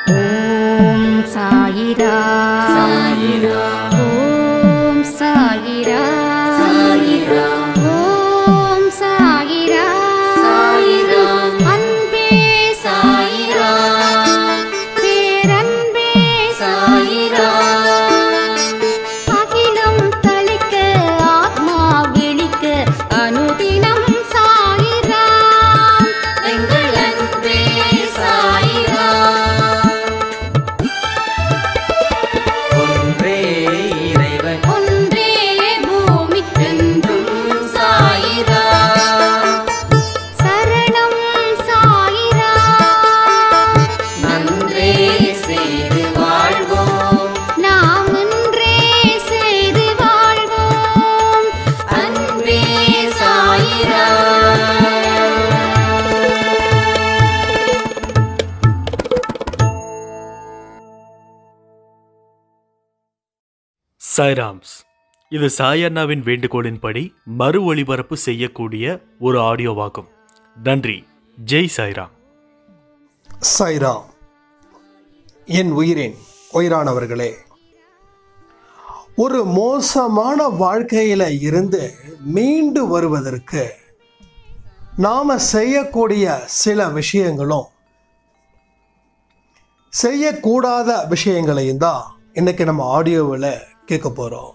ஓம் சாயிரா சாயிரா ஓம் சாயிரா சாயிரா ஓம் சாயிரா சாயிரா அன்பே சாயிரா பேரன்பே சாயிரா அகிலம் தளிக்க ஆத்மா விழிக்க அனுதினம் சாயிரா எங்கள் அன்பே சாயிரா ஒன்றே இறைவன் ஒன்றே பூமிக்கென்றும் என்றும் சாயிரா சரணம் சாயிரா நன்றே செய்து வாழ்வோம் நாம் ஒன்றே செய்து வாழ்வோம் அன்பே சாயிரா சாய்ராம்ஸ் இது சாயண்ணாவின் வேண்டுகோளின்படி மறு ஒளிபரப்பு செய்யக்கூடிய ஒரு ஆடியோவாகும் நன்றி ஜெய் சாய்ராம் சாய்ராம் என் உயிரின் உயிரானவர்களே ஒரு மோசமான வாழ்க்கையில இருந்து மீண்டு வருவதற்கு நாம செய்யக்கூடிய சில விஷயங்களும் செய்யக்கூடாத விஷயங்களையும் தான் இன்னைக்கு நம்ம ஆடியோவில் கேட்க போறோம்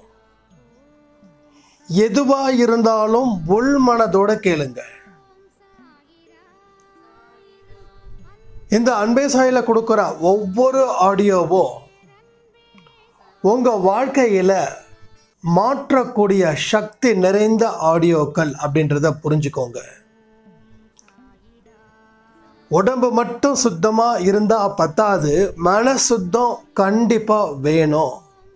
எதுவா இருந்தாலும் உள் மனதோட கேளுங்க இந்த அன்பே சாயில கொடுக்குற ஒவ்வொரு ஆடியோவும் உங்கள் வாழ்க்கையில் மாற்றக்கூடிய சக்தி நிறைந்த ஆடியோக்கள் அப்படின்றத புரிஞ்சுக்கோங்க உடம்பு மட்டும் சுத்தமாக இருந்தால் பத்தாது மன சுத்தம் கண்டிப்பாக வேணும்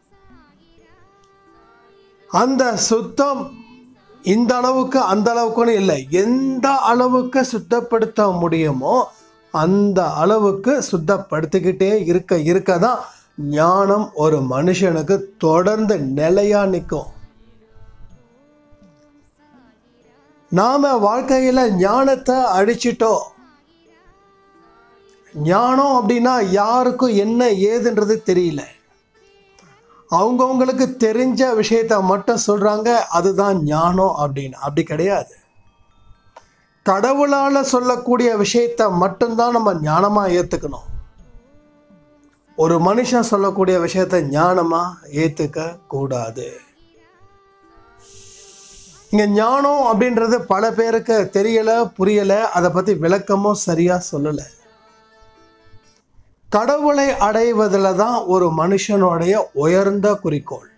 அந்த சுத்தம் இந்த அளவுக்கு அந்த அளவுக்குன்னு இல்லை எந்த அளவுக்கு சுத்தப்படுத்த முடியுமோ அந்த அளவுக்கு சுத்தப்படுத்திக்கிட்டே இருக்க இருக்க தான் ஞானம் ஒரு மனுஷனுக்கு தொடர்ந்து நிலையா நிற்கும் நாம வாழ்க்கையில ஞானத்தை அழிச்சிட்டோம் ஞானம் அப்படின்னா யாருக்கும் என்ன ஏதுன்றது தெரியல அவங்கவுங்களுக்கு தெரிஞ்ச விஷயத்த மட்டும் சொல்றாங்க அதுதான் ஞானம் அப்படின்னு அப்படி கிடையாது கடவுளால சொல்லக்கூடிய விஷயத்த மட்டும்தான் நம்ம ஞானமா ஏத்துக்கணும் ஒரு மனுஷன் சொல்லக்கூடிய விஷயத்த ஞானமா ஏத்துக்க கூடாது இங்க ஞானம் அப்படின்றது பல பேருக்கு தெரியல புரியல அதை பத்தி விளக்கமும் சரியா சொல்லல கடவுளை அடைவதில் தான் ஒரு மனுஷனுடைய உயர்ந்த குறிக்கோள்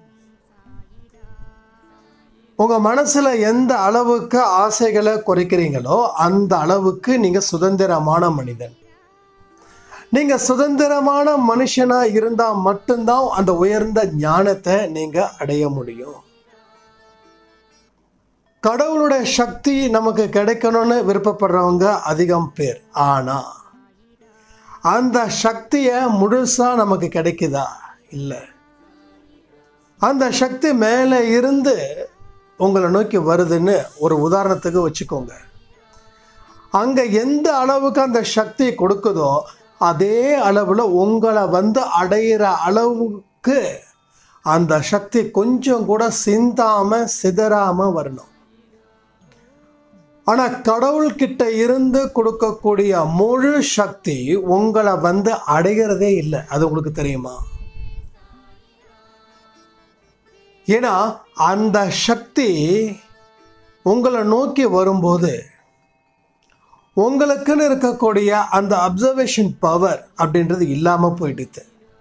உங்க மனசுல எந்த அளவுக்கு ஆசைகளை குறைக்கிறீங்களோ அந்த அளவுக்கு நீங்க சுதந்திரமான மனிதன் நீங்க சுதந்திரமான மனுஷனா இருந்தா மட்டும்தான் அந்த உயர்ந்த ஞானத்தை நீங்க அடைய முடியும் கடவுளுடைய சக்தி நமக்கு கிடைக்கணும்னு விருப்பப்படுறவங்க அதிகம் பேர் ஆனா அந்த சக்தியை முழுசா நமக்கு கிடைக்குதா இல்லை அந்த சக்தி மேலே இருந்து உங்களை நோக்கி வருதுன்னு ஒரு உதாரணத்துக்கு வச்சுக்கோங்க அங்கே எந்த அளவுக்கு அந்த சக்தி கொடுக்குதோ அதே அளவில் உங்களை வந்து அடையிற அளவுக்கு அந்த சக்தி கொஞ்சம் கூட சிந்தாம சிதறாம வரணும் ஆனால் கடவுள்கிட்ட இருந்து கொடுக்கக்கூடிய முழு சக்தி உங்களை வந்து அடைகிறதே இல்லை அது உங்களுக்கு தெரியுமா ஏன்னா அந்த சக்தி உங்களை நோக்கி வரும்போது உங்களுக்குன்னு இருக்கக்கூடிய அந்த அப்சர்வேஷன் பவர் அப்படின்றது இல்லாமல் போயிடுது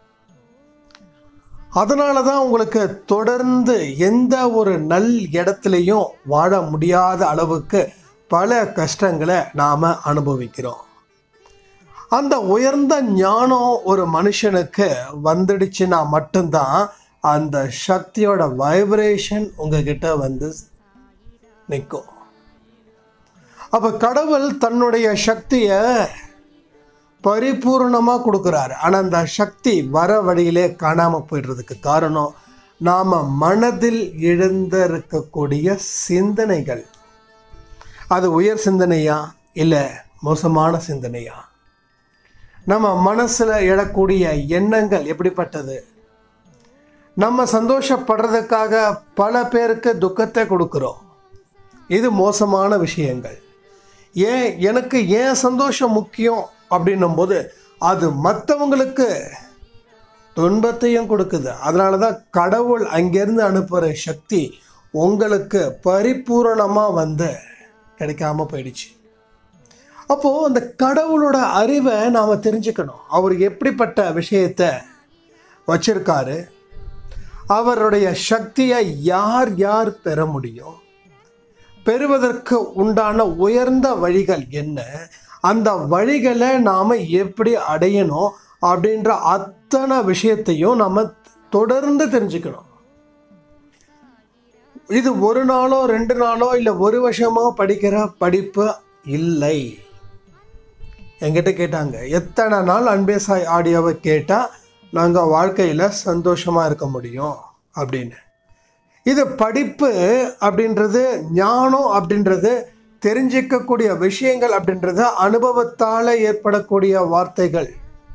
அதனால தான் உங்களுக்கு தொடர்ந்து எந்த ஒரு நல் இடத்துலையும் வாழ முடியாத அளவுக்கு பல கஷ்டங்களை நாம் அனுபவிக்கிறோம் அந்த உயர்ந்த ஞானம் ஒரு மனுஷனுக்கு வந்துடுச்சுன்னா மட்டும்தான் அந்த சக்தியோட வைப்ரேஷன் உங்ககிட்ட வந்து நிற்கும் அப்போ கடவுள் தன்னுடைய சக்தியை பரிபூர்ணமாக கொடுக்குறாரு ஆனால் அந்த சக்தி வர வழியிலே காணாமல் போயிடுறதுக்கு காரணம் நாம் மனதில் எழுந்திருக்கக்கூடிய சிந்தனைகள் அது உயர் சிந்தனையா இல்லை மோசமான சிந்தனையா நம்ம மனசில் எழக்கூடிய எண்ணங்கள் எப்படிப்பட்டது நம்ம சந்தோஷப்படுறதுக்காக பல பேருக்கு துக்கத்தை கொடுக்குறோம் இது மோசமான விஷயங்கள் ஏன் எனக்கு ஏன் சந்தோஷம் முக்கியம் அப்படின்னும் போது அது மற்றவங்களுக்கு துன்பத்தையும் கொடுக்குது அதனால தான் கடவுள் அங்கேருந்து அனுப்புகிற சக்தி உங்களுக்கு பரிபூரணமாக வந்து கிடைக்காம போயிடுச்சு அப்போது அந்த கடவுளோட அறிவை நாம் தெரிஞ்சுக்கணும் அவர் எப்படிப்பட்ட விஷயத்தை வச்சிருக்காரு அவருடைய சக்தியை யார் யார் பெற முடியும் பெறுவதற்கு உண்டான உயர்ந்த வழிகள் என்ன அந்த வழிகளை நாம் எப்படி அடையணும் அப்படின்ற அத்தனை விஷயத்தையும் நம்ம தொடர்ந்து தெரிஞ்சுக்கணும் இது ஒரு நாளோ ரெண்டு நாளோ இல்லை ஒரு வருஷமோ படிக்கிற படிப்பு இல்லை என்கிட்ட கேட்டாங்க எத்தனை நாள் அன்பேசாய் ஆடியோவை கேட்டால் நாங்கள் வாழ்க்கையில் சந்தோஷமாக இருக்க முடியும் அப்படின்னு இது படிப்பு அப்படின்றது ஞானம் அப்படின்றது தெரிஞ்சிக்கக்கூடிய விஷயங்கள் அப்படின்றது அனுபவத்தால் ஏற்படக்கூடிய வார்த்தைகள்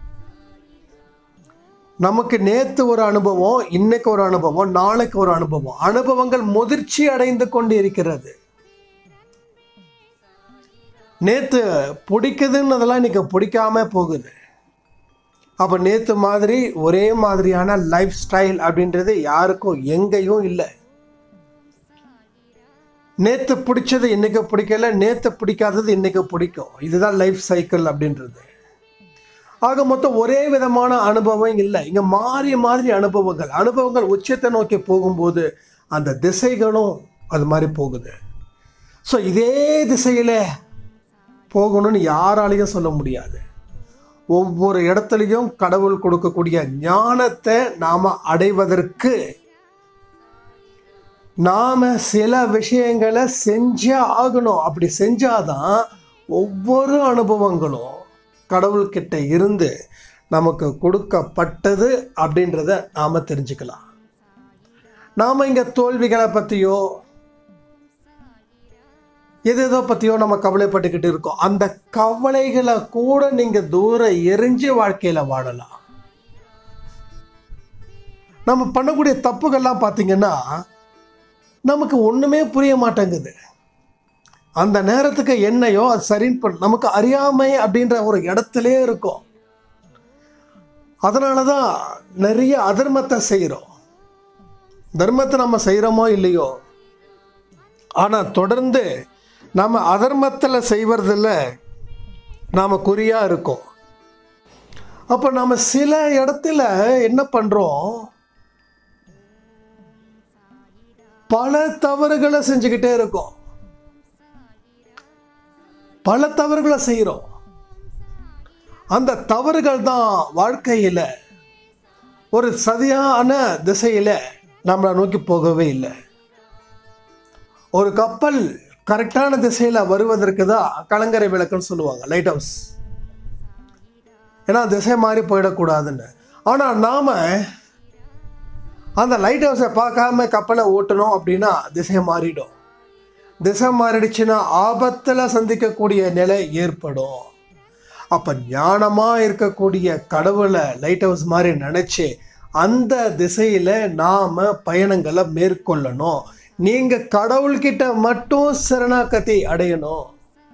நமக்கு நேத்து ஒரு அனுபவம் இன்னைக்கு ஒரு அனுபவம் நாளைக்கு ஒரு அனுபவம் அனுபவங்கள் முதிர்ச்சி அடைந்து கொண்டு இருக்கிறது நேத்து பிடிக்குதுன்னதெல்லாம் இன்னைக்கு பிடிக்காம போகுது அப்போ நேத்து மாதிரி ஒரே மாதிரியான லைஃப் ஸ்டைல் அப்படின்றது யாருக்கும் எங்கேயும் இல்லை நேத்து பிடிச்சது இன்னைக்கு பிடிக்கல நேத்து பிடிக்காதது இன்னைக்கு பிடிக்கும் இதுதான் லைஃப் சைக்கிள் அப்படின்றது ஆக மொத்தம் ஒரே விதமான அனுபவம் இல்லை இங்கே மாறி மாறி அனுபவங்கள் அனுபவங்கள் உச்சத்தை நோக்கி போகும்போது அந்த திசைகளும் அது மாதிரி போகுது ஸோ இதே திசையில் போகணும்னு யாராலையும் சொல்ல முடியாது ஒவ்வொரு இடத்துலையும் கடவுள் கொடுக்கக்கூடிய ஞானத்தை நாம் அடைவதற்கு நாம் சில விஷயங்களை செஞ்சே ஆகணும் அப்படி செஞ்சாதான் ஒவ்வொரு அனுபவங்களும் கடவுள்கிட்ட இருந்து நமக்கு கொடுக்கப்பட்டது அப்படின்றத நாம் தெரிஞ்சுக்கலாம் நாம் இங்கே தோல்விகளை பற்றியோ எது எதோ பற்றியோ நம்ம கவலைப்பட்டுக்கிட்டு இருக்கோம் அந்த கவலைகளை கூட நீங்கள் தூரம் எரிஞ்சு வாழ்க்கையில் வாழலாம் நம்ம பண்ணக்கூடிய தப்புகள்லாம் பார்த்தீங்கன்னா நமக்கு ஒன்றுமே புரிய மாட்டேங்குது அந்த நேரத்துக்கு என்னையோ அது சரின்னு பண்ண நமக்கு அறியாமை அப்படின்ற ஒரு இடத்துலே இருக்கும் அதனால தான் நிறைய அதர்மத்தை செய்கிறோம் தர்மத்தை நம்ம செய்கிறோமோ இல்லையோ ஆனால் தொடர்ந்து நம்ம அதர்மத்தில் செய்வதில் நாம் குறியாக இருக்கோம் அப்போ நம்ம சில இடத்துல என்ன பண்ணுறோம் பல தவறுகளை செஞ்சுக்கிட்டே இருக்கோம் பல தவறுகளை செய்கிறோம் அந்த தவறுகள் தான் வாழ்க்கையில் ஒரு சரியான திசையில் நம்மளை நோக்கி போகவே இல்லை ஒரு கப்பல் கரெக்டான திசையில் வருவதற்கு தான் கலங்கரை விளக்குன்னு சொல்லுவாங்க லைட் ஹவுஸ் ஏன்னா திசை மாறி போயிடக்கூடாதுன்னு ஆனால் நாம் அந்த லைட் ஹவுஸை பார்க்காம கப்பலை ஓட்டணும் அப்படின்னா திசை மாறிடும் திசை மாறிடுச்சுன்னா ஆபத்தில் சந்திக்கக்கூடிய நிலை ஏற்படும் அப்போ ஞானமாக இருக்கக்கூடிய கடவுளை லைட் ஹவுஸ் மாதிரி நினச்சி அந்த திசையில் நாம் பயணங்களை மேற்கொள்ளணும் நீங்கள் கடவுள்கிட்ட மட்டும் சரணாகதி அடையணும்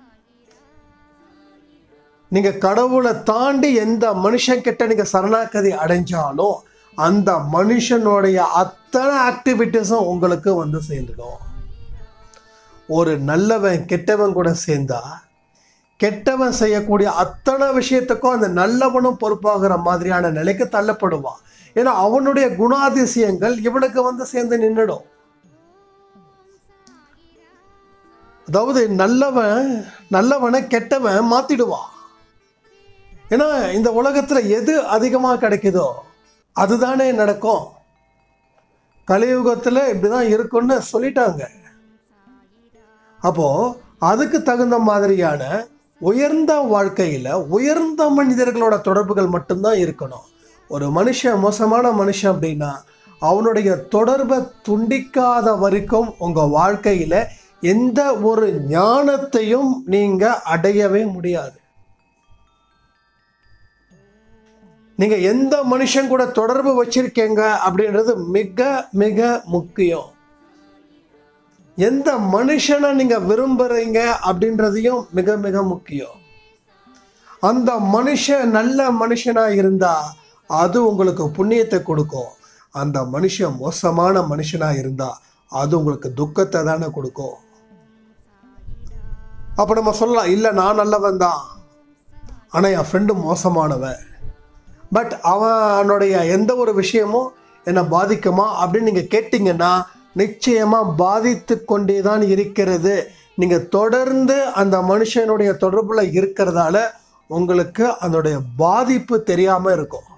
நீங்கள் கடவுளை தாண்டி எந்த மனுஷன்கிட்ட நீங்கள் சரணாகதி அடைஞ்சாலும் அந்த மனுஷனுடைய அத்தனை ஆக்டிவிட்டீஸும் உங்களுக்கு வந்து சேர்ந்துடும் ஒரு நல்லவன் கெட்டவன் கூட சேர்ந்தா கெட்டவன் செய்யக்கூடிய அத்தனை விஷயத்துக்கும் அந்த நல்லவனும் பொறுப்பாகிற மாதிரியான நிலைக்கு தள்ளப்படுவான் ஏன்னா அவனுடைய குணாதிசயங்கள் இவனுக்கு வந்து சேர்ந்து நின்றுடும் அதாவது நல்லவன் நல்லவனை கெட்டவன் மாத்திடுவான் ஏன்னா இந்த உலகத்துல எது அதிகமாக கிடைக்குதோ அதுதானே நடக்கும் கலியுகத்தில் இப்படிதான் இருக்கும்னு சொல்லிட்டாங்க அப்போ அதுக்கு தகுந்த மாதிரியான உயர்ந்த வாழ்க்கையில் உயர்ந்த மனிதர்களோட தொடர்புகள் மட்டும்தான் இருக்கணும் ஒரு மனுஷன் மோசமான மனுஷன் அப்படின்னா அவனுடைய தொடர்பை துண்டிக்காத வரைக்கும் உங்கள் வாழ்க்கையில் எந்த ஒரு ஞானத்தையும் நீங்கள் அடையவே முடியாது நீங்கள் எந்த மனுஷன் கூட தொடர்பு வச்சிருக்கீங்க அப்படின்றது மிக மிக முக்கியம் எந்த மனுஷனை நீங்கள் விரும்புகிறீங்க அப்படின்றதையும் மிக மிக முக்கியம் அந்த மனுஷன் நல்ல மனுஷனாக இருந்தால் அது உங்களுக்கு புண்ணியத்தை கொடுக்கும் அந்த மனுஷன் மோசமான மனுஷனாக இருந்தால் அது உங்களுக்கு துக்கத்தை தானே கொடுக்கும் அப்போ நம்ம சொல்லலாம் இல்லை நான் நல்லவன் தான் ஆனால் என் ஃப்ரெண்டு மோசமானவன் பட் அவனுடைய எந்த ஒரு விஷயமும் என்னை பாதிக்குமா அப்படின்னு நீங்கள் கேட்டிங்கன்னா நிச்சயமாக பாதித்து கொண்டே தான் இருக்கிறது நீங்கள் தொடர்ந்து அந்த மனுஷனுடைய தொடர்பில் இருக்கிறதால உங்களுக்கு அதனுடைய பாதிப்பு தெரியாமல் இருக்கும்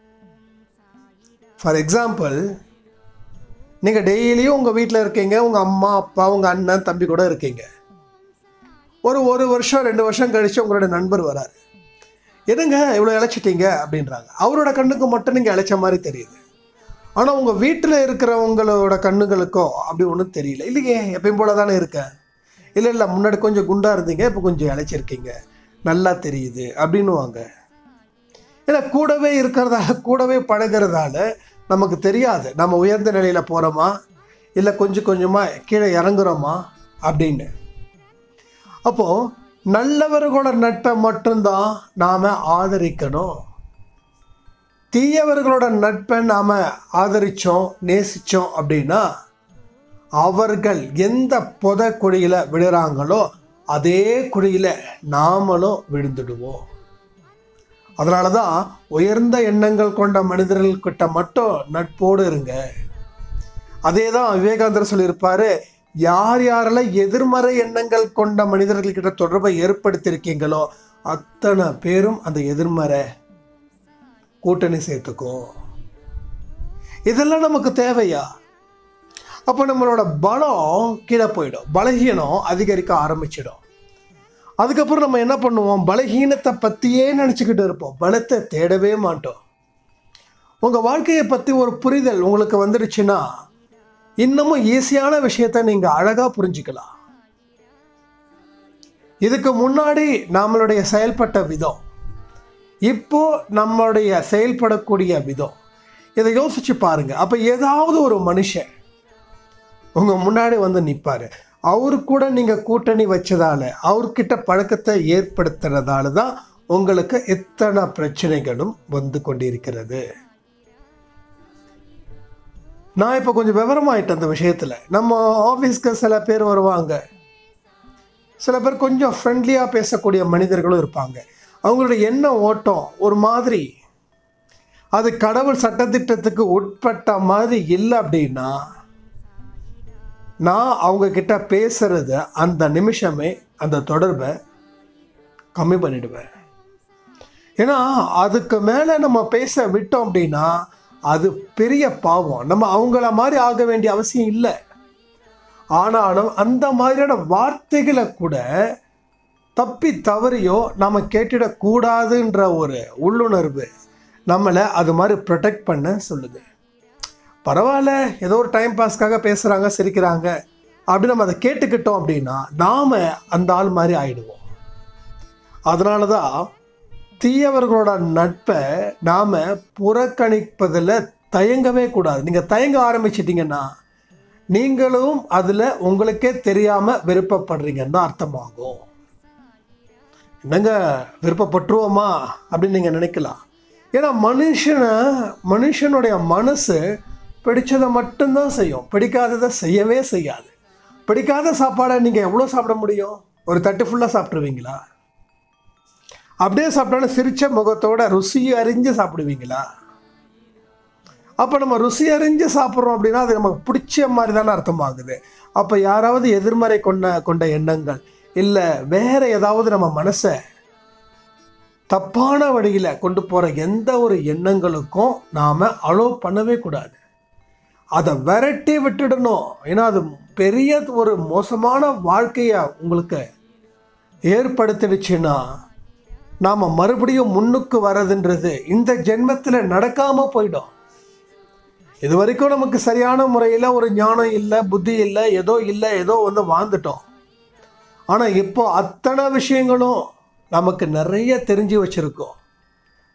ஃபார் எக்ஸாம்பிள் நீங்கள் டெய்லியும் உங்கள் வீட்டில் இருக்கீங்க உங்கள் அம்மா அப்பா உங்கள் அண்ணன் தம்பி கூட இருக்கீங்க ஒரு ஒரு வருஷம் ரெண்டு வருஷம் கழித்து உங்களோட நண்பர் வராரு என்னங்க இவ்வளோ இழைச்சிட்டீங்க அப்படின்றாங்க அவரோட கண்ணுக்கு மட்டும் நீங்கள் இழைச்ச மாதிரி தெரியுது ஆனால் உங்கள் வீட்டில் இருக்கிறவங்களோட கண்ணுகளுக்கோ அப்படி ஒன்றும் தெரியல இல்லையே எப்பயும் போல தானே இருக்கேன் இல்லை இல்லை முன்னாடி கொஞ்சம் குண்டாக இருந்தீங்க இப்போ கொஞ்சம் இழைச்சிருக்கீங்க நல்லா தெரியுது அப்படின்னுவாங்க ஏன்னா கூடவே இருக்கிறதால கூடவே பழகிறதால நமக்கு தெரியாது நம்ம உயர்ந்த நிலையில் போகிறோமா இல்லை கொஞ்சம் கொஞ்சமாக கீழே இறங்குறோமா அப்படின்னு அப்போது நல்லவர்களோட நட்பை மட்டும்தான் நாம் ஆதரிக்கணும் தீயவர்களோட நட்பை நாம் ஆதரித்தோம் நேசித்தோம் அப்படின்னா அவர்கள் எந்த புத குழியில் விழுறாங்களோ அதே குழியில் நாமளும் விழுந்துடுவோம் அதனால தான் உயர்ந்த எண்ணங்கள் கொண்ட மனிதர்கள்கிட்ட மட்டும் நட்போடு இருங்க அதே தான் விவேகானந்தர் சொல்லியிருப்பாரு யார் யாரெல்லாம் எதிர்மறை எண்ணங்கள் கொண்ட மனிதர்கள்கிட்ட தொடர்பை ஏற்படுத்தியிருக்கீங்களோ அத்தனை பேரும் அந்த எதிர்மறை கூட்டணி சேர்த்துக்கும் இதெல்லாம் நமக்கு தேவையா அப்போ நம்மளோட பலம் கீழே போயிடும் பலகீனம் அதிகரிக்க ஆரம்பிச்சிடும் அதுக்கப்புறம் நம்ம என்ன பண்ணுவோம் பலகீனத்தை பற்றியே நினச்சிக்கிட்டு இருப்போம் பலத்தை தேடவே மாட்டோம் உங்கள் வாழ்க்கையை பற்றி ஒரு புரிதல் உங்களுக்கு வந்துடுச்சுன்னா இன்னமும் ஈஸியான விஷயத்தை நீங்கள் அழகாக புரிஞ்சுக்கலாம் இதுக்கு முன்னாடி நம்மளுடைய செயல்பட்ட விதம் இப்போ நம்மளுடைய செயல்படக்கூடிய விதம் இதை யோசிச்சு பாருங்க அப்போ ஏதாவது ஒரு மனுஷன் உங்கள் முன்னாடி வந்து நிற்பார் அவரு கூட நீங்கள் கூட்டணி வச்சதால அவர்கிட்ட பழக்கத்தை ஏற்படுத்துறதால தான் உங்களுக்கு எத்தனை பிரச்சனைகளும் வந்து கொண்டிருக்கிறது நான் இப்போ கொஞ்சம் விவரமாயிட்டேன் அந்த விஷயத்தில் நம்ம ஆஃபீஸ்க்கு சில பேர் வருவாங்க சில பேர் கொஞ்சம் ஃப்ரெண்ட்லியாக பேசக்கூடிய மனிதர்களும் இருப்பாங்க அவங்களுடைய எண்ண ஓட்டம் ஒரு மாதிரி அது கடவுள் சட்டத்திட்டத்துக்கு உட்பட்ட மாதிரி இல்லை அப்படின்னா நான் அவங்க கிட்ட பேசுறது அந்த நிமிஷமே அந்த தொடர்பை கம்மி பண்ணிடுவேன் ஏன்னா அதுக்கு மேலே நம்ம பேச விட்டோம் அப்படின்னா அது பெரிய பாவம் நம்ம அவங்கள மாதிரி ஆக வேண்டிய அவசியம் இல்லை ஆனாலும் அந்த மாதிரியான வார்த்தைகளை கூட தப்பி தவறியோ நாம் கேட்டிடக்கூடாதுன்ற ஒரு உள்ளுணர்வு நம்மளை அது மாதிரி ப்ரொடெக்ட் பண்ண சொல்லுது பரவாயில்ல ஏதோ ஒரு டைம் பாஸ்க்காக பேசுகிறாங்க சிரிக்கிறாங்க அப்படி நம்ம அதை கேட்டுக்கிட்டோம் அப்படின்னா நாம் அந்த ஆள் மாதிரி ஆயிடுவோம் அதனால தான் தீயவர்களோட நட்பை நாம் புறக்கணிப்பதில் தயங்கவே கூடாது நீங்கள் தயங்க ஆரம்பிச்சிட்டிங்கன்னா நீங்களும் அதில் உங்களுக்கே தெரியாமல் விருப்பப்படுறீங்கன்னு தான் அர்த்தமாகும் என்னங்க விருப்பப்பட்டுருவோமா அப்படின்னு நீங்கள் நினைக்கலாம் ஏன்னா மனுஷனை மனுஷனுடைய மனசு பிடிச்சதை மட்டும்தான் செய்யும் பிடிக்காததை செய்யவே செய்யாது பிடிக்காத சாப்பாடை நீங்கள் எவ்வளோ சாப்பிட முடியும் ஒரு தட்டு ஃபுல்லாக சாப்பிட்ருவீங்களா அப்படியே சாப்பிட்டாலும் சிரிச்ச முகத்தோட ருசி அறிஞ்சு சாப்பிடுவீங்களா அப்போ நம்ம ருசி அறிஞ்சு சாப்பிட்றோம் அப்படின்னா அது நமக்கு பிடிச்ச மாதிரி தானே அர்த்தமாகுது அப்போ யாராவது எதிர்மறை கொண்ட கொண்ட எண்ணங்கள் இல்லை வேற ஏதாவது நம்ம மனசை தப்பான வழியில் கொண்டு போகிற எந்த ஒரு எண்ணங்களுக்கும் நாம் அலோவ் பண்ணவே கூடாது அதை விரட்டி விட்டுடணும் ஏன்னா அது பெரிய ஒரு மோசமான வாழ்க்கையை உங்களுக்கு ஏற்படுத்திடுச்சுன்னா நாம் மறுபடியும் முன்னுக்கு வரதுன்றது இந்த ஜென்மத்தில் நடக்காமல் போயிடும் இது வரைக்கும் நமக்கு சரியான முறையில் ஒரு ஞானம் இல்லை புத்தி இல்லை ஏதோ இல்லை ஏதோ வந்து வாழ்ந்துட்டோம் ஆனால் இப்போ அத்தனை விஷயங்களும் நமக்கு நிறைய தெரிஞ்சு வச்சுருக்கோம்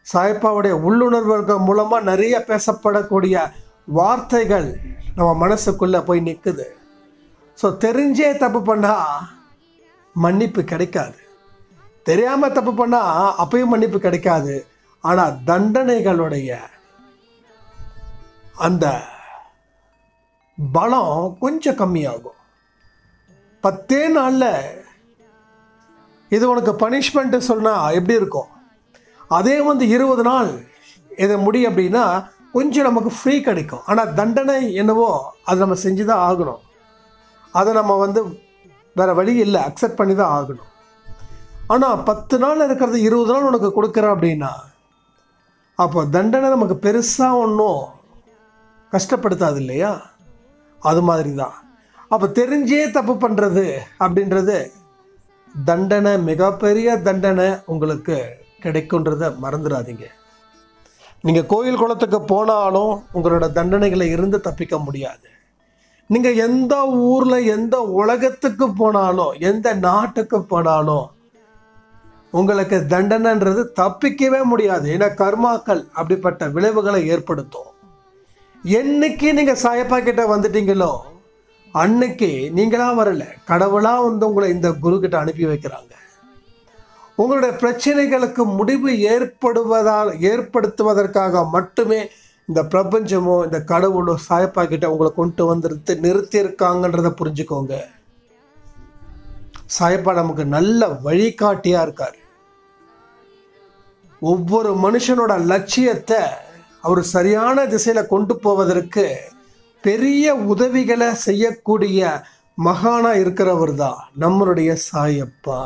சாயப்பாவுடைய உள்ளுணர்வுகள் மூலமாக நிறைய பேசப்படக்கூடிய வார்த்தைகள் நம்ம மனசுக்குள்ளே போய் நிற்குது ஸோ தெரிஞ்சே தப்பு பண்ணால் மன்னிப்பு கிடைக்காது தெரியாமல் தப்பு பண்ணால் அப்பயும் மன்னிப்பு கிடைக்காது ஆனால் தண்டனைகளுடைய அந்த பலம் கொஞ்சம் கம்மியாகும் பத்தே நாளில் இது உனக்கு பனிஷ்மெண்ட்டு சொன்னால் எப்படி இருக்கும் அதே வந்து இருபது நாள் இதை முடி அப்படின்னா கொஞ்சம் நமக்கு ஃப்ரீ கிடைக்கும் ஆனால் தண்டனை என்னவோ அது நம்ம செஞ்சு தான் ஆகணும் அதை நம்ம வந்து வேறு வழி இல்லை அக்செப்ட் பண்ணி தான் ஆகணும் ஆனால் பத்து நாள் இருக்கிறது இருபது நாள் உனக்கு கொடுக்குறேன் அப்படின்னா அப்போ தண்டனை நமக்கு பெருசாக ஒன்றும் கஷ்டப்படுத்தாது இல்லையா அது மாதிரி தான் அப்போ தெரிஞ்சே தப்பு பண்ணுறது அப்படின்றது தண்டனை மிகப்பெரிய தண்டனை உங்களுக்கு கிடைக்குன்றத மறந்துடாதீங்க நீங்கள் கோயில் குளத்துக்கு போனாலும் உங்களோட தண்டனைகளை இருந்து தப்பிக்க முடியாது நீங்கள் எந்த ஊரில் எந்த உலகத்துக்கு போனாலும் எந்த நாட்டுக்கு போனாலும் உங்களுக்கு தண்டனைன்றது தப்பிக்கவே முடியாது ஏன்னா கர்மாக்கள் அப்படிப்பட்ட விளைவுகளை ஏற்படுத்தும் என்னைக்கு நீங்கள் சாயப்பா கிட்ட வந்துட்டீங்களோ அன்னைக்கு நீங்களா வரல கடவுளா வந்து உங்களை இந்த குரு கிட்ட அனுப்பி வைக்கிறாங்க உங்களுடைய பிரச்சனைகளுக்கு முடிவு ஏற்படுவதால் ஏற்படுத்துவதற்காக மட்டுமே இந்த பிரபஞ்சமோ இந்த கடவுளோ சாயப்பா கிட்ட உங்களை கொண்டு வந்துருத்து நிறுத்தியிருக்காங்கன்றத புரிஞ்சுக்கோங்க சாயப்பா நமக்கு நல்ல வழிகாட்டியா இருக்காரு ஒவ்வொரு மனுஷனோட லட்சியத்தை அவர் சரியான திசையில கொண்டு போவதற்கு பெரிய உதவிகளை செய்யக்கூடிய மகானா இருக்கிறவர் தான் நம்மளுடைய சாயப்பா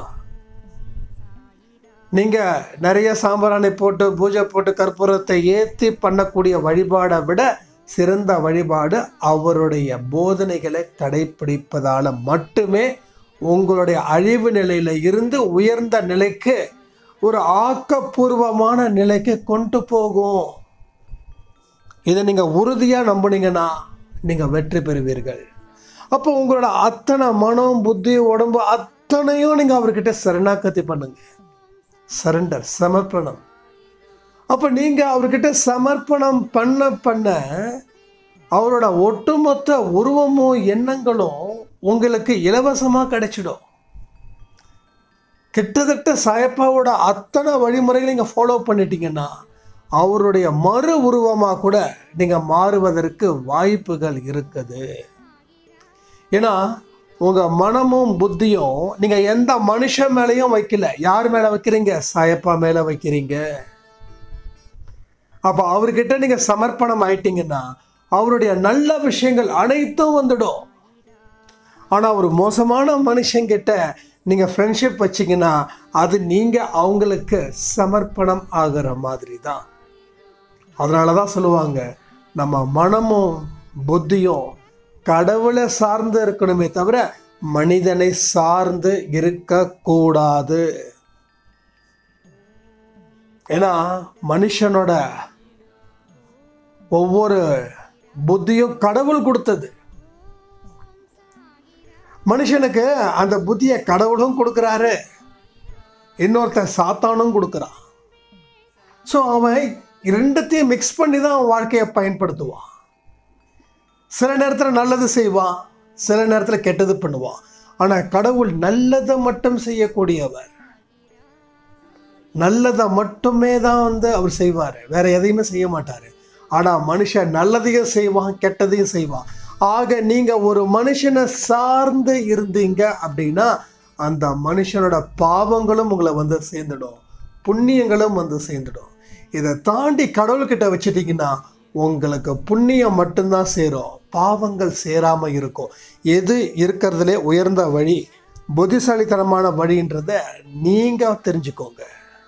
நீங்க நிறைய சாம்பிராணி போட்டு பூஜை போட்டு கற்பூரத்தை ஏற்றி பண்ணக்கூடிய வழிபாடை விட சிறந்த வழிபாடு அவருடைய போதனைகளை கடைப்பிடிப்பதால மட்டுமே உங்களுடைய அழிவு நிலையில இருந்து உயர்ந்த நிலைக்கு ஒரு ஆக்கப்பூர்வமான நிலைக்கு கொண்டு போகும் இதை நீங்க உறுதியா நம்புனீங்கன்னா நீங்க வெற்றி பெறுவீர்கள் அப்போ உங்களோட அத்தனை மனம் புத்தி உடம்பு அத்தனையும் நீங்க அவர்கிட்ட சரணாக்கத்தி பண்ணுங்க சரண்டர் சமர்ப்பணம் அப்போ நீங்க அவர்கிட்ட சமர்ப்பணம் பண்ண பண்ண அவரோட ஒட்டுமொத்த உருவமும் எண்ணங்களும் உங்களுக்கு இலவசமா கிடைச்சிடும் கிட்டத்தட்ட சாயப்பாவோட அத்தனை வழிமுறைகளை நீங்கள் ஃபாலோ பண்ணிட்டீங்கன்னா அவருடைய மறு உருவமாக கூட நீங்கள் மாறுவதற்கு வாய்ப்புகள் இருக்குது ஏன்னா உங்கள் மனமும் புத்தியும் நீங்கள் எந்த மனுஷன் மேலேயும் வைக்கல யார் மேலே வைக்கிறீங்க சாயப்பா மேலே வைக்கிறீங்க அப்போ அவர்கிட்ட நீங்கள் சமர்ப்பணம் ஆயிட்டீங்கன்னா அவருடைய நல்ல விஷயங்கள் அனைத்தும் வந்துடும் ஆனால் ஒரு மோசமான மனுஷங்கிட்ட நீங்கள் ஃப்ரெண்ட்ஷிப் வச்சிங்கன்னா அது நீங்கள் அவங்களுக்கு சமர்ப்பணம் ஆகிற மாதிரி தான் அதனால தான் சொல்லுவாங்க நம்ம மனமும் புத்தியும் கடவுளை சார்ந்து இருக்கணுமே தவிர மனிதனை சார்ந்து இருக்கக்கூடாது ஏன்னா மனுஷனோட ஒவ்வொரு புத்தியும் கடவுள் கொடுத்தது மனுஷனுக்கு அந்த புத்தியை கடவுளும் கொடுக்குறாரு இன்னொருத்தன் சாத்தானும் கொடுக்குறான் ஸோ அவன் ரெண்டுத்தையும் மிக்ஸ் பண்ணி தான் அவன் வாழ்க்கையை பயன்படுத்துவான் சில நேரத்தில் நல்லது செய்வான் சில நேரத்தில் கெட்டது பண்ணுவான் ஆனால் கடவுள் நல்லதை மட்டும் செய்யக்கூடியவர் நல்லதை மட்டுமே தான் வந்து அவர் செய்வார் வேற எதையுமே செய்ய மாட்டார் ஆனால் மனுஷன் நல்லதையும் செய்வான் கெட்டதையும் செய்வான் ஆக நீங்கள் ஒரு மனுஷனை சார்ந்து இருந்தீங்க அப்படின்னா அந்த மனுஷனோட பாவங்களும் உங்களை வந்து சேர்ந்துடும் புண்ணியங்களும் வந்து சேர்ந்துடும் இதை தாண்டி கடவுள்கிட்ட வச்சுட்டீங்கன்னா உங்களுக்கு புண்ணியம் மட்டும்தான் சேரும் பாவங்கள் சேராமல் இருக்கும் எது இருக்கிறதுலே உயர்ந்த வழி புத்திசாலித்தனமான வழின்றத நீங்கள் தெரிஞ்சுக்கோங்க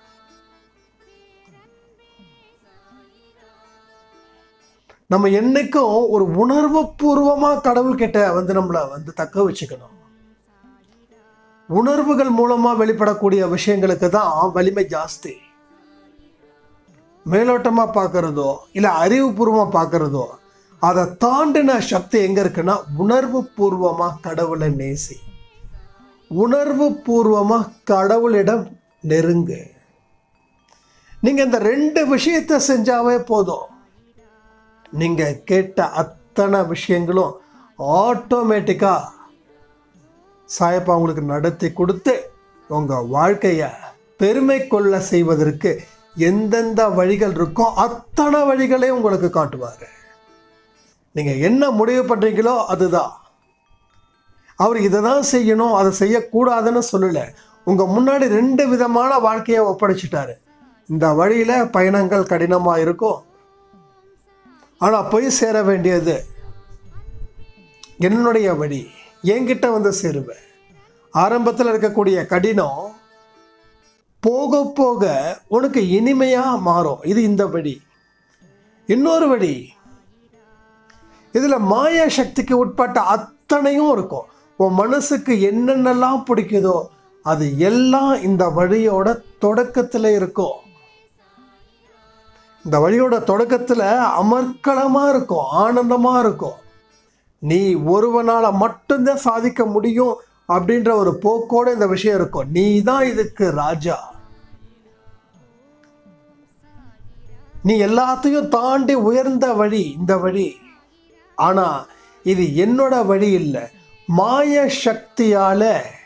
நம்ம என்னைக்கும் ஒரு உணர்வு பூர்வமாக கடவுள்கிட்ட வந்து நம்மளை வந்து தக்க வச்சுக்கணும் உணர்வுகள் மூலமாக வெளிப்படக்கூடிய விஷயங்களுக்கு தான் வலிமை ஜாஸ்தி மேலோட்டமாக பார்க்குறதோ இல்லை அறிவுபூர்வமாக பார்க்குறதோ அதை தாண்டின சக்தி எங்கே இருக்குன்னா உணர்வு பூர்வமாக கடவுளை நேசி உணர்வு பூர்வமாக கடவுளிடம் நெருங்கு நீங்கள் இந்த ரெண்டு விஷயத்தை செஞ்சாவே போதும் நீங்கள் கேட்ட அத்தனை விஷயங்களும் ஆட்டோமேட்டிக்காக சாயப்பா உங்களுக்கு நடத்தி கொடுத்து உங்கள் வாழ்க்கையை பெருமை கொள்ள செய்வதற்கு எந்தெந்த வழிகள் இருக்கோ அத்தனை வழிகளையும் உங்களுக்கு காட்டுவார் நீங்கள் என்ன முடிவு பண்ணுறீங்களோ அதுதான் அவர் இதை தான் செய்யணும் அதை செய்யக்கூடாதுன்னு சொல்லலை உங்கள் முன்னாடி ரெண்டு விதமான வாழ்க்கையை ஒப்படைச்சிட்டாரு இந்த வழியில் பயணங்கள் கடினமாக இருக்கும் ஆனால் போய் சேர வேண்டியது என்னுடைய வழி என்கிட்ட வந்து சேருவேன் ஆரம்பத்தில் இருக்கக்கூடிய கடினம் போக போக உனக்கு இனிமையாக மாறும் இது இந்த வழி இன்னொரு வழி இதில் மாயா சக்திக்கு உட்பட்ட அத்தனையும் இருக்கும் உன் மனசுக்கு என்னென்னலாம் பிடிக்குதோ அது எல்லாம் இந்த வழியோட தொடக்கத்தில் இருக்கும் இந்த வழியோட தொடக்கத்தில் அமர்க்களமாக இருக்கும் ஆனந்தமாக இருக்கும் நீ ஒருவனால் மட்டும்தான் சாதிக்க முடியும் அப்படின்ற ஒரு போக்கோட இந்த விஷயம் இருக்கும் நீ தான் இதுக்கு ராஜா நீ எல்லாத்தையும் தாண்டி உயர்ந்த வழி இந்த வழி ஆனா இது என்னோட வழி இல்லை மாய சக்தியால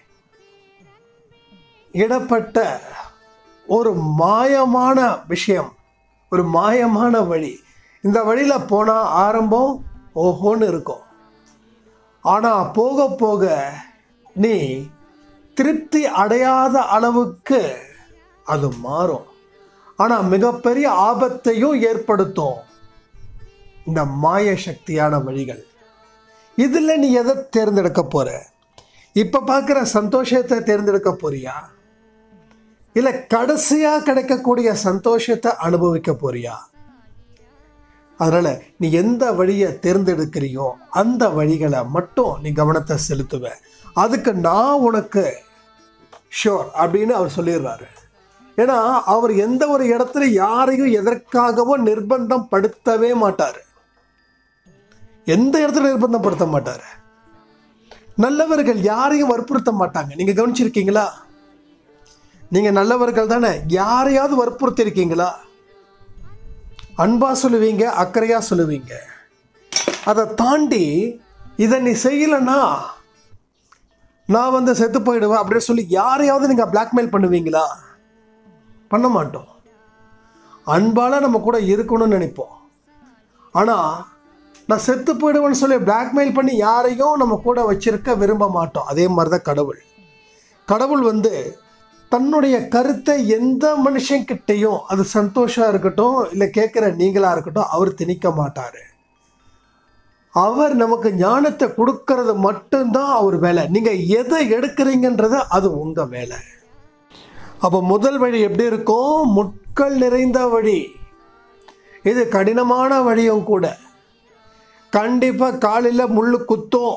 இடப்பட்ட ஒரு மாயமான விஷயம் ஒரு மாயமான வழி இந்த வழியில போனா ஆரம்பம் ஓஹோன்னு இருக்கும் ஆனா போக போக நீ திருப்தி அடையாத அளவுக்கு அது மாறும் ஆனா மிகப்பெரிய ஆபத்தையும் ஏற்படுத்தும் இந்த மாய சக்தியான வழிகள் இதில் நீ எதை தேர்ந்தெடுக்க போற இப்போ பார்க்குற சந்தோஷத்தை தேர்ந்தெடுக்க போறியா இல்லை கடைசியாக கிடைக்கக்கூடிய சந்தோஷத்தை அனுபவிக்க போறியா அதனால நீ எந்த வழியை தேர்ந்தெடுக்கிறியோ அந்த வழிகளை மட்டும் நீ கவனத்தை செலுத்துவ அதுக்கு நான் உனக்கு ஷோர் அப்படின்னு அவர் சொல்லிடுறாரு ஏன்னா அவர் எந்த ஒரு இடத்துல யாரையும் எதற்காகவோ நிர்பந்தம் படுத்தவே மாட்டார் எந்த இடத்துல நிர்பந்தம் படுத்த மாட்டார் நல்லவர்கள் யாரையும் வற்புறுத்த மாட்டாங்க நீங்க கவனிச்சிருக்கீங்களா நீங்க நல்லவர்கள் தானே யாரையாவது வற்புறுத்தி இருக்கீங்களா அன்பா சொல்லுவீங்க அக்கறையா சொல்லுவீங்க அதை தாண்டி இதை நீ செய்யலைன்னா நான் வந்து செத்து போயிடுவேன் அப்படின்னு சொல்லி யாரையாவது நீங்கள் பிளாக்மெயில் பண்ணுவீங்களா பண்ண மாட்டோம் அன்பால நம்ம கூட இருக்கணும்னு நினைப்போம் ஆனால் நான் செத்து போயிடுவேன்னு சொல்லி பிளாக்மெயில் பண்ணி யாரையும் நம்ம கூட வச்சிருக்க விரும்ப மாட்டோம் அதே மாதிரி தான் கடவுள் கடவுள் வந்து தன்னுடைய கருத்தை எந்த மனுஷன்கிட்டையும் அது சந்தோஷம் இருக்கட்டும் இல்லை கேட்குற நீங்களா இருக்கட்டும் அவர் திணிக்க மாட்டார் அவர் நமக்கு ஞானத்தை கொடுக்கறது மட்டும்தான் அவர் வேலை நீங்கள் எதை எடுக்கிறீங்கன்றது அது உங்கள் வேலை அப்போ முதல் வழி எப்படி இருக்கும் முட்கள் நிறைந்த வழி இது கடினமான வழியும் கூட கண்டிப்பாக காலில் முள்ளு குத்தும்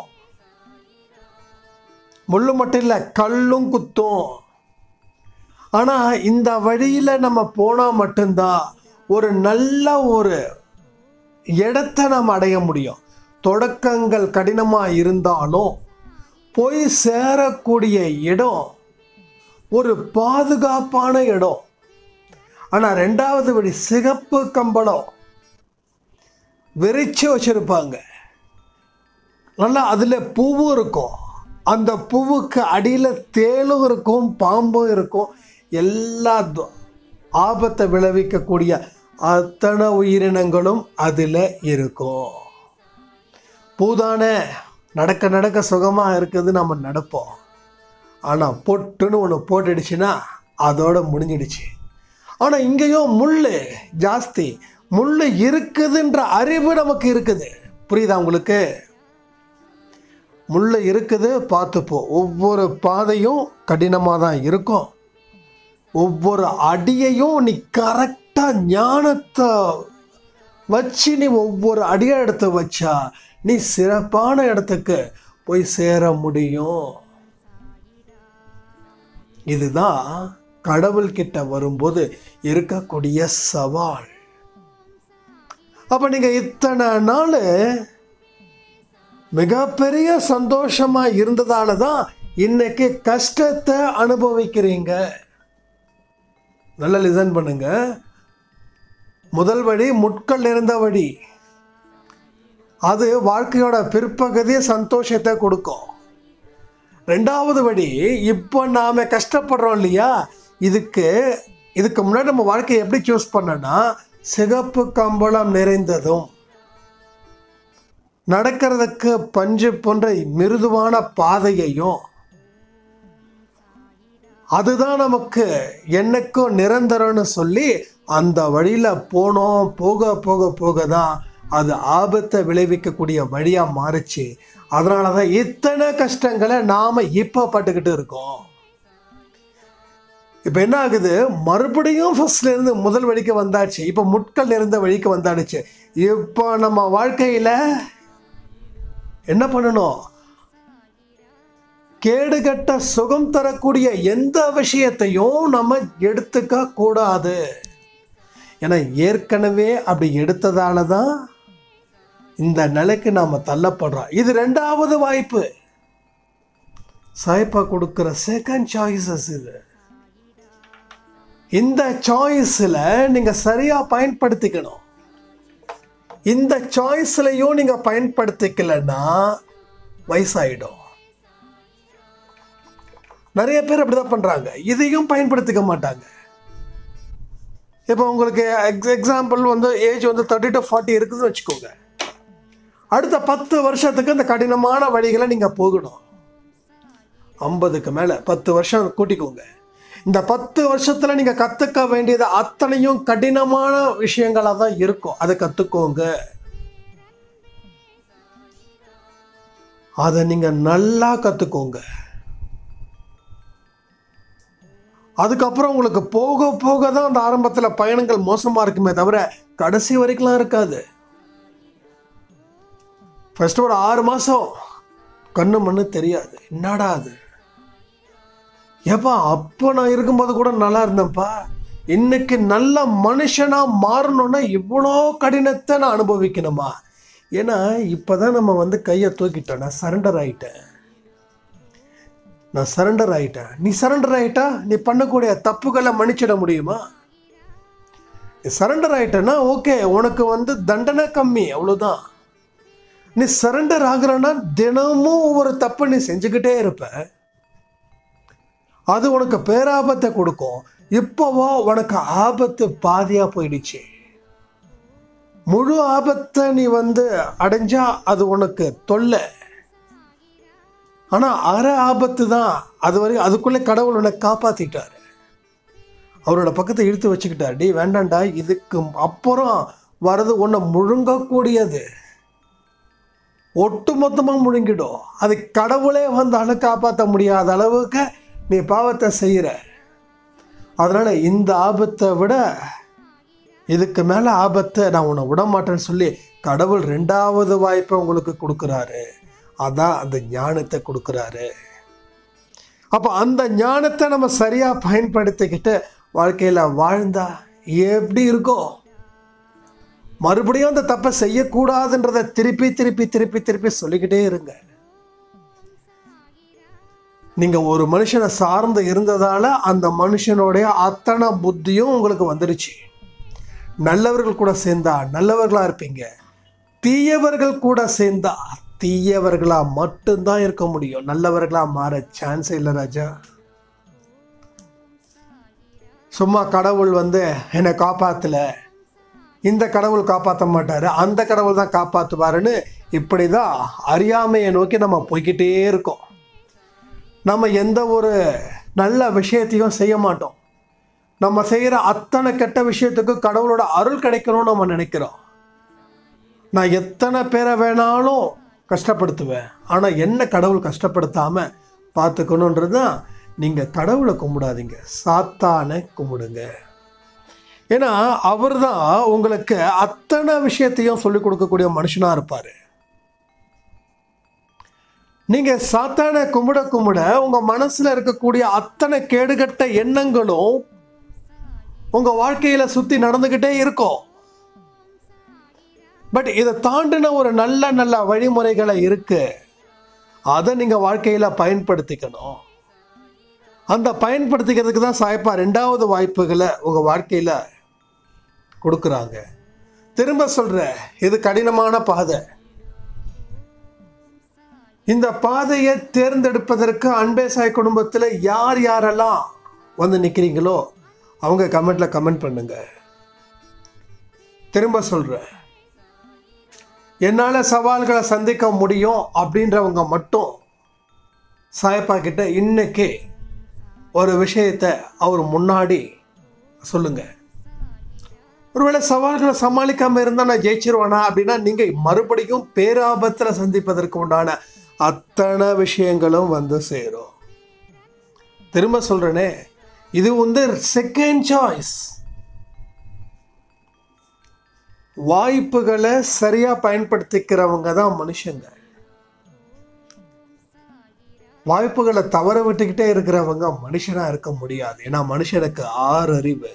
முள்ளு மட்டும் இல்லை கல்லும் குத்தும் ஆனால் இந்த வழியில் நம்ம போனால் மட்டும்தான் ஒரு நல்ல ஒரு இடத்தை நாம் அடைய முடியும் தொடக்கங்கள் கடினமாக இருந்தாலும் போய் சேரக்கூடிய இடம் ஒரு பாதுகாப்பான இடம் ஆனால் ரெண்டாவது வழி சிகப்பு கம்பளம் விரிச்சு வச்சிருப்பாங்க நல்லா அதில் பூவும் இருக்கும் அந்த பூவுக்கு அடியில் தேலும் இருக்கும் பாம்பும் இருக்கும் எல்லா து- ஆபத்தை விளைவிக்கக்கூடிய அத்தனை உயிரினங்களும் அதில் இருக்கும் பூதானே நடக்க நடக்க சுகமாக இருக்குது நம்ம நடப்போம் ஆனால் பொட்டுன்னு ஒன்று போட்டுடுச்சுன்னா அதோட முடிஞ்சிடுச்சு ஆனால் இங்கேயும் முள் ஜாஸ்தி முள் இருக்குதுன்ற அறிவு நமக்கு இருக்குது புரியுதா உங்களுக்கு முள் இருக்குது பார்த்துப்போ ஒவ்வொரு பாதையும் கடினமாக தான் இருக்கும் ஒவ்வொரு அடியையும் நீ கரெக்டாக ஞானத்தை வச்சு நீ ஒவ்வொரு அடியை எடுத்து வச்சா நீ சிறப்பான இடத்துக்கு போய் சேர முடியும் இதுதான் கடவுள்கிட்ட வரும்போது இருக்கக்கூடிய சவால் அப்ப நீங்க இத்தனை நாள் மிகப்பெரிய சந்தோஷமா இருந்ததால தான் இன்னைக்கு கஷ்டத்தை அனுபவிக்கிறீங்க நல்லா லிசன் பண்ணுங்க முதல் வழி முட்கள் நிறைந்த வழி அது வாழ்க்கையோட பிற்பகுதிய சந்தோஷத்தை கொடுக்கும் ரெண்டாவது வழி இப்போ நாம கஷ்டப்படுறோம் இல்லையா இதுக்கு இதுக்கு முன்னாடி நம்ம வாழ்க்கையை எப்படி சூஸ் பண்ணனா சிகப்பு கம்பளம் நிறைந்ததும் நடக்கிறதுக்கு பஞ்சு போன்ற மிருதுவான பாதையையும் அதுதான் நமக்கு என்னைக்கும் நிரந்தரம்னு சொல்லி அந்த வழியில போனோம் போக போக போக தான் அது ஆபத்தை விளைவிக்கக்கூடிய வழியா மாறுச்சு அதனால தான் இத்தனை கஷ்டங்களை நாம இப்போ பட்டுக்கிட்டு இருக்கோம் இப்போ என்ன ஆகுது மறுபடியும் ஃபர்ஸ்ட்ல இருந்து முதல் வழிக்கு வந்தாச்சு இப்போ முட்கள் நிறைந்த வழிக்கு வந்தாடுச்சு இப்போ நம்ம வாழ்க்கையில என்ன பண்ணணும் கேடுகட்ட சுகம் தரக்கூடிய எந்த விஷயத்தையும் நம்ம எடுத்துக்க கூடாது ஏன்னா ஏற்கனவே அப்படி எடுத்ததால தான் இந்த நிலைக்கு நாம் தள்ளப்படுறோம் இது ரெண்டாவது வாய்ப்பு சாய்ப்பா கொடுக்குற செகண்ட் சாய்ஸஸ் இது இந்த சாய்ஸில் நீங்கள் சரியாக பயன்படுத்திக்கணும் இந்த சாய்ஸ்லையும் நீங்கள் பயன்படுத்திக்கலைன்னா வயசாயிடும் நிறைய பேர் அப்படிதான் பண்றாங்க இதையும் பயன்படுத்திக்க மாட்டாங்க இப்போ உங்களுக்கு எக்ஸ் எக்ஸாம்பிள் வந்து ஏஜ் வந்து தேர்ட்டி டு ஃபார்ட்டி இருக்குதுன்னு வச்சுக்கோங்க அடுத்த பத்து வருஷத்துக்கு அந்த கடினமான வழிகளை நீங்கள் போகணும் ஐம்பதுக்கு மேலே பத்து வருஷம் கூட்டிக்கோங்க இந்த பத்து வருஷத்தில் நீங்கள் கற்றுக்க வேண்டியது அத்தனையும் கடினமான விஷயங்களாக தான் இருக்கும் அதை கற்றுக்கோங்க அதை நீங்கள் நல்லா கற்றுக்கோங்க அதுக்கப்புறம் உங்களுக்கு போக போக தான் அந்த ஆரம்பத்தில் பயணங்கள் மோசமாக இருக்குமே தவிர கடைசி வரைக்கும்லாம் இருக்காது ஃபர்ஸ்ட் ஒரு ஆறு மாதம் கண்ணு மண்ணு தெரியாது என்னடா அது ஏப்பா அப்போ நான் இருக்கும்போது கூட நல்லா இருந்தேன்ப்பா இன்னைக்கு நல்ல மனுஷனா மாறணும்னா இவ்வளோ கடினத்தை நான் அனுபவிக்கணுமா ஏன்னா இப்போதான் நம்ம வந்து கையை தூக்கிட்டோம் நான் சரண்டர் ஆயிட்டேன் நான் சரண்டர் ஆயிட்டேன் நீ சரண்டர் ஆயிட்டா நீ பண்ணக்கூடிய தப்புகளை மன்னிச்சிட முடியுமா நீ சரண்டர் ஆயிட்டேன்னா ஓகே உனக்கு வந்து தண்டனை கம்மி அவ்வளோதான் நீ சரண்டர் ஆகுறன்னா தினமும் ஒவ்வொரு தப்பு நீ செஞ்சுக்கிட்டே இருப்ப அது உனக்கு பேராபத்தை கொடுக்கும் இப்போவோ உனக்கு ஆபத்து பாதியா போயிடுச்சு முழு ஆபத்தை நீ வந்து அடைஞ்சா அது உனக்கு தொல்லை ஆனா அரை ஆபத்து தான் அது வரைக்கும் அதுக்குள்ளே கடவுள் உன்னை காப்பாத்திட்டாரு அவரோட பக்கத்தை இழுத்து வச்சுக்கிட்டார் டேய் வேண்டாம்டா இதுக்கு அப்புறம் வர்றது உன்னை முழுங்கக்கூடியது ஒட்டு மொத்தமாக முழுங்கிடும் அது கடவுளே வந்தாலும் காப்பாற்ற முடியாத அளவுக்கு நீ பாவத்தை செய்கிற அதனால இந்த ஆபத்தை விட இதுக்கு மேலே ஆபத்தை நான் உன்னை விட மாட்டேன்னு சொல்லி கடவுள் ரெண்டாவது வாய்ப்பை உங்களுக்கு கொடுக்குறாரு அதான் அந்த ஞானத்தை கொடுக்குறாரு அப்போ அந்த ஞானத்தை நம்ம சரியாக பயன்படுத்திக்கிட்டு வாழ்க்கையில் வாழ்ந்தா எப்படி இருக்கும் மறுபடியும் அந்த தப்பை செய்யக்கூடாதுன்றதை திருப்பி திருப்பி திருப்பி திருப்பி சொல்லிக்கிட்டே இருங்க நீங்க ஒரு மனுஷனை சார்ந்து இருந்ததால அந்த மனுஷனுடைய அத்தனை புத்தியும் உங்களுக்கு வந்துடுச்சு நல்லவர்கள் கூட சேர்ந்தா நல்லவர்களா இருப்பீங்க தீயவர்கள் கூட சேர்ந்தா தீயவர்களா மட்டும்தான் இருக்க முடியும் நல்லவர்களா மாற சான்ஸே இல்லை ராஜா சும்மா கடவுள் வந்து என்னை காப்பாத்தல இந்த கடவுள் காப்பாற்ற மாட்டாரு அந்த கடவுள் தான் காப்பாற்றுவாருன்னு இப்படி தான் அறியாமையை நோக்கி நம்ம போய்க்கிட்டே இருக்கோம் நம்ம எந்த ஒரு நல்ல விஷயத்தையும் செய்ய மாட்டோம் நம்ம செய்கிற அத்தனை கெட்ட விஷயத்துக்கு கடவுளோட அருள் கிடைக்கணும்னு நம்ம நினைக்கிறோம் நான் எத்தனை பேரை வேணாலும் கஷ்டப்படுத்துவேன் ஆனால் என்ன கடவுள் கஷ்டப்படுத்தாமல் பார்த்துக்கணுன்றது தான் நீங்கள் கடவுளை கும்பிடாதீங்க சாத்தானை கும்பிடுங்க ஏன்னா அவர் தான் உங்களுக்கு அத்தனை விஷயத்தையும் சொல்லிக் கொடுக்கக்கூடிய மனுஷனாக இருப்பார் நீங்கள் சாத்தானை கும்பிட கும்பிட உங்கள் மனசில் இருக்கக்கூடிய அத்தனை கேடுகட்ட எண்ணங்களும் உங்கள் வாழ்க்கையில் சுற்றி நடந்துக்கிட்டே இருக்கும் பட் இதை தாண்டின ஒரு நல்ல நல்ல வழிமுறைகளை இருக்கு அதை நீங்கள் வாழ்க்கையில் பயன்படுத்திக்கணும் அந்த பயன்படுத்திக்கிறதுக்கு தான் சாய்ப்பா ரெண்டாவது வாய்ப்புகளை உங்கள் வாழ்க்கையில் கொடுக்குறாங்க திரும்ப சொல்ற இது கடினமான பாதை இந்த பாதையை தேர்ந்தெடுப்பதற்கு அன்பே சாய் குடும்பத்தில் யார் யாரெல்லாம் வந்து நிற்கிறீங்களோ அவங்க கமெண்ட்ல கமெண்ட் பண்ணுங்க திரும்ப சொல்றேன் என்னால் சவால்களை சந்திக்க முடியும் அப்படின்றவங்க மட்டும் சாயப்பா கிட்ட இன்னைக்கு ஒரு விஷயத்தை அவர் முன்னாடி சொல்லுங்க ஒருவேளை சவால்களை சமாளிக்காம இருந்தா நான் ஜெயிச்சிருவானா அப்படின்னா நீங்க மறுபடியும் பேராபத்துல சந்திப்பதற்கு உண்டான அத்தனை விஷயங்களும் வந்து சேரும் திரும்ப சொல்றேனே இது வந்து செகண்ட் சாய்ஸ் வாய்ப்புகளை சரியா பயன்படுத்திக்கிறவங்க தான் மனுஷங்க வாய்ப்புகளை தவற விட்டுக்கிட்டே இருக்கிறவங்க மனுஷனா இருக்க முடியாது ஏன்னா மனுஷனுக்கு ஆறு அறிவு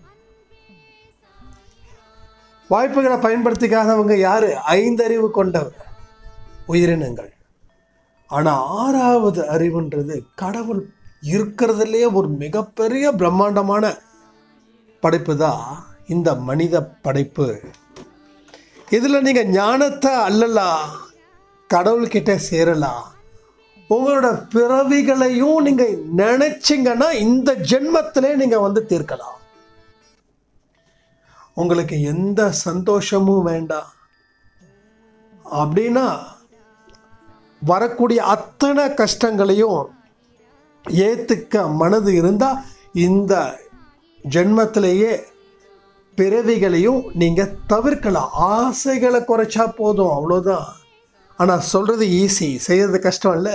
வாய்ப்புகளை பயன்படுத்திக்காதவங்க யாரு ஐந்தறிவு கொண்டவர் உயிரினங்கள் ஆனா ஆறாவது அறிவுன்றது கடவுள் இருக்கிறதுலே ஒரு மிகப்பெரிய பிரம்மாண்டமான படைப்பு தான் இந்த மனித படைப்பு இதில் நீங்கள் ஞானத்தை அல்லலாம் கடவுள்கிட்ட சேரலாம் உங்களோட பிறவிகளையும் நீங்கள் நினைச்சிங்கன்னா இந்த ஜென்மத்திலே நீங்கள் வந்து தீர்க்கலாம் உங்களுக்கு எந்த சந்தோஷமும் வேண்டாம் அப்படின்னா வரக்கூடிய அத்தனை கஷ்டங்களையும் ஏத்துக்க மனது இருந்தால் இந்த ஜென்மத்திலேயே பிறவிகளையும் நீங்கள் தவிர்க்கலாம் ஆசைகளை குறைச்சா போதும் அவ்வளோதான் ஆனால் சொல்கிறது ஈஸி செய்யறது கஷ்டம் இல்லை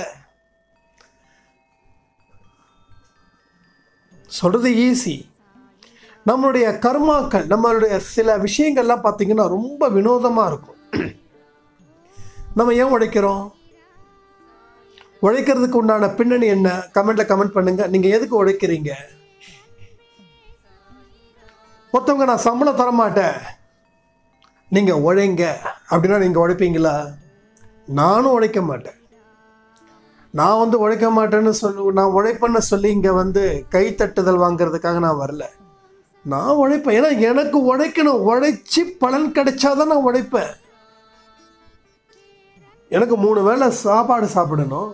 சொல்கிறது ஈஸி நம்மளுடைய கர்மாக்கள் நம்மளுடைய சில விஷயங்கள்லாம் பார்த்தீங்கன்னா ரொம்ப வினோதமாக இருக்கும் நம்ம ஏன் உழைக்கிறோம் உழைக்கிறதுக்கு உண்டான பின்னணி என்ன கமெண்ட்ல கமெண்ட் பண்ணுங்க நீங்க எதுக்கு உழைக்கிறீங்க ஒருத்தவங்க நான் சம்பளம் தர மாட்டேன் நீங்க உழைங்க அப்படின்னா நீங்க உழைப்பீங்களா நானும் உழைக்க மாட்டேன் நான் வந்து உழைக்க மாட்டேன்னு சொல்லு நான் உழைப்பேன்னு சொல்லி இங்க வந்து கை தட்டுதல் வாங்குறதுக்காக நான் வரல நான் உழைப்பேன் ஏன்னா எனக்கு உழைக்கணும் உழைச்சி பலன் கிடைச்சாதான் நான் உழைப்பேன் எனக்கு மூணு வேளை சாப்பாடு சாப்பிடணும்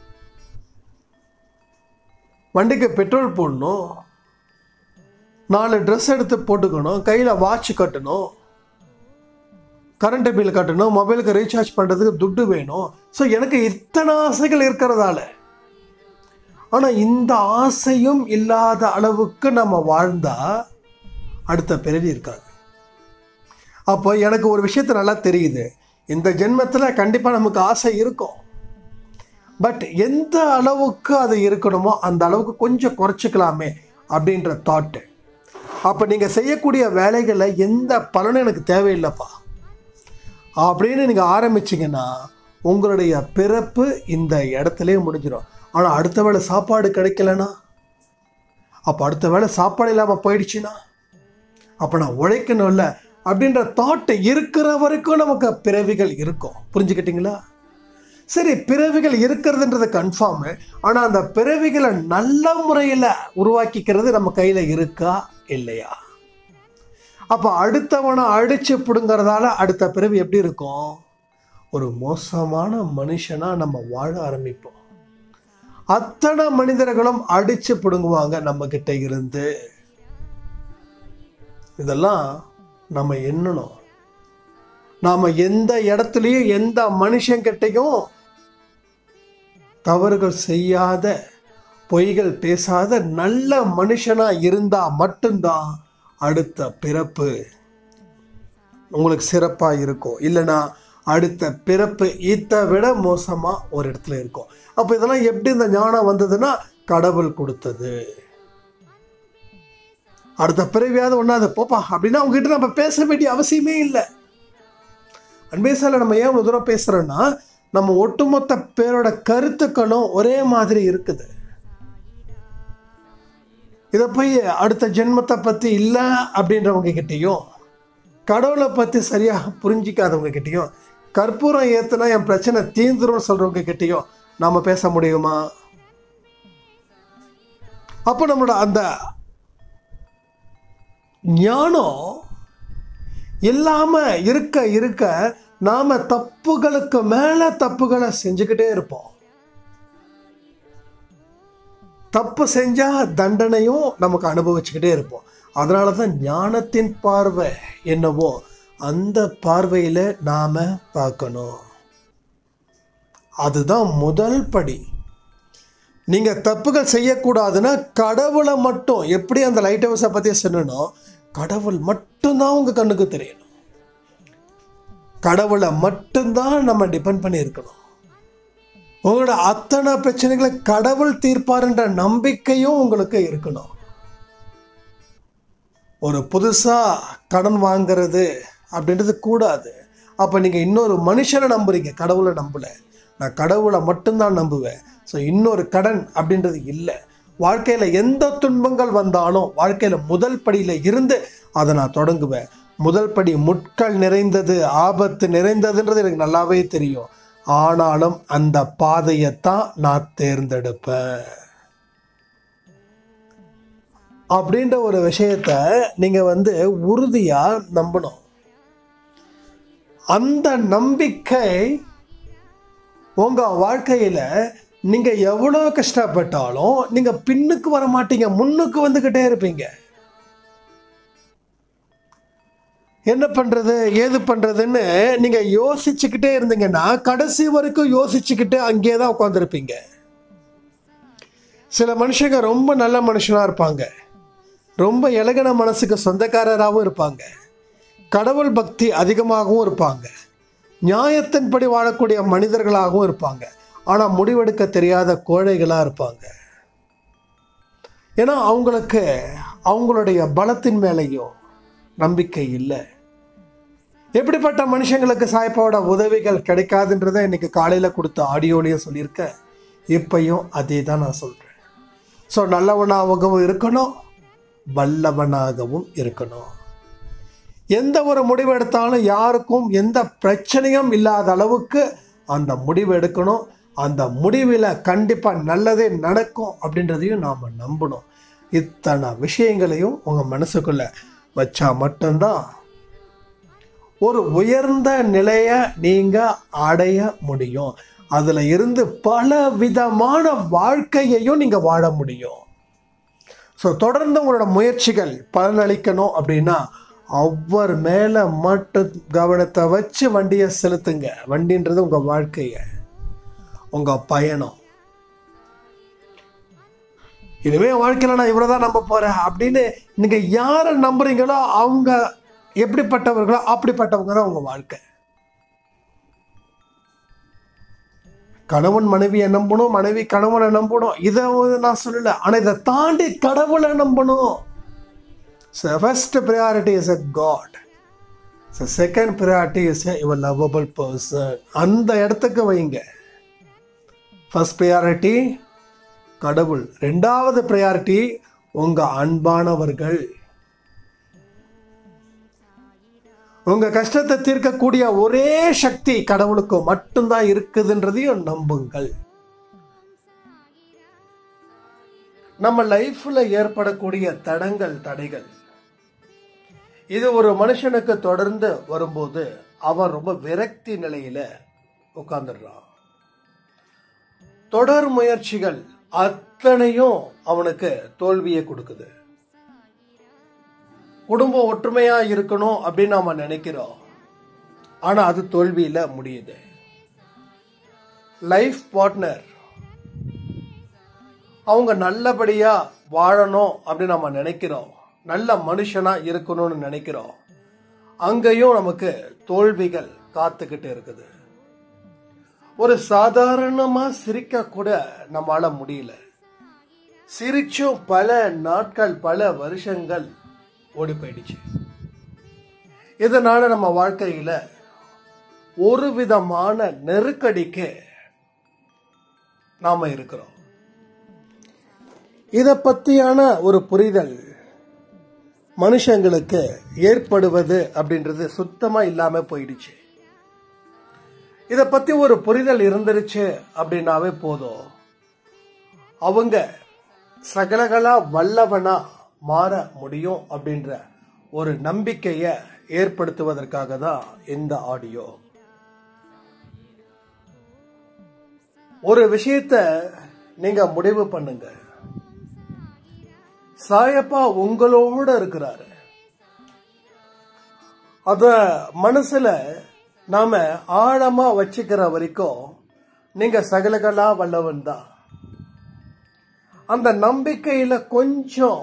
வண்டிக்கு பெட்ரோல் போடணும் நாலு ட்ரெஸ் எடுத்து போட்டுக்கணும் கையில் வாட்ச் கட்டணும் கரண்ட் பில் கட்டணும் மொபைலுக்கு ரீசார்ஜ் பண்ணுறதுக்கு துட்டு வேணும் ஸோ எனக்கு இத்தனை ஆசைகள் இருக்கிறதால ஆனால் இந்த ஆசையும் இல்லாத அளவுக்கு நம்ம வாழ்ந்தா அடுத்த பிறவி இருக்காது அப்போ எனக்கு ஒரு விஷயத்த நல்லா தெரியுது இந்த ஜென்மத்தில் கண்டிப்பாக நமக்கு ஆசை இருக்கும் பட் எந்த அளவுக்கு அது இருக்கணுமோ அந்த அளவுக்கு கொஞ்சம் குறைச்சிக்கலாமே அப்படின்ற தாட்டு அப்போ நீங்கள் செய்யக்கூடிய வேலைகளை எந்த பலனும் எனக்கு தேவையில்லைப்பா அப்படின்னு நீங்கள் ஆரம்பிச்சிங்கன்னா உங்களுடைய பிறப்பு இந்த இடத்துலயே முடிஞ்சிடும் ஆனால் அடுத்த வேளை சாப்பாடு கிடைக்கலனா அப்போ அடுத்த வேளை சாப்பாடு இல்லாமல் போயிடுச்சுன்னா அப்போ நான் உழைக்கணும்ல அப்படின்ற தாட் இருக்கிற வரைக்கும் நமக்கு பிறவிகள் இருக்கும் புரிஞ்சுக்கிட்டீங்களா சரி பிறவிகள் இருக்கிறதுன்றது கன்ஃபார்மு ஆனால் அந்த பிறவிகளை நல்ல முறையில் உருவாக்கிக்கிறது நம்ம கையில் இருக்கா இல்லையா அப்போ அடுத்தவனை அடிச்சு பிடுங்கிறதால அடுத்த பிறவி எப்படி இருக்கும் ஒரு மோசமான மனுஷனாக நம்ம வாழ ஆரம்பிப்போம் அத்தனை மனிதர்களும் அடிச்சு பிடுங்குவாங்க நம்ம கிட்ட இருந்து இதெல்லாம் நம்ம எண்ணணும் நாம எந்த இடத்துலையும் எந்த மனுஷங்கிட்டையும் தவறுகள் செய்யாத பொய்கள் பேசாத நல்ல மனுஷனா இருந்தா மட்டும்தான் அடுத்த பிறப்பு உங்களுக்கு சிறப்பா இருக்கும் இல்லைன்னா அடுத்த பிறப்பு இதை விட மோசமா ஒரு இடத்துல இருக்கும் அப்போ இதெல்லாம் எப்படி இந்த ஞானம் வந்ததுன்னா கடவுள் கொடுத்தது அடுத்த பிறவியாவது ஒன்றாவது போப்பா அப்படின்னா அவங்ககிட்ட நம்ம பேச வேண்டிய அவசியமே இல்லை அன்பேசால நம்ம ஏன் இவ்வளவு தூரம் பேசுறோம்னா நம்ம ஒட்டுமொத்த பேரோட கருத்துக்களும் ஒரே மாதிரி இருக்குது இதை போய் அடுத்த ஜென்மத்தை பற்றி இல்லை அப்படின்றவங்க கிட்டேயும் கடவுளை பற்றி சரியாக புரிஞ்சிக்காதவங்க கிட்டேயும் கற்பூரம் ஏற்றுனா என் பிரச்சனை தீந்துரும் சொல்கிறவங்க கிட்டேயும் நாம் பேச முடியுமா அப்போ நம்மளோட அந்த ஞானம் இல்லாம இருக்க இருக்க நாம தப்புகளுக்கு மேல தப்புகளை செஞ்சுக்கிட்டே இருப்போம் தப்பு செஞ்சா தண்டனையும் நமக்கு அனுபவிச்சுக்கிட்டே இருப்போம் அதனால தான் ஞானத்தின் பார்வை என்னவோ அந்த பார்வையில நாம பார்க்கணும் அதுதான் முதல் படி நீங்க தப்புகள் செய்யக்கூடாதுன்னா கடவுளை மட்டும் எப்படி அந்த லைட் ஹவுஸை பத்தி சொன்னனோ கடவுள் மட்டும்தான் உங்க கண்ணுக்கு தெரியணும் கடவுளை மட்டும்தான் நம்ம டிபெண்ட் பண்ணி இருக்கணும் உங்களோட அத்தனை பிரச்சனைகளை கடவுள் தீர்ப்பாருன்ற நம்பிக்கையும் உங்களுக்கு இருக்கணும் ஒரு புதுசா கடன் வாங்குறது அப்படின்றது கூடாது அப்ப நீங்க இன்னொரு மனுஷனை நம்புறீங்க கடவுளை நம்பல நான் கடவுளை மட்டும்தான் நம்புவேன் ஸோ இன்னொரு கடன் அப்படின்றது இல்லை வாழ்க்கையில எந்த துன்பங்கள் வந்தாலும் வாழ்க்கையில முதல் படியில இருந்து அதை நான் தொடங்குவேன் முதல் படி முட்கள் நிறைந்தது ஆபத்து நிறைந்ததுன்றது எனக்கு நல்லாவே தெரியும் ஆனாலும் அந்த பாதையைத்தான் நான் தேர்ந்தெடுப்பேன் அப்படின்ற ஒரு விஷயத்த நீங்க வந்து உறுதியா நம்பணும் அந்த நம்பிக்கை உங்க வாழ்க்கையில நீங்க எவ்வளவு கஷ்டப்பட்டாலும் நீங்க பின்னுக்கு வர மாட்டீங்க முன்னுக்கு வந்துகிட்டே இருப்பீங்க என்ன பண்றது ஏது பண்றதுன்னு நீங்க யோசிச்சுக்கிட்டே இருந்தீங்கன்னா கடைசி வரைக்கும் யோசிச்சுக்கிட்டு அங்கேயே தான் உட்காந்துருப்பீங்க சில மனுஷங்க ரொம்ப நல்ல மனுஷனா இருப்பாங்க ரொம்ப இலகன மனசுக்கு சொந்தக்காரராகவும் இருப்பாங்க கடவுள் பக்தி அதிகமாகவும் இருப்பாங்க நியாயத்தின்படி வாழக்கூடிய மனிதர்களாகவும் இருப்பாங்க ஆனால் முடிவெடுக்க தெரியாத கோழைகளாக இருப்பாங்க ஏன்னா அவங்களுக்கு அவங்களுடைய பலத்தின் மேலேயும் நம்பிக்கை இல்லை எப்படிப்பட்ட மனுஷங்களுக்கு சாய்ப்பாவோட உதவிகள் கிடைக்காதுன்றதை இன்னைக்கு காலையில் கொடுத்த ஆடியோலையும் சொல்லியிருக்கேன் இப்பையும் அதே தான் நான் சொல்கிறேன் ஸோ நல்லவனாகவும் இருக்கணும் வல்லவனாகவும் இருக்கணும் எந்த ஒரு முடிவு எடுத்தாலும் யாருக்கும் எந்த பிரச்சனையும் இல்லாத அளவுக்கு அந்த முடிவு எடுக்கணும் அந்த முடிவில் கண்டிப்பாக நல்லதே நடக்கும் அப்படின்றதையும் நாம் நம்பணும் இத்தனை விஷயங்களையும் உங்கள் மனசுக்குள்ள வச்சா மட்டும்தான் ஒரு உயர்ந்த நிலையை நீங்கள் அடைய முடியும் அதில் இருந்து பல விதமான வாழ்க்கையையும் நீங்கள் வாழ முடியும் ஸோ தொடர்ந்து உங்களோட முயற்சிகள் பலனளிக்கணும் அப்படின்னா அவர் மேலே மட்டும் கவனத்தை வச்சு வண்டியை செலுத்துங்க வண்டின்றது உங்கள் வாழ்க்கையை உங்கள் பயணம் இனிமே என் வாழ்க்கையில் நான் இவரை தான் நம்ப போகிறேன் அப்படின்னு நீங்கள் யாரை நம்புறீங்களோ அவங்க எப்படிப்பட்டவர்களோ அப்படிப்பட்டவங்க தான் உங்கள் வாழ்க்கை கணவன் மனைவியை நம்பணும் மனைவி கணவனை நம்பணும் இதை வந்து நான் சொல்லல ஆனால் இதை தாண்டி கடவுளை நம்பணும் first priority is a God second priority is your lovable person அந்த இடத்துக்கு வைங்க ஃபர்ஸ்ட் ப்ரையாரிட்டி கடவுள் ரெண்டாவது ப்ரையாரிட்டி உங்கள் அன்பானவர்கள் உங்க கஷ்டத்தை தீர்க்கக்கூடிய ஒரே சக்தி கடவுளுக்கு மட்டும்தான் இருக்குதுன்றதையும் நம்புங்கள் நம்ம லைஃப்ல ஏற்படக்கூடிய தடங்கள் தடைகள் இது ஒரு மனுஷனுக்கு தொடர்ந்து வரும்போது அவன் ரொம்ப விரக்தி நிலையில உட்கார்ந்துடுறான் தொடர் முயற்சிகள் அத்தனையும் அவனுக்கு தோல்வியை கொடுக்குது குடும்பம் ஒற்றுமையா இருக்கணும் அப்படின்னு நாம நினைக்கிறோம் ஆனா அது தோல்வியில முடியுது லைஃப் பார்ட்னர் அவங்க நல்லபடியா வாழணும் அப்படின்னு நம்ம நினைக்கிறோம் நல்ல மனுஷனா இருக்கணும்னு நினைக்கிறோம் அங்கேயும் நமக்கு தோல்விகள் காத்துக்கிட்டு இருக்குது ஒரு சாதாரணமா சிரிக்க கூட நம்மளால முடியல சிரிச்சும் பல நாட்கள் பல வருஷங்கள் ஓடி போயிடுச்சு இதனால நம்ம வாழ்க்கையில ஒரு விதமான நெருக்கடிக்கு நாம இருக்கிறோம் இத பத்தியான ஒரு புரிதல் மனுஷங்களுக்கு ஏற்படுவது அப்படின்றது சுத்தமா இல்லாம போயிடுச்சு இத பத்தி ஒரு புரிதல் இருந்துருச்சு அப்படின்னாவே போதும் அவங்க சகலகளா வல்லவனா மாற முடியும் அப்படின்ற ஒரு நம்பிக்கைய ஏற்படுத்துவதற்காக தான் இந்த ஆடியோ ஒரு விஷயத்த நீங்க முடிவு பண்ணுங்க சாயப்பா உங்களோட இருக்கிறாரு அத மனசுல நாம ஆழமா வச்சுக்கிற வரைக்கும் நீங்க சகலகலா வல்லவன் தான் அந்த நம்பிக்கையில கொஞ்சம்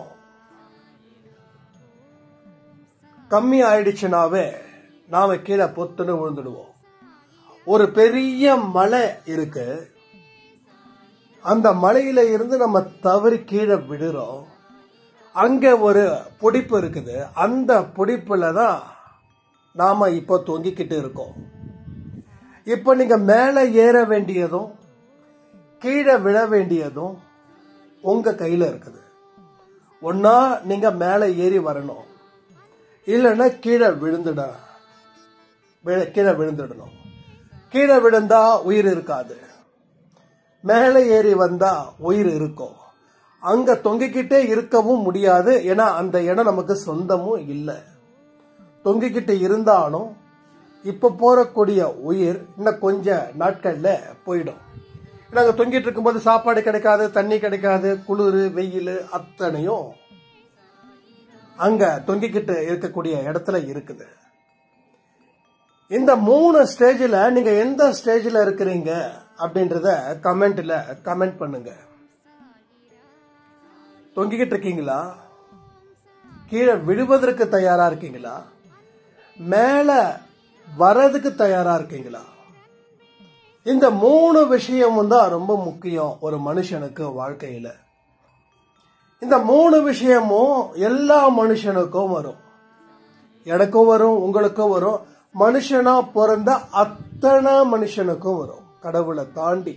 கம்மி ஆயிடுச்சுனாவே நாம கீழே பொத்துன்னு விழுந்துடுவோம் ஒரு பெரிய மலை இருக்கு அந்த மலையில இருந்து நம்ம தவறி கீழே விடுறோம் அங்க ஒரு பிடிப்பு இருக்குது அந்த பிடிப்புல தான் நாம இப்போ தொங்கிக்கிட்டு இருக்கோம் இப்போ நீங்க மேலே ஏற வேண்டியதும் கீழே விழ வேண்டியதும் உங்க கையில இருக்குது ஒன்னா நீங்க மேலே ஏறி வரணும் இல்லைன்னா கீழே விழுந்துட விழ- கீழே விழுந்துடணும் கீழே விழுந்தா உயிர் இருக்காது மேலே ஏறி வந்தா உயிர் இருக்கும் அங்க தொங்கிக்கிட்டே இருக்கவும் முடியாது ஏன்னா அந்த இடம் நமக்கு சொந்தமும் இல்லை தொங்கிக்கிட்டு இருந்தாலும் இப்ப போறக்கூடிய உயிர் இன்னும் கொஞ்ச நாட்கள்ல போயிடும் நாங்க தொங்கிட்டு இருக்கும்போது சாப்பாடு கிடைக்காது தண்ணி கிடைக்காது குளிர் வெயில் அத்தனையும் அங்க தொங்கிக்கிட்டு இருக்கக்கூடிய இடத்துல இருக்குது இந்த மூணு ஸ்டேஜில் நீங்க எந்த ஸ்டேஜில் இருக்கிறீங்க அப்படின்றத கமெண்ட்ல கமெண்ட் பண்ணுங்க தொங்கிக்கிட்டு இருக்கீங்களா கீழே விழுவதற்கு தயாரா இருக்கீங்களா மேல வரதுக்கு தயாரா இருக்கீங்களா இந்த மூணு விஷயமும் தான் ரொம்ப முக்கியம் ஒரு மனுஷனுக்கு வாழ்க்கையில இந்த மூணு விஷயமும் எல்லா மனுஷனுக்கும் வரும் எனக்கும் வரும் உங்களுக்கும் வரும் மனுஷனா பிறந்த அத்தனை மனுஷனுக்கும் வரும் கடவுளை தாண்டி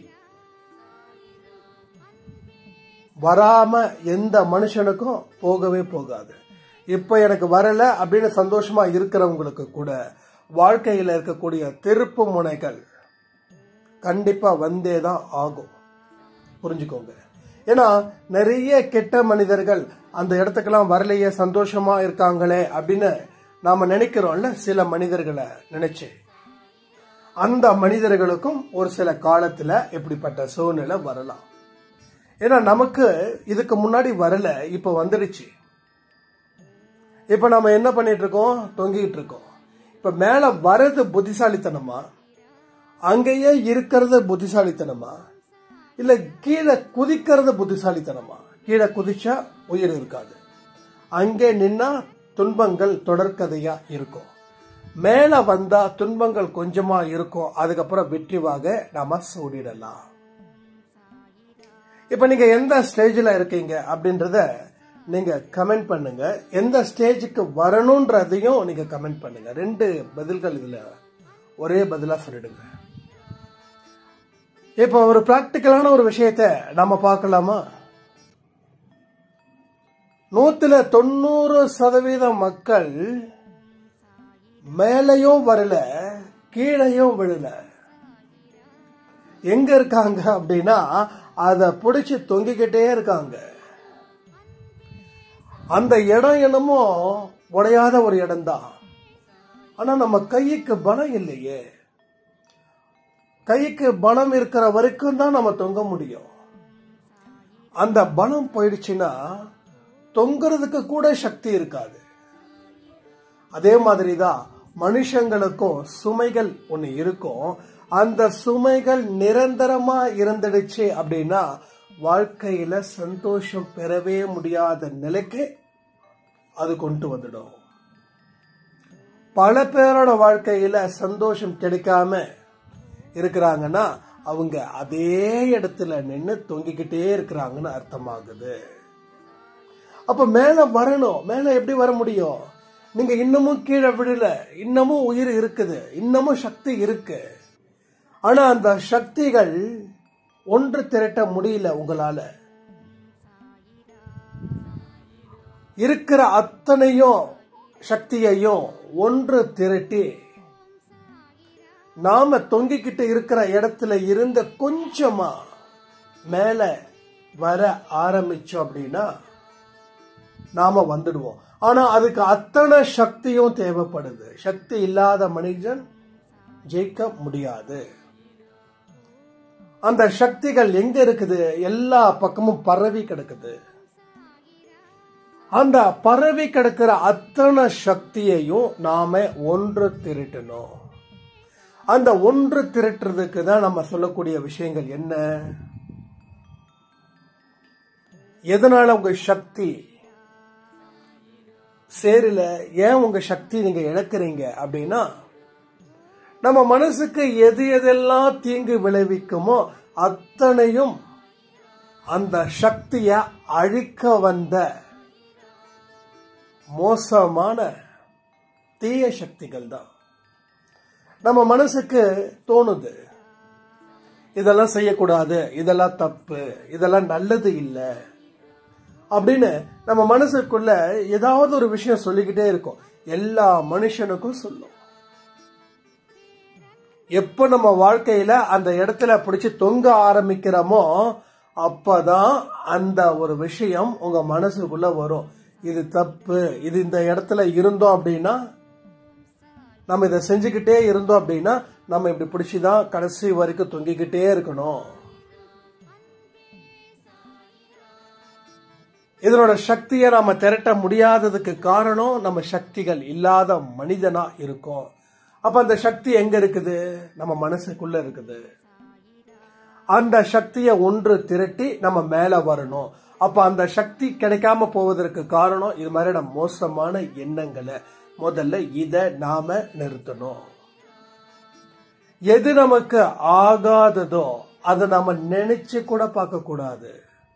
வராம எந்த மனுஷனுக்கும் போகவே போகாது இப்ப எனக்கு வரல அப்படின்னு சந்தோஷமா இருக்கிறவங்களுக்கு கூட வாழ்க்கையில இருக்கக்கூடிய திருப்பு முனைகள் கண்டிப்பா வந்தே தான் ஆகும் புரிஞ்சுக்கோங்க ஏன்னா நிறைய கெட்ட மனிதர்கள் அந்த இடத்துக்கெல்லாம் வரலையே சந்தோஷமா இருக்காங்களே அப்படின்னு நாம நினைக்கிறோம்ல சில மனிதர்களை நினைச்சு அந்த மனிதர்களுக்கும் ஒரு சில காலத்துல இப்படிப்பட்ட சூழ்நிலை வரலாம் ஏன்னா நமக்கு இதுக்கு முன்னாடி வரல இப்ப வந்துடுச்சு இப்ப நம்ம என்ன பண்ணிட்டு இருக்கோம் தொங்கிட்டு இருக்கோம் இப்ப மேல வர்றது புத்திசாலித்தனமா அங்கேயே இருக்கிறது புத்திசாலித்தனமா இல்ல கீழே குதிக்கிறது புத்திசாலித்தனமா கீழே குதிச்சா உயிர் இருக்காது அங்கே நின்னா துன்பங்கள் தொடர்கதையா இருக்கும் மேல வந்தா துன்பங்கள் கொஞ்சமா இருக்கும் அதுக்கப்புறம் வெற்றிவாக நாம சூடிடலாம் இப்ப நீங்க எந்த ஸ்டேஜ்ல இருக்கீங்க அப்படின்றத நீங்க கமெண்ட் பண்ணுங்க எந்த ஸ்டேஜுக்கு வரணும்ன்றதையும் நீங்க கமெண்ட் பண்ணுங்க ரெண்டு பதில்கள் இதுல ஒரே பதிலா சொல்லிடுங்க இப்போ ஒரு பிராக்டிக்கலான ஒரு விஷயத்த நாம பார்க்கலாமா நூத்துல தொண்ணூறு சதவீதம் மக்கள் மேலையும் வரல கீழையும் விழல எங்க இருக்காங்க அப்படின்னா அத பிடிச்சு தொங்கிக்கிட்டே இருக்காங்க அந்த இடம் என்னமோ உடையாத ஒரு இடம்தான் ஆனா நம்ம கைக்கு பலம் இல்லையே கைக்கு பலம் இருக்கிற வரைக்கும் தான் நம்ம தொங்க முடியும் அந்த பலம் போயிடுச்சுன்னா தொங்குறதுக்கு கூட சக்தி இருக்காது அதே மாதிரி தான் மனுஷங்களுக்கும் சுமைகள் ஒண்ணு இருக்கும் அந்த சுமைகள் நிரந்தரமா இருந்துடுச்சு அப்படின்னா வாழ்க்கையில சந்தோஷம் பெறவே முடியாத நிலைக்கு அது கொண்டு வந்துடும் பல பேரோட வாழ்க்கையில சந்தோஷம் கிடைக்காம இருக்கிறாங்கன்னா அவங்க அதே இடத்துல நின்று தொங்கிக்கிட்டே இருக்கிறாங்கன்னு அர்த்தமாகுது அப்ப மேல வரணும் மேல எப்படி வர முடியும் நீங்க இன்னமும் கீழே விடல இன்னமும் உயிர் இருக்குது இன்னமும் சக்தி இருக்கு ஆனா அந்த சக்திகள் ஒன்று திரட்ட முடியல உங்களால இருக்கிற அத்தனையும் சக்தியையும் ஒன்று திரட்டி நாம தொங்கிக்கிட்டு இருக்கிற இடத்துல இருந்து கொஞ்சமா மேல வர ஆரம்பிச்சோம் அப்படின்னா நாம வந்துடுவோம் ஆனா அதுக்கு அத்தனை சக்தியும் தேவைப்படுது சக்தி இல்லாத மனிதன் ஜெயிக்க முடியாது அந்த சக்திகள் எங்க இருக்குது எல்லா பக்கமும் பரவி கிடக்குது அந்த பரவி கிடக்கிற அத்தனை சக்தியையும் நாம ஒன்று திரட்டணும் அந்த ஒன்று திரட்டுறதுக்கு தான் நம்ம சொல்லக்கூடிய விஷயங்கள் என்ன எதனால உங்க சக்தி சேரல ஏன் உங்க சக்தி நீங்க இழக்கிறீங்க அப்படின்னா நம்ம மனசுக்கு எது எதெல்லாம் தீங்கு விளைவிக்குமோ அத்தனையும் அந்த சக்திய அழிக்க வந்த மோசமான தீய சக்திகள் தான் நம்ம மனசுக்கு தோணுது இதெல்லாம் செய்யக்கூடாது இதெல்லாம் தப்பு இதெல்லாம் நல்லது இல்லை அப்படின்னு நம்ம மனசுக்குள்ள ஏதாவது ஒரு விஷயம் சொல்லிக்கிட்டே இருக்கும் எல்லா மனுஷனுக்கும் சொல்லும் எப்ப நம்ம வாழ்க்கையில அந்த இடத்துல பிடிச்சு தொங்க ஆரம்பிக்கிறோமோ அப்பதான் அந்த ஒரு விஷயம் உங்க மனசுக்குள்ள வரும் இது தப்பு இது இந்த இடத்துல இருந்தோம் அப்படின்னா நம்ம இதை செஞ்சுக்கிட்டே இருந்தோம் அப்படின்னா நம்ம இப்படி பிடிச்சிதான் கடைசி வரைக்கும் தொங்கிக்கிட்டே இருக்கணும் இதனோட சக்தியை நாம திரட்ட முடியாததுக்கு காரணம் நம்ம சக்திகள் இல்லாத மனிதனா இருக்கோம் அப்ப அந்த சக்தி எங்க இருக்குது நம்ம மனசுக்குள்ள இருக்குது அந்த சக்தியை ஒன்று திரட்டி நம்ம மேல வரணும் அப்ப அந்த சக்தி கிடைக்காம போவதற்கு காரணம் இது மாதிரி நம்ம மோசமான எண்ணங்களை முதல்ல இத நாம நிறுத்தணும் எது நமக்கு ஆகாததோ அதை நாம நினைச்சு கூட பார்க்க கூடாது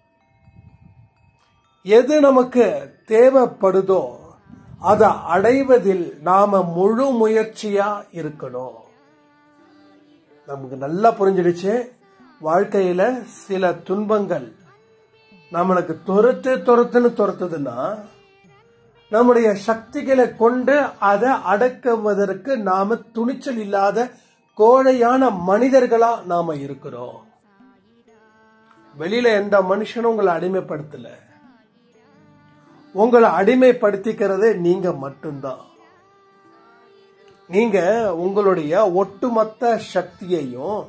எது நமக்கு தேவைப்படுதோ அதை அடைவதில் நாம முழு முயற்சியா இருக்கணும் நமக்கு நல்லா புரிஞ்சிடுச்சு வாழ்க்கையில சில துன்பங்கள் நம்மளுக்கு துரத்து துரத்துன்னு துரத்துதுன்னா நம்முடைய சக்திகளை கொண்டு அதை அடக்குவதற்கு நாம துணிச்சல் இல்லாத கோழையான மனிதர்களா நாம இருக்கிறோம் வெளியில எந்த மனுஷனும் உங்களை அடிமைப்படுத்தல உங்களை அடிமைப்படுத்திக்கிறது நீங்க மட்டும்தான் நீங்க உங்களுடைய ஒட்டுமொத்த சக்தியையும்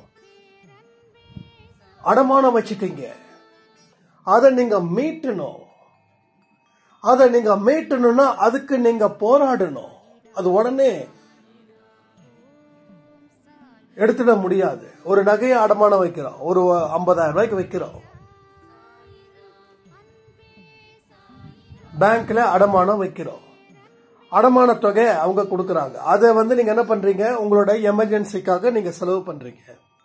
அடமானம் வச்சுட்டீங்க அதை நீங்க மீட்டணும் அதை நீங்க மீட்டணும்னா அதுக்கு நீங்க போராடணும் அது உடனே எடுத்துட முடியாது ஒரு நகையை அடமானம் வைக்கிறோம் ஒரு ஐம்பதாயிரம் ரூபாய்க்கு வைக்கிறோம் பேங்க்ல அடமானம் வைக்கிறோம் அடமான தொகை அவங்க கொடுக்கறாங்க அதை வந்து நீங்க என்ன பண்றீங்க உங்களோட எமர்ஜென்சிக்காக நீங்க செலவு பண்றீங்க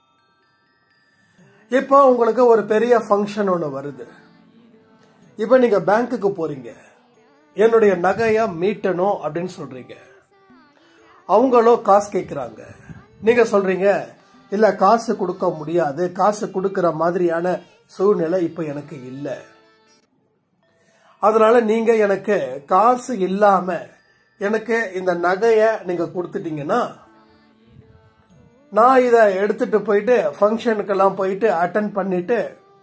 இப்போ உங்களுக்கு ஒரு பெரிய ஃபங்க்ஷன் ஒன்று வருது இப்போ நீங்க பேங்க்குக்கு போறீங்க என்னுடைய நகையை மீட்டணும் அப்படின்னு சொல்றீங்க அவங்களோ காசு கேட்குறாங்க நீங்க சொல்றீங்க இல்ல காசு கொடுக்க முடியாது காசு கொடுக்கிற மாதிரியான சூழ்நிலை இப்போ எனக்கு இல்லை அதனால நீங்க எனக்கு காசு இல்லாம எனக்கு இந்த நகைய நீங்க கொடுத்துட்டீங்கன்னா நான் இதை எடுத்துட்டு போயிட்டு ஃபங்க்ஷனுக்கெல்லாம் போயிட்டு அட்டன் பண்ணிட்டு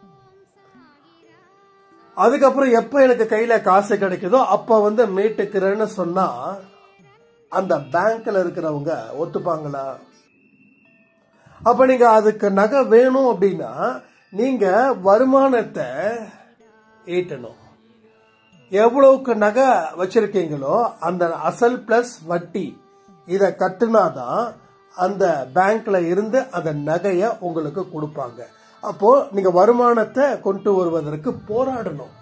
அதுக்கப்புறம் எப்ப எனக்கு கையில காசு கிடைக்குதோ அப்ப வந்து மீட்டுக்கிறேன்னு சொன்னா அந்த பேங்க்ல இருக்கிறவங்க ஒத்துப்பாங்களா அப்ப நீங்க அதுக்கு நகை வேணும் அப்படின்னா நீங்க வருமானத்தை ஈட்டணும் எவ்வளவுக்கு நகை வச்சிருக்கீங்களோ அந்த அசல் பிளஸ் வட்டி இத கட்டுனாதான் அந்த பேங்க்ல இருந்து அந்த நகைய உங்களுக்கு கொடுப்பாங்க அப்போ நீங்க வருமானத்தை கொண்டு வருவதற்கு போராடணும்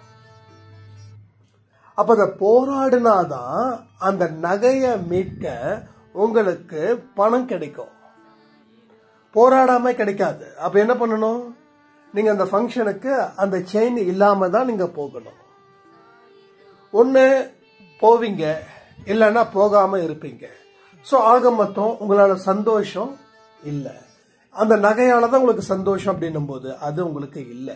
அப்ப அந்த போராடினாதான் அந்த நகைய மீட்க உங்களுக்கு பணம் கிடைக்கும் போராடாம கிடைக்காது அப்ப என்ன பண்ணணும் நீங்க அந்த ஃபங்க்ஷனுக்கு அந்த செயின் இல்லாம தான் நீங்க போகணும் ஒன்று போவீங்க இல்லைன்னா போகாம இருப்பீங்க ஸோ ஆக மொத்தம் உங்களால சந்தோஷம் இல்லை அந்த நகையால தான் உங்களுக்கு சந்தோஷம் அப்படின்னும் போது அது உங்களுக்கு இல்லை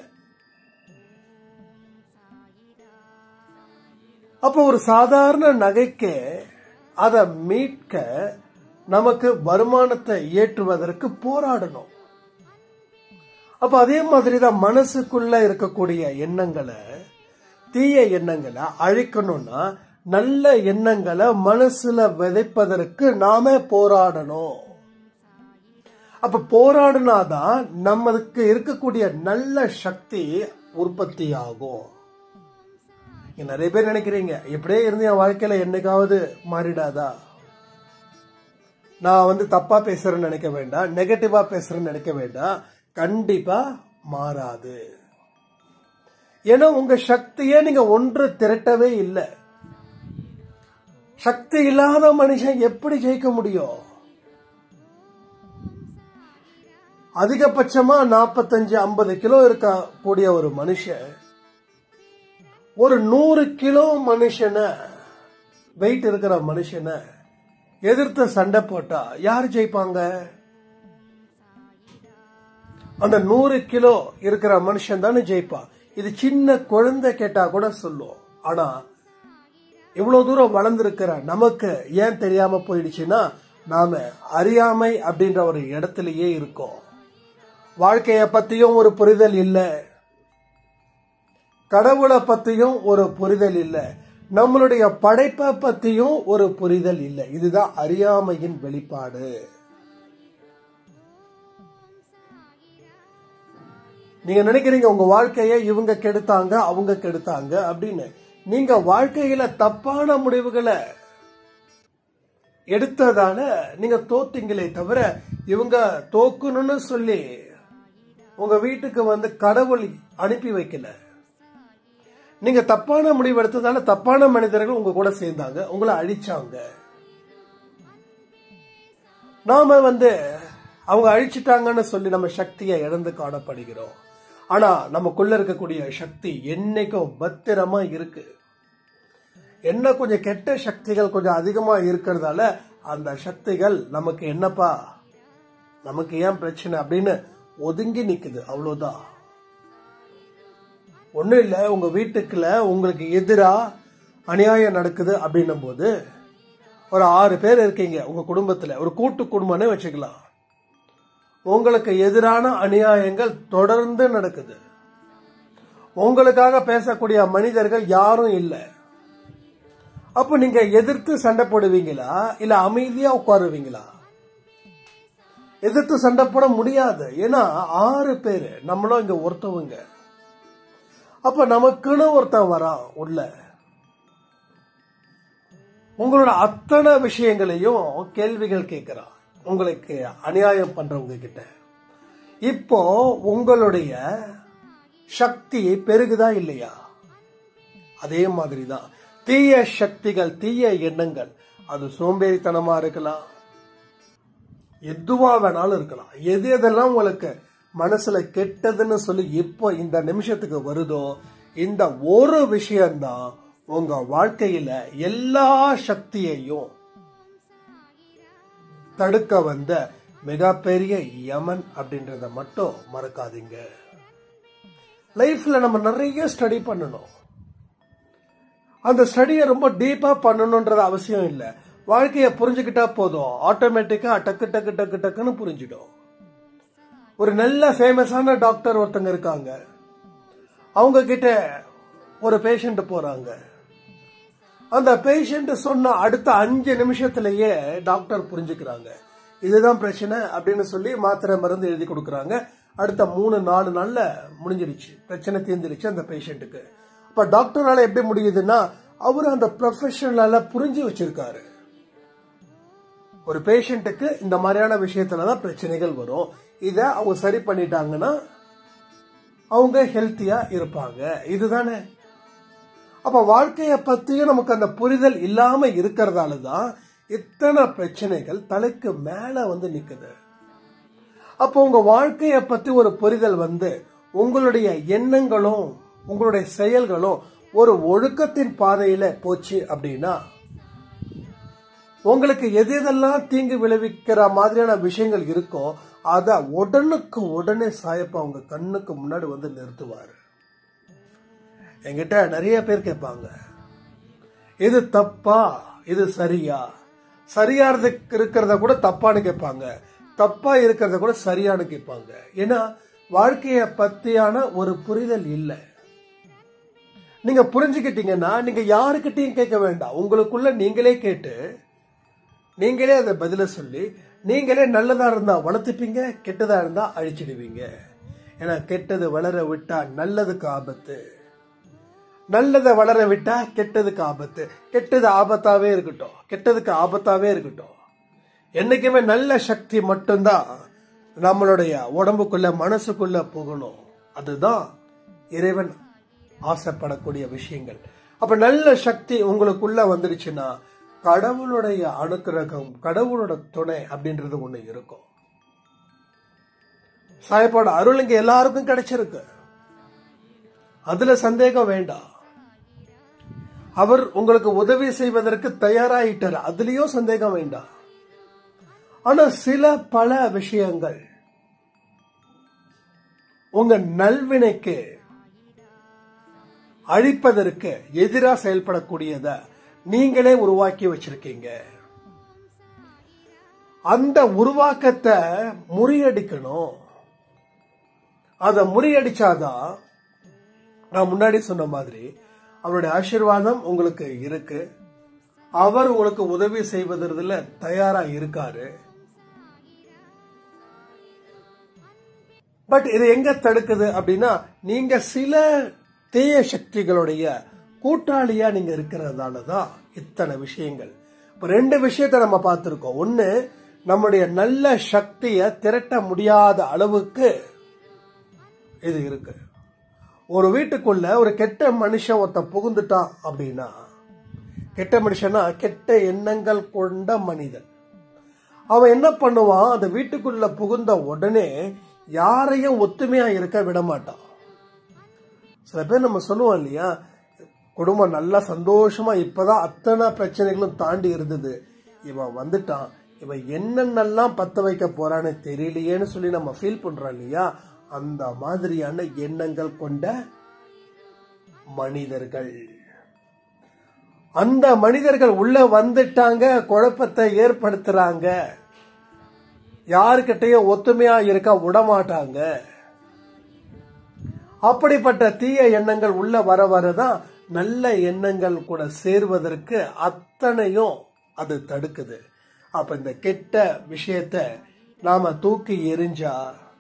அப்போ ஒரு சாதாரண நகைக்கு அதை மீட்க நமக்கு வருமானத்தை ஏற்றுவதற்கு போராடணும் அப்ப அதே மாதிரி தான் மனசுக்குள்ள இருக்கக்கூடிய எண்ணங்களை தீய எண்ணங்களை அழிக்கணும்னா நல்ல எண்ணங்களை மனசுல விதைப்பதற்கு நாம போராடணும் அப்ப போராடினாதான் நமக்கு இருக்கக்கூடிய நல்ல சக்தி உற்பத்தி ஆகும் இங்க நிறைய பேர் நினைக்கிறீங்க இப்படியே இருந்து என் வாழ்க்கையில என்னைக்காவது மாறிடாதா நான் வந்து தப்பா பேசுறேன்னு நினைக்க வேண்டாம் நெகட்டிவா பேசுறேன்னு நினைக்க வேண்டாம் கண்டிப்பா மாறாது ஏன்னா உங்க சக்தியே நீங்க ஒன்று திரட்டவே இல்லை சக்தி இல்லாத மனுஷன் எப்படி ஜெயிக்க முடியும் அதிகபட்சமா நாற்பத்தஞ்சு ஐம்பது கிலோ இருக்கக்கூடிய ஒரு மனுஷன் ஒரு நூறு கிலோ மனுஷனை வெயிட் இருக்கிற மனுஷனை எதிர்த்து சண்டை போட்டா யார் ஜெயிப்பாங்க அந்த நூறு கிலோ இருக்கிற மனுஷன் தானே ஜெயிப்பான் இது சின்ன குழந்தை கேட்டா கூட சொல்லும் ஆனா இவ்வளவு தூரம் வளர்ந்திருக்கிற நமக்கு ஏன் தெரியாம போயிடுச்சுன்னா நாம அறியாமை அப்படின்ற ஒரு இடத்துலயே இருக்கோம் வாழ்க்கைய பத்தியும் ஒரு புரிதல் இல்லை கடவுளை பத்தியும் ஒரு புரிதல் இல்லை நம்மளுடைய படைப்பை பத்தியும் ஒரு புரிதல் இல்லை இதுதான் அறியாமையின் வெளிப்பாடு நீங்க நினைக்கிறீங்க உங்க வாழ்க்கைய இவங்க கெடுத்தாங்க அவங்க கெடுத்தாங்க அப்படின்னு நீங்க வாழ்க்கையில தப்பான முடிவுகளை எடுத்ததால நீங்க தோத்தீங்களே தவிர இவங்க தோக்கணும்னு சொல்லி உங்க வீட்டுக்கு வந்து கடவுள் அனுப்பி வைக்கல நீங்க தப்பான முடிவு எடுத்ததால தப்பான மனிதர்கள் உங்க கூட சேர்ந்தாங்க உங்களை அழிச்சாங்க நாம வந்து அவங்க அழிச்சிட்டாங்கன்னு சொல்லி நம்ம சக்தியை இழந்து காணப்படுகிறோம் ஆனா நமக்குள்ள இருக்கக்கூடிய சக்தி என்னைக்கும் பத்திரமா இருக்கு என்ன கொஞ்சம் கெட்ட சக்திகள் கொஞ்சம் அதிகமா இருக்கிறதால அந்த சக்திகள் நமக்கு என்னப்பா நமக்கு ஏன் பிரச்சனை அப்படின்னு ஒதுங்கி நிக்குது அவ்வளவுதான் ஒண்ணும் இல்ல உங்க வீட்டுக்குள்ள உங்களுக்கு எதிரா அநியாயம் நடக்குது அப்படின்னும் போது ஒரு ஆறு பேர் இருக்கீங்க உங்க குடும்பத்துல ஒரு கூட்டு குடும்பம்னே வச்சுக்கலாம் உங்களுக்கு எதிரான அநியாயங்கள் தொடர்ந்து நடக்குது உங்களுக்காக பேசக்கூடிய மனிதர்கள் யாரும் இல்லை அப்ப நீங்க எதிர்த்து சண்டை போடுவீங்களா இல்ல அமைதியா உட்காருவீங்களா எதிர்த்து சண்டை போட முடியாது ஏன்னா ஆறு பேரு நம்மளும் இங்க ஒருத்தவங்க அப்ப நமக்குன்னு ஒருத்தன் வரான் உள்ள உங்களோட அத்தனை விஷயங்களையும் கேள்விகள் கேட்கிறான் உங்களுக்கு அநியாயம் பண்றவங்க கிட்ட இப்போ உங்களுடைய சக்தி பெருகுதா இல்லையா அதே மாதிரி தான் தீய சக்திகள் தீய எண்ணங்கள் அது சோம்பேறித்தனமா இருக்கலாம் எதுவா வேணாலும் இருக்கலாம் எது எதெல்லாம் உங்களுக்கு மனசுல கெட்டதுன்னு சொல்லி இப்போ இந்த நிமிஷத்துக்கு வருதோ இந்த ஒரு விஷயம்தான் உங்க வாழ்க்கையில எல்லா சக்தியையும் தடுக்க வந்த மிகப்பெரிய யமன் அப்படின்றத மட்டும் மறக்காதீங்க லைஃப்ல நம்ம நிறைய ஸ்டடி பண்ணணும் அந்த ஸ்டடியை ரொம்ப டீப்பா பண்ணணும்ன்றது அவசியம் இல்லை வாழ்க்கையை புரிஞ்சுக்கிட்டா போதும் ஆட்டோமேட்டிக்கா டக்கு டக்கு டக்கு டக்குன்னு புரிஞ்சிடும் ஒரு நல்ல ஃபேமஸான டாக்டர் ஒருத்தங்க இருக்காங்க அவங்க கிட்ட ஒரு பேஷண்ட் போறாங்க அந்த பேஷண்ட் சொன்ன அடுத்த அஞ்சு நிமிஷத்திலேயே டாக்டர் புரிஞ்சுக்கிறாங்க இதுதான் பிரச்சனை அப்படின்னு சொல்லி மாத்திரை மருந்து எழுதி கொடுக்குறாங்க அடுத்த மூணு நாலு நாள்ல முடிஞ்சிடுச்சு பிரச்சனை தீர்ந்துடுச்சு அந்த பேஷண்ட்டுக்கு இப்ப டாக்டரால எப்படி முடியுதுன்னா அவர் அந்த ப்ரொஃபஷனலால புரிஞ்சு வச்சிருக்காரு ஒரு பேஷண்ட்டுக்கு இந்த மாதிரியான விஷயத்துலதான் பிரச்சனைகள் வரும் இத அவங்க சரி பண்ணிட்டாங்கன்னா அவங்க ஹெல்த்தியா இருப்பாங்க இதுதானே அப்ப வாழ்க்கைய பத்தியும் நமக்கு அந்த புரிதல் இல்லாம இருக்கிறதால தான் இத்தனை பிரச்சனைகள் தலைக்கு மேல வந்து நிக்குது அப்போ உங்க வாழ்க்கைய பத்தி ஒரு புரிதல் வந்து உங்களுடைய எண்ணங்களும் உங்களுடைய செயல்களும் ஒரு ஒழுக்கத்தின் பாதையில போச்சு அப்படின்னா உங்களுக்கு எது எதெல்லாம் தீங்கு விளைவிக்கிற மாதிரியான விஷயங்கள் இருக்கோ அத உடனுக்கு உடனே சாயப்பா உங்க கண்ணுக்கு முன்னாடி வந்து நிறுத்துவாரு என்கிட்ட நிறைய பேர் கேட்பாங்க இது தப்பா இது சரியா சரியா இருக்கிறத கூட தப்பான்னு கேட்பாங்க தப்பா இருக்கிறத கூட சரியானு கேட்பாங்க ஏன்னா வாழ்க்கைய பத்தியான ஒரு புரிதல் இல்லை நீங்க புரிஞ்சுக்கிட்டீங்கன்னா நீங்க யாருக்கிட்டையும் கேட்க வேண்டாம் உங்களுக்குள்ள நீங்களே கேட்டு நீங்களே அதை பதில சொல்லி நீங்களே நல்லதா இருந்தா வளர்த்துப்பீங்க கெட்டதா இருந்தா அழிச்சிடுவீங்க ஏன்னா கெட்டது வளர விட்டா நல்லதுக்கு ஆபத்து நல்லதை வளர விட்டா கெட்டதுக்கு ஆபத்து கெட்டது ஆபத்தாவே இருக்கட்டும் கெட்டதுக்கு ஆபத்தாவே இருக்கட்டும் என்னைக்குமே நல்ல சக்தி மட்டும்தான் நம்மளுடைய உடம்புக்குள்ள மனசுக்குள்ள போகணும் அதுதான் இறைவன் ஆசைப்படக்கூடிய விஷயங்கள் அப்ப நல்ல சக்தி உங்களுக்குள்ள வந்துடுச்சுன்னா கடவுளுடைய அனுக்கிரகம் கடவுளோட துணை அப்படின்றது ஒண்ணு இருக்கும் சாயப்பாடு அருள் இங்க எல்லாருக்கும் கிடைச்சிருக்கு அதுல சந்தேகம் வேண்டாம் அவர் உங்களுக்கு உதவி செய்வதற்கு தயாராயிட்டார் அதுலயும் சந்தேகம் வேண்டாம் ஆனா சில பல விஷயங்கள் உங்க நல்வினைக்கு அழிப்பதற்கு எதிரா செயல்படக்கூடியத நீங்களே உருவாக்கி வச்சிருக்கீங்க அந்த உருவாக்கத்தை முறியடிக்கணும் அதை முறியடிச்சாதான் நான் முன்னாடி சொன்ன மாதிரி அவருடைய ஆசீர்வாதம் உங்களுக்கு இருக்கு அவர் உங்களுக்கு உதவி செய்வதில் தயாரா இருக்காரு பட் இது எங்க தடுக்குது அப்படின்னா நீங்க சில தீய சக்திகளுடைய கூட்டாளியா நீங்க இருக்கிறதால தான் இத்தனை விஷயங்கள் இப்ப ரெண்டு விஷயத்தை நம்ம பார்த்திருக்கோம் ஒண்ணு நம்முடைய நல்ல சக்தியை திரட்ட முடியாத அளவுக்கு இது இருக்கு ஒரு வீட்டுக்குள்ள ஒரு கெட்ட மனுஷன் ஒருத்த புகுந்துட்டான் அப்படின்னா கெட்ட மனுஷனா கெட்ட எண்ணங்கள் கொண்ட மனிதன் அவன் என்ன பண்ணுவான் அந்த வீட்டுக்குள்ள புகுந்த உடனே யாரையும் ஒத்துமையா இருக்க விட மாட்டான் சில பேர் நம்ம சொல்லுவோம் இல்லையா குடும்பம் நல்லா சந்தோஷமா இப்பதான் அத்தனை பிரச்சனைகளும் தாண்டி இருந்தது இவன் வந்துட்டான் இவன் என்னென்னலாம் பத்த வைக்க போறான்னு தெரியலையேன்னு சொல்லி நம்ம ஃபீல் பண்றோம் இல்லையா அந்த மாதிரியான எண்ணங்கள் கொண்ட மனிதர்கள் அந்த மனிதர்கள் உள்ள வந்துட்டாங்க குழப்பத்தை ஏற்படுத்துறாங்க யாருக்கிட்டையும் ஒத்துமையா இருக்க விடமாட்டாங்க அப்படிப்பட்ட தீய எண்ணங்கள் உள்ள வர வரதான் நல்ல எண்ணங்கள் கூட சேர்வதற்கு அத்தனையும் அது தடுக்குது அப்ப இந்த கெட்ட விஷயத்த நாம தூக்கி எரிஞ்சா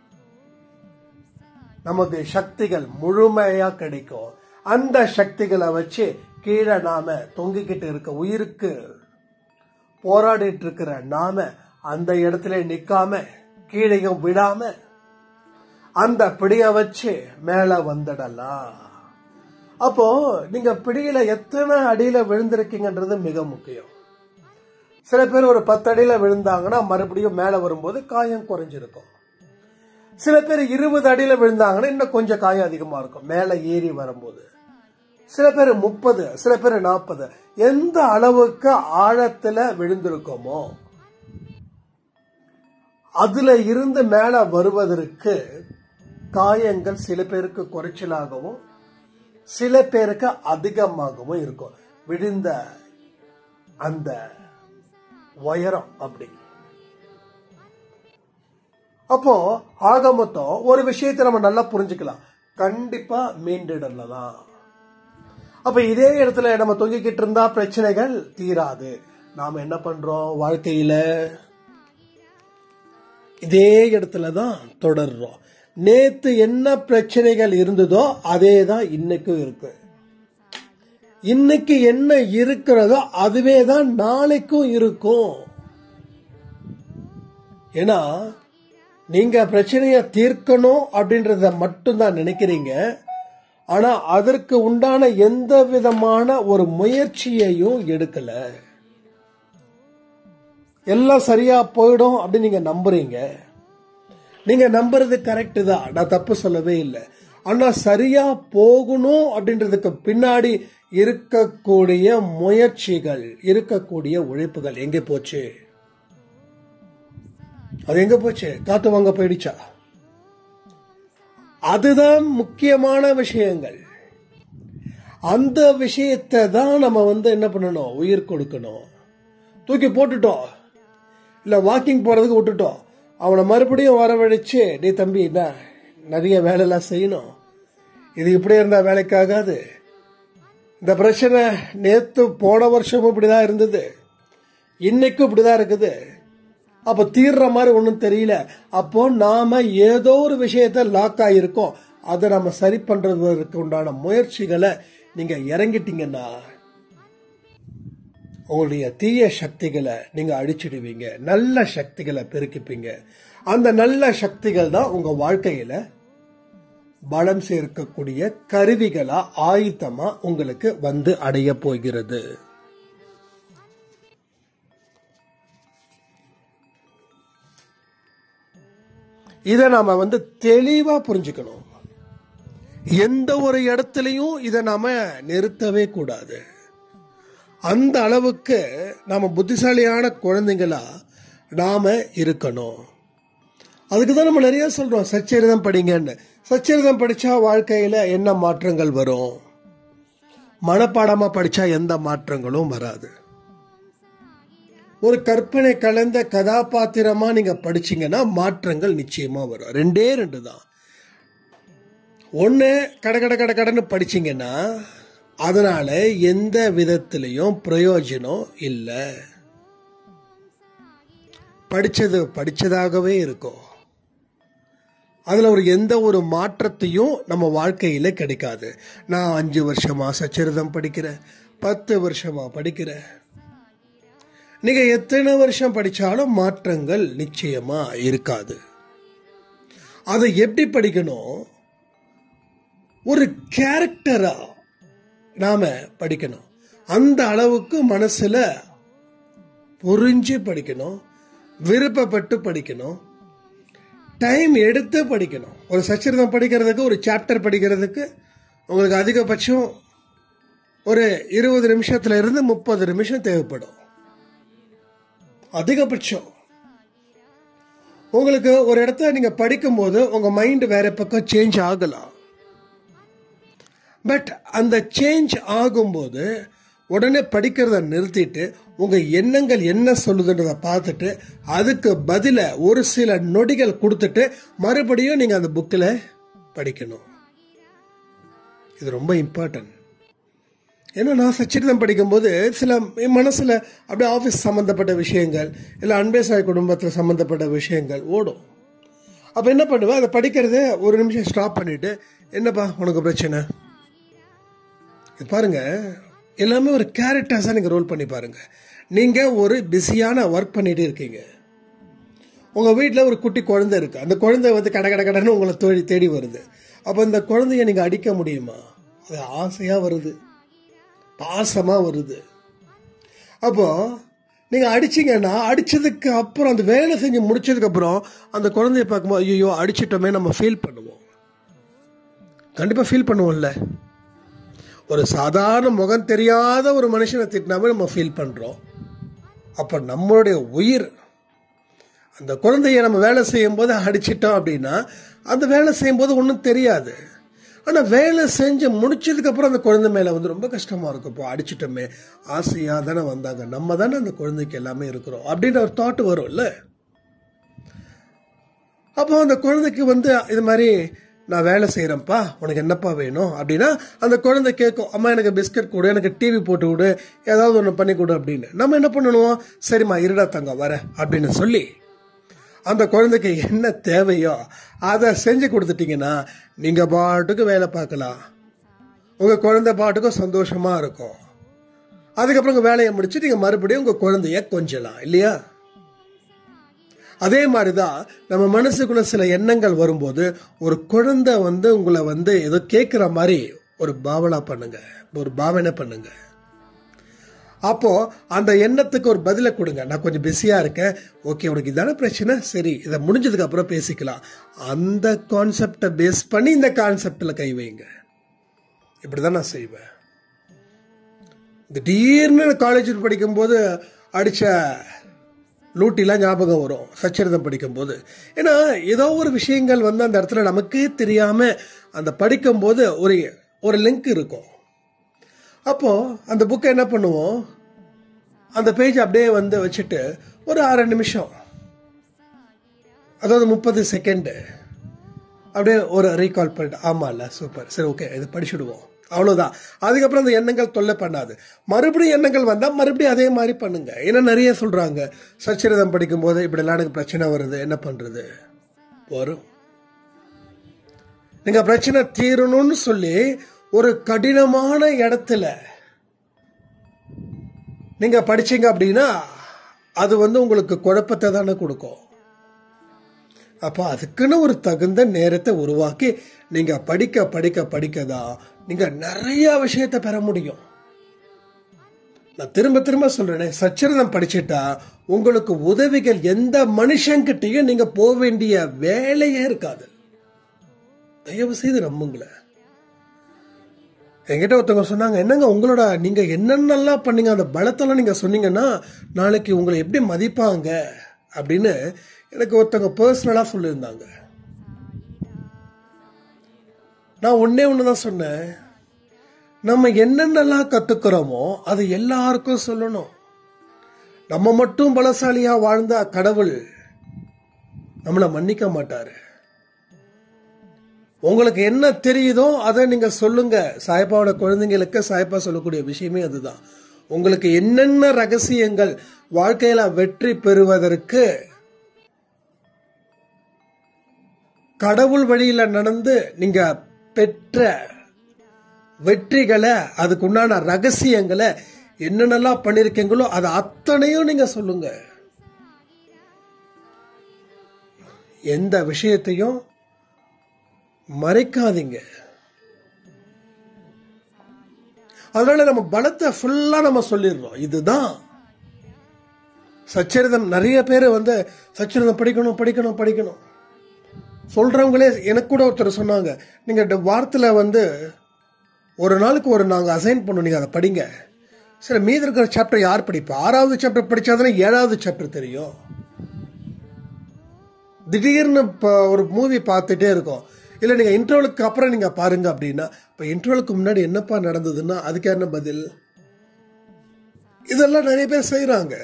நமக்கு சக்திகள் முழுமையா கிடைக்கும் அந்த சக்திகளை வச்சு கீழே நாம தொங்கிக்கிட்டு இருக்க உயிருக்கு போராடிட்டு இருக்கிற நாம அந்த இடத்துல நிக்காம கீழையும் விடாம அந்த பிடிய வச்சு மேல வந்துடலாம் அப்போ நீங்க பிடியில எத்தனை அடியில விழுந்திருக்கீங்கன்றது மிக முக்கியம் சில பேர் ஒரு பத்து அடியில விழுந்தாங்கன்னா மறுபடியும் மேல வரும்போது காயம் குறைஞ்சிருக்கும் சில பேர் இருபது அடியில விழுந்தாங்கன்னா இன்னும் கொஞ்சம் காயம் அதிகமா இருக்கும் மேல ஏறி வரும்போது சில பேர் முப்பது சில பேர் நாற்பது எந்த அளவுக்கு ஆழத்துல விழுந்திருக்கோமோ அதுல இருந்து மேல வருவதற்கு காயங்கள் சில பேருக்கு குறைச்சலாகவும் சில பேருக்கு அதிகமாகவும் இருக்கும் விழுந்த அந்த உயரம் அப்படி அப்போ ஆக மொத்தம் ஒரு விஷயத்தை நம்ம நல்லா புரிஞ்சுக்கலாம் கண்டிப்பா மீண்டிடலாம் அப்ப இதே இடத்துல நம்ம தொங்கிக்கிட்டு இருந்தா பிரச்சனைகள் தீராது நாம என்ன பண்றோம் வாழ்க்கையில இதே இடத்துல தான் தொடர்றோம் நேத்து என்ன பிரச்சனைகள் இருந்ததோ அதே தான் இன்னைக்கும் இருக்கு இன்னைக்கு என்ன இருக்கிறதோ அதுவே தான் நாளைக்கும் இருக்கும் ஏன்னா நீங்க பிரச்சனைய தீர்க்கணும் அப்படின்றத மட்டும்தான் நினைக்கிறீங்க ஆனா அதற்கு உண்டான எந்த விதமான ஒரு முயற்சியையும் எடுக்கல எல்லாம் சரியா போயிடும் அப்படின்னு நீங்க நம்புறீங்க நீங்க நம்புறது கரெக்ட் தான் நான் தப்பு சொல்லவே இல்லை ஆனா சரியா போகணும் அப்படின்றதுக்கு பின்னாடி இருக்கக்கூடிய முயற்சிகள் இருக்கக்கூடிய உழைப்புகள் எங்க போச்சு அது எங்க போச்சு காத்து வாங்க போயிடுச்சா அதுதான் முக்கியமான விஷயங்கள் அந்த விஷயத்தை தான் நம்ம வந்து என்ன பண்ணணும் உயிர் கொடுக்கணும் தூக்கி போட்டுட்டோம் இல்லை வாக்கிங் போகிறதுக்கு விட்டுட்டோம் அவனை மறுபடியும் வரவழைச்சு டே தம்பி என்ன நிறைய வேலையெல்லாம் செய்யணும் இது இப்படியே இருந்தால் வேலைக்காகாது இந்த பிரச்சனை நேற்று போன வருஷமும் இப்படி தான் இருந்தது இன்னைக்கும் இப்படி தான் இருக்குது அப்போ தீர்ற மாதிரி ஒன்றும் தெரியல அப்போ நாம ஏதோ ஒரு விஷயத்த லாக் ஆகியிருக்கோம் அதை நம்ம சரி பண்ணுறதுக்கு உண்டான முயற்சிகளை நீங்கள் இறங்கிட்டீங்கன்னா உங்களுடைய தீய சக்திகளை நீங்கள் அழிச்சிடுவீங்க நல்ல சக்திகளை பெருக்கிப்பீங்க அந்த நல்ல சக்திகள் தான் உங்கள் வாழ்க்கையில் பலம் சேர்க்கக்கூடிய கருவிகளா ஆயுதமா உங்களுக்கு வந்து அடைய போகிறது இதை நாம வந்து தெளிவா புரிஞ்சுக்கணும் எந்த ஒரு இடத்துலையும் இதை நாம நிறுத்தவே கூடாது அந்த அளவுக்கு நாம புத்திசாலியான குழந்தைங்களா நாம இருக்கணும் அதுக்கு தான் நம்ம நிறைய சொல்றோம் சச்சரிதம் படிங்கன்னு சச்சரிதம் படிச்சா வாழ்க்கையில என்ன மாற்றங்கள் வரும் மனப்பாடமா படிச்சா எந்த மாற்றங்களும் வராது ஒரு கற்பனை கலந்த கதாபாத்திரமா நீங்க படிச்சீங்கன்னா மாற்றங்கள் நிச்சயமா வரும் ரெண்டே ரெண்டு தான் ஒன்று கட கட கட கடன்னு படிச்சீங்கன்னா அதனால எந்த விதத்திலையும் பிரயோஜனம் இல்லை படிச்சது படிச்சதாகவே இருக்கும் அதில் ஒரு எந்த ஒரு மாற்றத்தையும் நம்ம வாழ்க்கையில் கிடைக்காது நான் அஞ்சு வருஷமா சச்சரிதம் படிக்கிறேன் பத்து வருஷமா படிக்கிறேன் நீங்கள் எத்தனை வருஷம் படித்தாலும் மாற்றங்கள் நிச்சயமா இருக்காது அதை எப்படி படிக்கணும் ஒரு கேரக்டரா நாம படிக்கணும் அந்த அளவுக்கு மனசுல புரிஞ்சு படிக்கணும் விருப்பப்பட்டு படிக்கணும் டைம் எடுத்து படிக்கணும் ஒரு சச்சரிதம் படிக்கிறதுக்கு ஒரு சாப்டர் படிக்கிறதுக்கு உங்களுக்கு அதிகபட்சம் ஒரு இருபது நிமிஷத்துல இருந்து முப்பது நிமிஷம் தேவைப்படும் அதிகபட்சம் உங்களுக்கு ஒரு இடத்த நீங்க படிக்கும்போது உங்க மைண்ட் வேற பக்கம் சேஞ்ச் ஆகலாம் பட் அந்த சேஞ்ச் ஆகும்போது உடனே படிக்கிறத நிறுத்திட்டு உங்க எண்ணங்கள் என்ன சொல்லுதுன்றத பார்த்துட்டு அதுக்கு பதில ஒரு சில நொடிகள் கொடுத்துட்டு மறுபடியும் நீங்க அந்த புக்கில் படிக்கணும் இது ரொம்ப இம்பார்ட்டன்ட் ஏன்னா நான் சச்சரிதம் படிக்கும்போது சில என் மனசில் அப்படியே ஆஃபீஸ் சம்மந்தப்பட்ட விஷயங்கள் இல்லை அன்பேசாய் குடும்பத்தில் சம்மந்தப்பட்ட விஷயங்கள் ஓடும் அப்போ என்ன பண்ணுவேன் அதை படிக்கிறத ஒரு நிமிஷம் ஸ்டாப் பண்ணிட்டு என்னப்பா உனக்கு பிரச்சனை இது பாருங்க எல்லாமே ஒரு கேரக்டர்ஸாக நீங்கள் ரோல் பண்ணி பாருங்க நீங்கள் ஒரு பிஸியான ஒர்க் பண்ணிட்டு இருக்கீங்க உங்கள் வீட்டில் ஒரு குட்டி குழந்தை இருக்கு அந்த குழந்தை வந்து கட கட கடன்னு உங்களை தேடி தேடி வருது அப்போ இந்த குழந்தைய நீங்கள் அடிக்க முடியுமா அது ஆசையாக வருது பாசமாக வருது அப்போ நீங்கள் அடிச்சிங்கன்னா அடித்ததுக்கு அப்புறம் அந்த வேலை செஞ்சு முடிச்சதுக்கப்புறம் அந்த குழந்தைய பார்க்கும்போது ஐயோ அடிச்சிட்டோமே நம்ம ஃபீல் பண்ணுவோம் கண்டிப்பாக ஃபீல் பண்ணுவோம்ல ஒரு சாதாரண முகம் தெரியாத ஒரு மனுஷனை திட்டினாமே நம்ம ஃபீல் பண்ணுறோம் அப்போ நம்மளுடைய உயிர் அந்த குழந்தைய நம்ம வேலை செய்யும்போது அடிச்சிட்டோம் அப்படின்னா அந்த வேலை செய்யும்போது ஒன்றும் தெரியாது ஆனால் வேலை செஞ்சு முடிச்சதுக்கப்புறம் அந்த குழந்தை மேலே வந்து ரொம்ப கஷ்டமாக இருக்கும் இப்போ அடிச்சிட்டோமே ஆசையாக தானே வந்தாங்க நம்ம தானே அந்த குழந்தைக்கு எல்லாமே இருக்கிறோம் அப்படின்ற ஒரு தாட் வரும்ல அப்போ அந்த குழந்தைக்கு வந்து இது மாதிரி நான் வேலை செய்கிறேன்ப்பா உனக்கு என்னப்பா வேணும் அப்படின்னா அந்த குழந்தை கேட்கும் அம்மா எனக்கு பிஸ்கட் கொடு எனக்கு டிவி போட்டு விடு ஏதாவது ஒன்று பண்ணி கொடு அப்படின்னு நம்ம என்ன பண்ணணும் சரிம்மா இருடா தங்க வர அப்படின்னு சொல்லி அந்த குழந்தைக்கு என்ன தேவையோ அதை செஞ்சு கொடுத்துட்டீங்கன்னா நீங்கள் பாட்டுக்கு வேலை பார்க்கலாம் உங்கள் குழந்தை பாட்டுக்கும் சந்தோஷமாக இருக்கும் அதுக்கப்புறம் உங்கள் வேலையை முடிச்சு நீங்கள் மறுபடியும் உங்கள் குழந்தைய கொஞ்சலாம் இல்லையா அதே மாதிரி தான் நம்ம மனசுக்குள்ள சில எண்ணங்கள் வரும்போது ஒரு குழந்தை வந்து உங்களை வந்து ஏதோ கேட்குற மாதிரி ஒரு பாவனா பண்ணுங்க ஒரு பாவனை பண்ணுங்க அப்போ அந்த எண்ணத்துக்கு ஒரு பதிலை கொடுங்க நான் கொஞ்சம் பிஸியா இருக்கேன் ஓகே உனக்கு இதான பிரச்சனை சரி இதை முடிஞ்சதுக்கு அப்புறம் பேசிக்கலாம் அந்த கான்செப்டை பேஸ் பண்ணி இந்த கான்செப்டில் கை வைங்க இப்படிதான் நான் செய்வேன் திடீர்னு காலேஜ் படிக்கும்போது அடித்த லூட்டிலாம் ஞாபகம் வரும் சச்சரிதம் படிக்கும்போது ஏன்னா ஏதோ ஒரு விஷயங்கள் வந்து அந்த இடத்துல நமக்கே தெரியாம அந்த படிக்கும்போது ஒரு ஒரு லிங்க் இருக்கும் அப்போ அந்த புக்கை என்ன பண்ணுவோம் அந்த பேஜ் அப்படியே வந்து வச்சுட்டு ஒரு அரை நிமிஷம் அதாவது முப்பது செகண்டு அப்படியே ஒரு ரீகால் பண்ணிட்டு ஆமா இல்ல சூப்பர் சரி ஓகே இது படிச்சுடுவோம் அவ்வளவுதான் அதுக்கப்புறம் அந்த எண்ணங்கள் தொல்லை பண்ணாது மறுபடியும் எண்ணங்கள் வந்தா மறுபடியும் அதே மாதிரி பண்ணுங்க ஏன்னா நிறைய சொல்றாங்க சச்சரிதம் படிக்கும் போது இப்படிலாம் எனக்கு பிரச்சனை வருது என்ன பண்றது வரும் நீங்க பிரச்சனை தீரணும்னு சொல்லி ஒரு கடினமான இடத்துல நீங்க படிச்சீங்க அப்படின்னா அது வந்து உங்களுக்கு குழப்பத்தை தானே கொடுக்கும் அப்போ அதுக்குன்னு ஒரு தகுந்த நேரத்தை உருவாக்கி நீங்க படிக்க படிக்க படிக்க தான் நீங்க நிறைய விஷயத்தை பெற முடியும் நான் திரும்ப திரும்ப சொல்றேன் சச்சரிதம் படிச்சுட்டா உங்களுக்கு உதவிகள் எந்த மனுஷங்கிட்டையும் நீங்க போக வேண்டிய வேலையே இருக்காது தயவு செய்து நம்புங்களேன் என்கிட்ட ஒருத்தவங்க சொன்னாங்க என்னங்க உங்களோட நீங்க என்னென்னலாம் பண்ணீங்க அந்த பலத்தெல்லாம் நீங்க சொன்னீங்கன்னா நாளைக்கு உங்களை எப்படி மதிப்பாங்க அப்படின்னு எனக்கு ஒருத்தவங்க பர்சனலா சொல்லியிருந்தாங்க நான் ஒன்னே ஒன்று தான் சொன்னேன் நம்ம என்னென்னலாம் கத்துக்கிறோமோ அது எல்லாருக்கும் சொல்லணும் நம்ம மட்டும் பலசாலியா வாழ்ந்த கடவுள் நம்மளை மன்னிக்க மாட்டாரு உங்களுக்கு என்ன தெரியுதோ அதை நீங்க சொல்லுங்க சாய்பாவோட குழந்தைங்களுக்கு சாய்பா சொல்லக்கூடிய விஷயமே அதுதான் உங்களுக்கு என்னென்ன ரகசியங்கள் வாழ்க்கையில வெற்றி பெறுவதற்கு கடவுள் வழியில நடந்து நீங்க பெற்ற வெற்றிகளை அதுக்குண்டான ரகசியங்களை என்னென்னலாம் பண்ணிருக்கீங்களோ அதை அத்தனையும் நீங்க சொல்லுங்க எந்த விஷயத்தையும் மறைக்காதீங்க அதனால நம்ம பலத்தை ஃபுல்லா நம்ம சொல்லிடுறோம் இதுதான் சச்சரிதம் நிறைய பேர் வந்து சச்சரிதம் படிக்கணும் படிக்கணும் படிக்கணும் சொல்றவங்களே எனக்கு கூட ஒருத்தர் சொன்னாங்க நீங்க இந்த வாரத்துல வந்து ஒரு நாளுக்கு ஒரு நாங்க அசைன் பண்ணோம் நீங்க அதை படிங்க சரி மீதி இருக்கிற சாப்டர் யார் படிப்பா ஆறாவது சாப்டர் படிச்சாதானே ஏழாவது சாப்டர் தெரியும் திடீர்னு இப்போ ஒரு மூவி பார்த்துட்டே இருக்கோம் இல்லை நீங்கள் இன்டர்வலுக்கு அப்புறம் நீங்கள் பாருங்க அப்படின்னா இப்போ இன்டர்வலுக்கு முன்னாடி என்னப்பா நடந்ததுன்னா அதுக்கு என்ன பதில் இதெல்லாம் நிறைய பேர் செய்கிறாங்க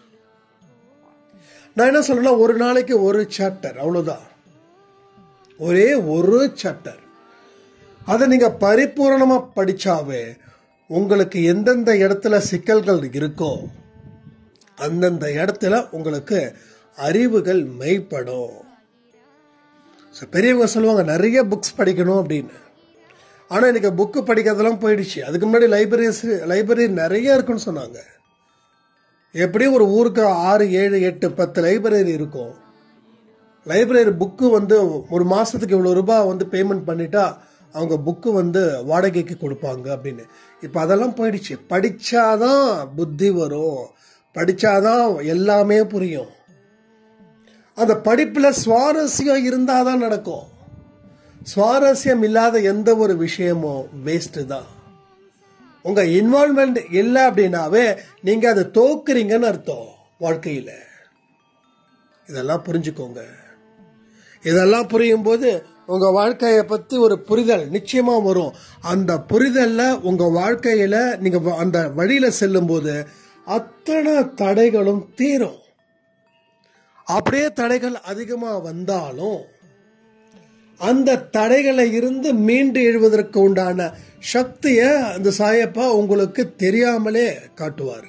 நான் என்ன சொல்றேன்னா ஒரு நாளைக்கு ஒரு சாப்டர் அவ்வளோதான் ஒரே ஒரு சாப்டர் அதை நீங்கள் பரிபூரணமாக படிச்சாவே உங்களுக்கு எந்தெந்த இடத்துல சிக்கல்கள் இருக்கோ அந்தந்த இடத்துல உங்களுக்கு அறிவுகள் மெய்ப்படும் So, பெரியவங்க சொல்லுவாங்க நிறைய புக்ஸ் படிக்கணும் அப்படின்னு ஆனால் இன்னைக்கு புக்கு படிக்கிறதெல்லாம் போயிடுச்சு அதுக்கு முன்னாடி லைப்ரரிஸ் லைப்ரரி நிறைய இருக்குன்னு சொன்னாங்க எப்படியும் ஒரு ஊருக்கு ஆறு ஏழு எட்டு பத்து லைப்ரரி இருக்கும் லைப்ரரி புக்கு வந்து ஒரு மாதத்துக்கு இவ்வளோ ரூபாய் வந்து பேமெண்ட் பண்ணிட்டா அவங்க புக்கு வந்து வாடகைக்கு கொடுப்பாங்க அப்படின்னு இப்போ அதெல்லாம் போயிடுச்சு படிச்சாதான் புத்தி வரும் படிச்சாதான் எல்லாமே புரியும் அந்த படிப்புல சுவாரஸ்யம் இருந்தாதான் நடக்கும் சுவாரஸ்யம் இல்லாத எந்த ஒரு விஷயமும் வேஸ்ட் தான் உங்க இன்வால்மெண்ட் இல்லை அப்படின்னாவே நீங்க அதை தோக்குறீங்கன்னு அர்த்தம் வாழ்க்கையில இதெல்லாம் புரிஞ்சுக்கோங்க இதெல்லாம் புரியும் போது உங்க வாழ்க்கைய பத்தி ஒரு புரிதல் நிச்சயமா வரும் அந்த புரிதல்ல உங்க வாழ்க்கையில நீங்க வ- அந்த வழியில செல்லும் போது அத்தனை தடைகளும் தீரும் அப்படியே தடைகள் அதிகமா வந்தாலும் அந்த தடைகளை இருந்து மீண்டு எழுவதற்கு உண்டான சக்தியை அந்த சாயப்பா உங்களுக்கு தெரியாமலே காட்டுவார்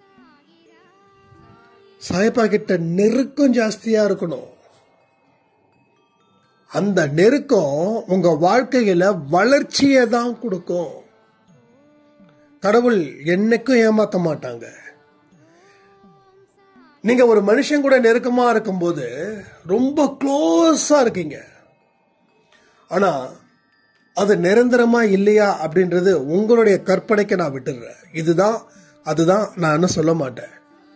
சாயப்பா கிட்ட நெருக்கம் ஜாஸ்தியா இருக்கணும் அந்த நெருக்கம் உங்க வாழ்க்கையில வளர்ச்சியை தான் கொடுக்கும் கடவுள் என்னைக்கும் ஏமாத்த மாட்டாங்க நீங்க ஒரு மனுஷன் கூட நெருக்கமா இருக்கும்போது ரொம்ப க்ளோஸா இருக்கீங்க ஆனா அது நிரந்தரமா இல்லையா அப்படின்றது உங்களுடைய கற்பனைக்கு நான் விட்டுடுறேன் இதுதான் அதுதான் நான் இன்னும் சொல்ல மாட்டேன்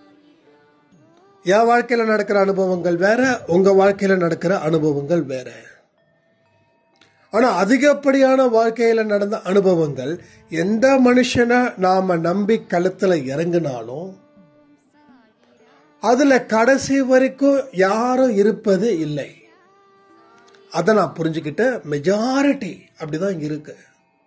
என் வாழ்க்கையில நடக்கிற அனுபவங்கள் வேற உங்க வாழ்க்கையில நடக்கிற அனுபவங்கள் வேற ஆனா அதிகப்படியான வாழ்க்கையில நடந்த அனுபவங்கள் எந்த மனுஷனை நாம நம்பி களத்துல இறங்கினாலும் அதுல கடைசி வரைக்கும் யாரும் இருப்பது இல்லை அதை நான் புரிஞ்சுக்கிட்ட மெஜாரிட்டி அப்படிதான் இருக்கு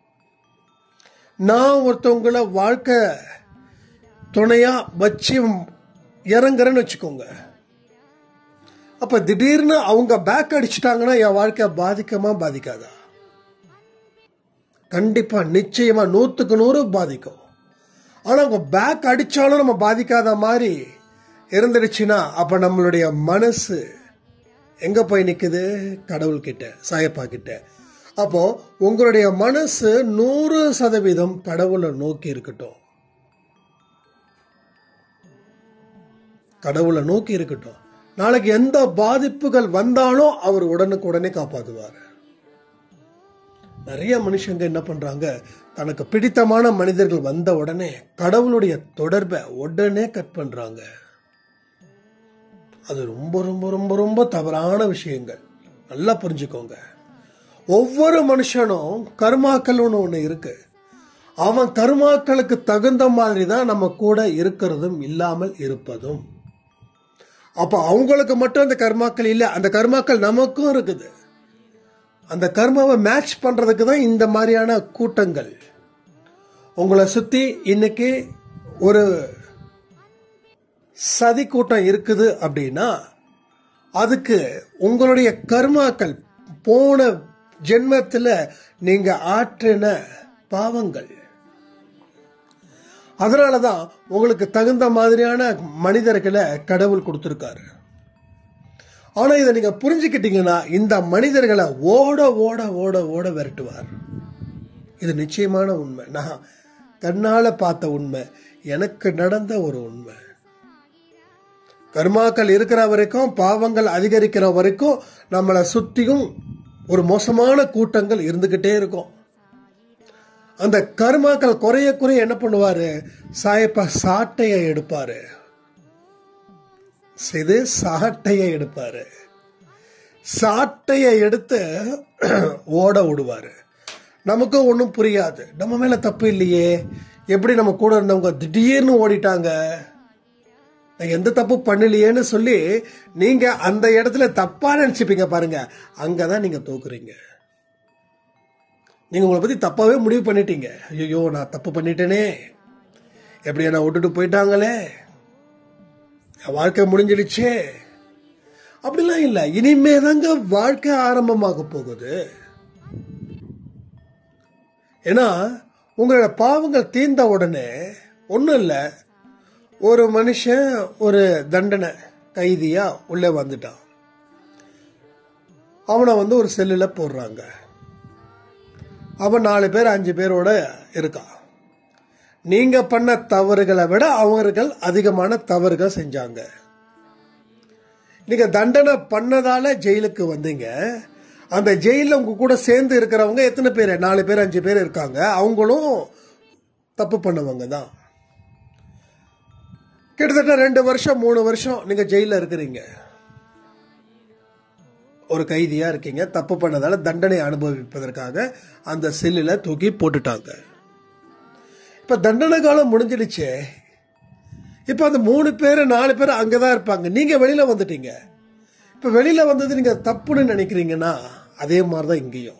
நான் ஒருத்தவங்கள வாழ்க்கை துணையா வச்சு இறங்குறேன்னு வச்சுக்கோங்க அப்ப திடீர்னு அவங்க பேக் அடிச்சிட்டாங்கன்னா என் வாழ்க்கை பாதிக்கமா பாதிக்காதா கண்டிப்பா நிச்சயமா நூற்றுக்கு நூறு பாதிக்கும் ஆனா உங்க பேக் அடிச்சாலும் நம்ம பாதிக்காத மாதிரி இருந்துடுச்சுன்னா அப்ப நம்மளுடைய மனசு எங்க போய் நிக்குது கடவுள்கிட்ட சாயப்பா கிட்ட அப்போ உங்களுடைய மனசு நூறு சதவீதம் கடவுளை நோக்கி இருக்கட்டும் கடவுளை நோக்கி இருக்கட்டும் நாளைக்கு எந்த பாதிப்புகள் வந்தாலும் அவர் உடனுக்குடனே காப்பாற்றுவார் நிறைய மனுஷங்க என்ன பண்றாங்க தனக்கு பிடித்தமான மனிதர்கள் வந்த உடனே கடவுளுடைய தொடர்பை உடனே கட் பண்றாங்க அது ரொம்ப ரொம்ப ரொம்ப ரொம்ப தவறான விஷயங்கள் நல்லா புரிஞ்சுக்கோங்க ஒவ்வொரு மனுஷனும் கர்மாக்கள்னு ஒன்று இருக்கு அவன் கர்மாக்களுக்கு தகுந்த மாதிரி தான் நம்ம கூட இருக்கிறதும் இல்லாமல் இருப்பதும் அப்போ அவங்களுக்கு மட்டும் அந்த கர்மாக்கள் இல்லை அந்த கர்மாக்கள் நமக்கும் இருக்குது அந்த கர்மாவை மேட்ச் பண்றதுக்கு தான் இந்த மாதிரியான கூட்டங்கள் உங்களை சுத்தி இன்னைக்கு ஒரு சதி கூட்டம் இருக்குது அப்படின்னா அதுக்கு உங்களுடைய கர்மாக்கள் போன ஜென்மத்தில் நீங்க ஆற்றின பாவங்கள் அதனால தான் உங்களுக்கு தகுந்த மாதிரியான மனிதர்களை கடவுள் கொடுத்துருக்காரு ஆனா இதை நீங்க புரிஞ்சுக்கிட்டீங்கன்னா இந்த மனிதர்களை ஓட ஓட ஓட ஓட விரட்டுவார் இது நிச்சயமான உண்மை நான் கண்ணால பார்த்த உண்மை எனக்கு நடந்த ஒரு உண்மை கர்மாக்கள் இருக்கிற வரைக்கும் பாவங்கள் அதிகரிக்கிற வரைக்கும் நம்மளை சுத்தியும் ஒரு மோசமான கூட்டங்கள் இருந்துகிட்டே இருக்கும் அந்த கர்மாக்கள் குறைய குறைய என்ன பண்ணுவாரு சாயப்பா சாட்டையை எடுப்பாரு இது சாட்டையை எடுப்பாரு சாட்டையை எடுத்து ஓட விடுவாரு நமக்கும் ஒன்றும் புரியாது நம்ம மேல தப்பு இல்லையே எப்படி நம்ம கூட இருந்தவங்க திடீர்னு ஓடிட்டாங்க நான் எந்த தப்பு பண்ணலையேன்னு சொல்லி நீங்க அந்த இடத்துல தப்பா நினைச்சுப்பீங்க பாருங்க அங்கதான் நீங்க தோக்குறீங்க நீங்க உங்களை பத்தி தப்பாவே முடிவு பண்ணிட்டீங்க ஐயோ நான் தப்பு பண்ணிட்டேனே எப்படி என்ன விட்டுட்டு போயிட்டாங்களே என் வாழ்க்கை முடிஞ்சிடுச்சே அப்படிலாம் இல்லை இனிமே தாங்க வாழ்க்கை ஆரம்பமாக போகுது ஏன்னா உங்களோட பாவங்கள் தீர்ந்த உடனே ஒன்றும் இல்லை ஒரு மனுஷன் ஒரு தண்டனை கைதியா உள்ளே வந்துட்டான் அவனை வந்து ஒரு செல்லில் போடுறாங்க அவன் நாலு பேர் அஞ்சு பேரோட இருக்கான் நீங்க பண்ண தவறுகளை விட அவர்கள் அதிகமான தவறுகள் செஞ்சாங்க நீங்க தண்டனை பண்ணதால ஜெயிலுக்கு வந்தீங்க அந்த ஜெயில உங்க கூட சேர்ந்து இருக்கிறவங்க எத்தனை பேர் நாலு பேர் அஞ்சு பேர் இருக்காங்க அவங்களும் தப்பு பண்ணவங்க தான் கிட்டத்தட்ட ரெண்டு வருஷம் மூணு வருஷம் நீங்க ஜெயில இருக்கிறீங்க ஒரு கைதியா இருக்கீங்க தப்பு பண்ணதால தண்டனை அனுபவிப்பதற்காக அந்த செல்லில் தூக்கி போட்டுட்டாங்க இப்ப தண்டனை காலம் முடிஞ்சிடுச்சே இப்ப அந்த மூணு பேர் நாலு பேர் அங்கதான் இருப்பாங்க நீங்க வெளியில வந்துட்டீங்க இப்ப வெளியில வந்தது நீங்க தப்புன்னு நினைக்கிறீங்கன்னா அதே மாதிரிதான் இங்கேயும்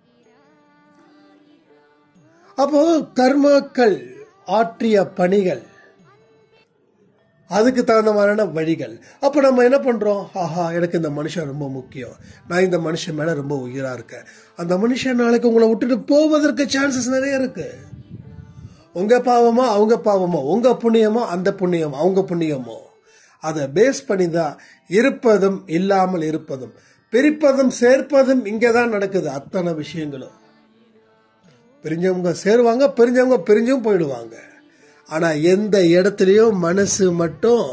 அப்போ கர்மாக்கள் ஆற்றிய பணிகள் அதுக்கு தகுந்த மாதிரியான வழிகள் அப்போ நம்ம என்ன பண்ணுறோம் ஆஹா எனக்கு இந்த மனுஷன் ரொம்ப முக்கியம் நான் இந்த மனுஷன் மேலே ரொம்ப உயிராக இருக்கேன் அந்த மனுஷன் நாளைக்கு உங்களை விட்டுட்டு போவதற்கு சான்சஸ் நிறைய இருக்கு உங்க பாவமோ அவங்க பாவமோ உங்க புண்ணியமோ அந்த புண்ணியம் அவங்க புண்ணியமோ அதை பேஸ் பண்ணி தான் இருப்பதும் இல்லாமல் இருப்பதும் பிரிப்பதும் சேர்ப்பதும் இங்கே தான் நடக்குது அத்தனை விஷயங்களும் பிரிஞ்சவங்க சேருவாங்க பிரிஞ்சவங்க பிரிஞ்சும் போயிடுவாங்க ஆனா எந்த இடத்துலயும் மனசு மட்டும்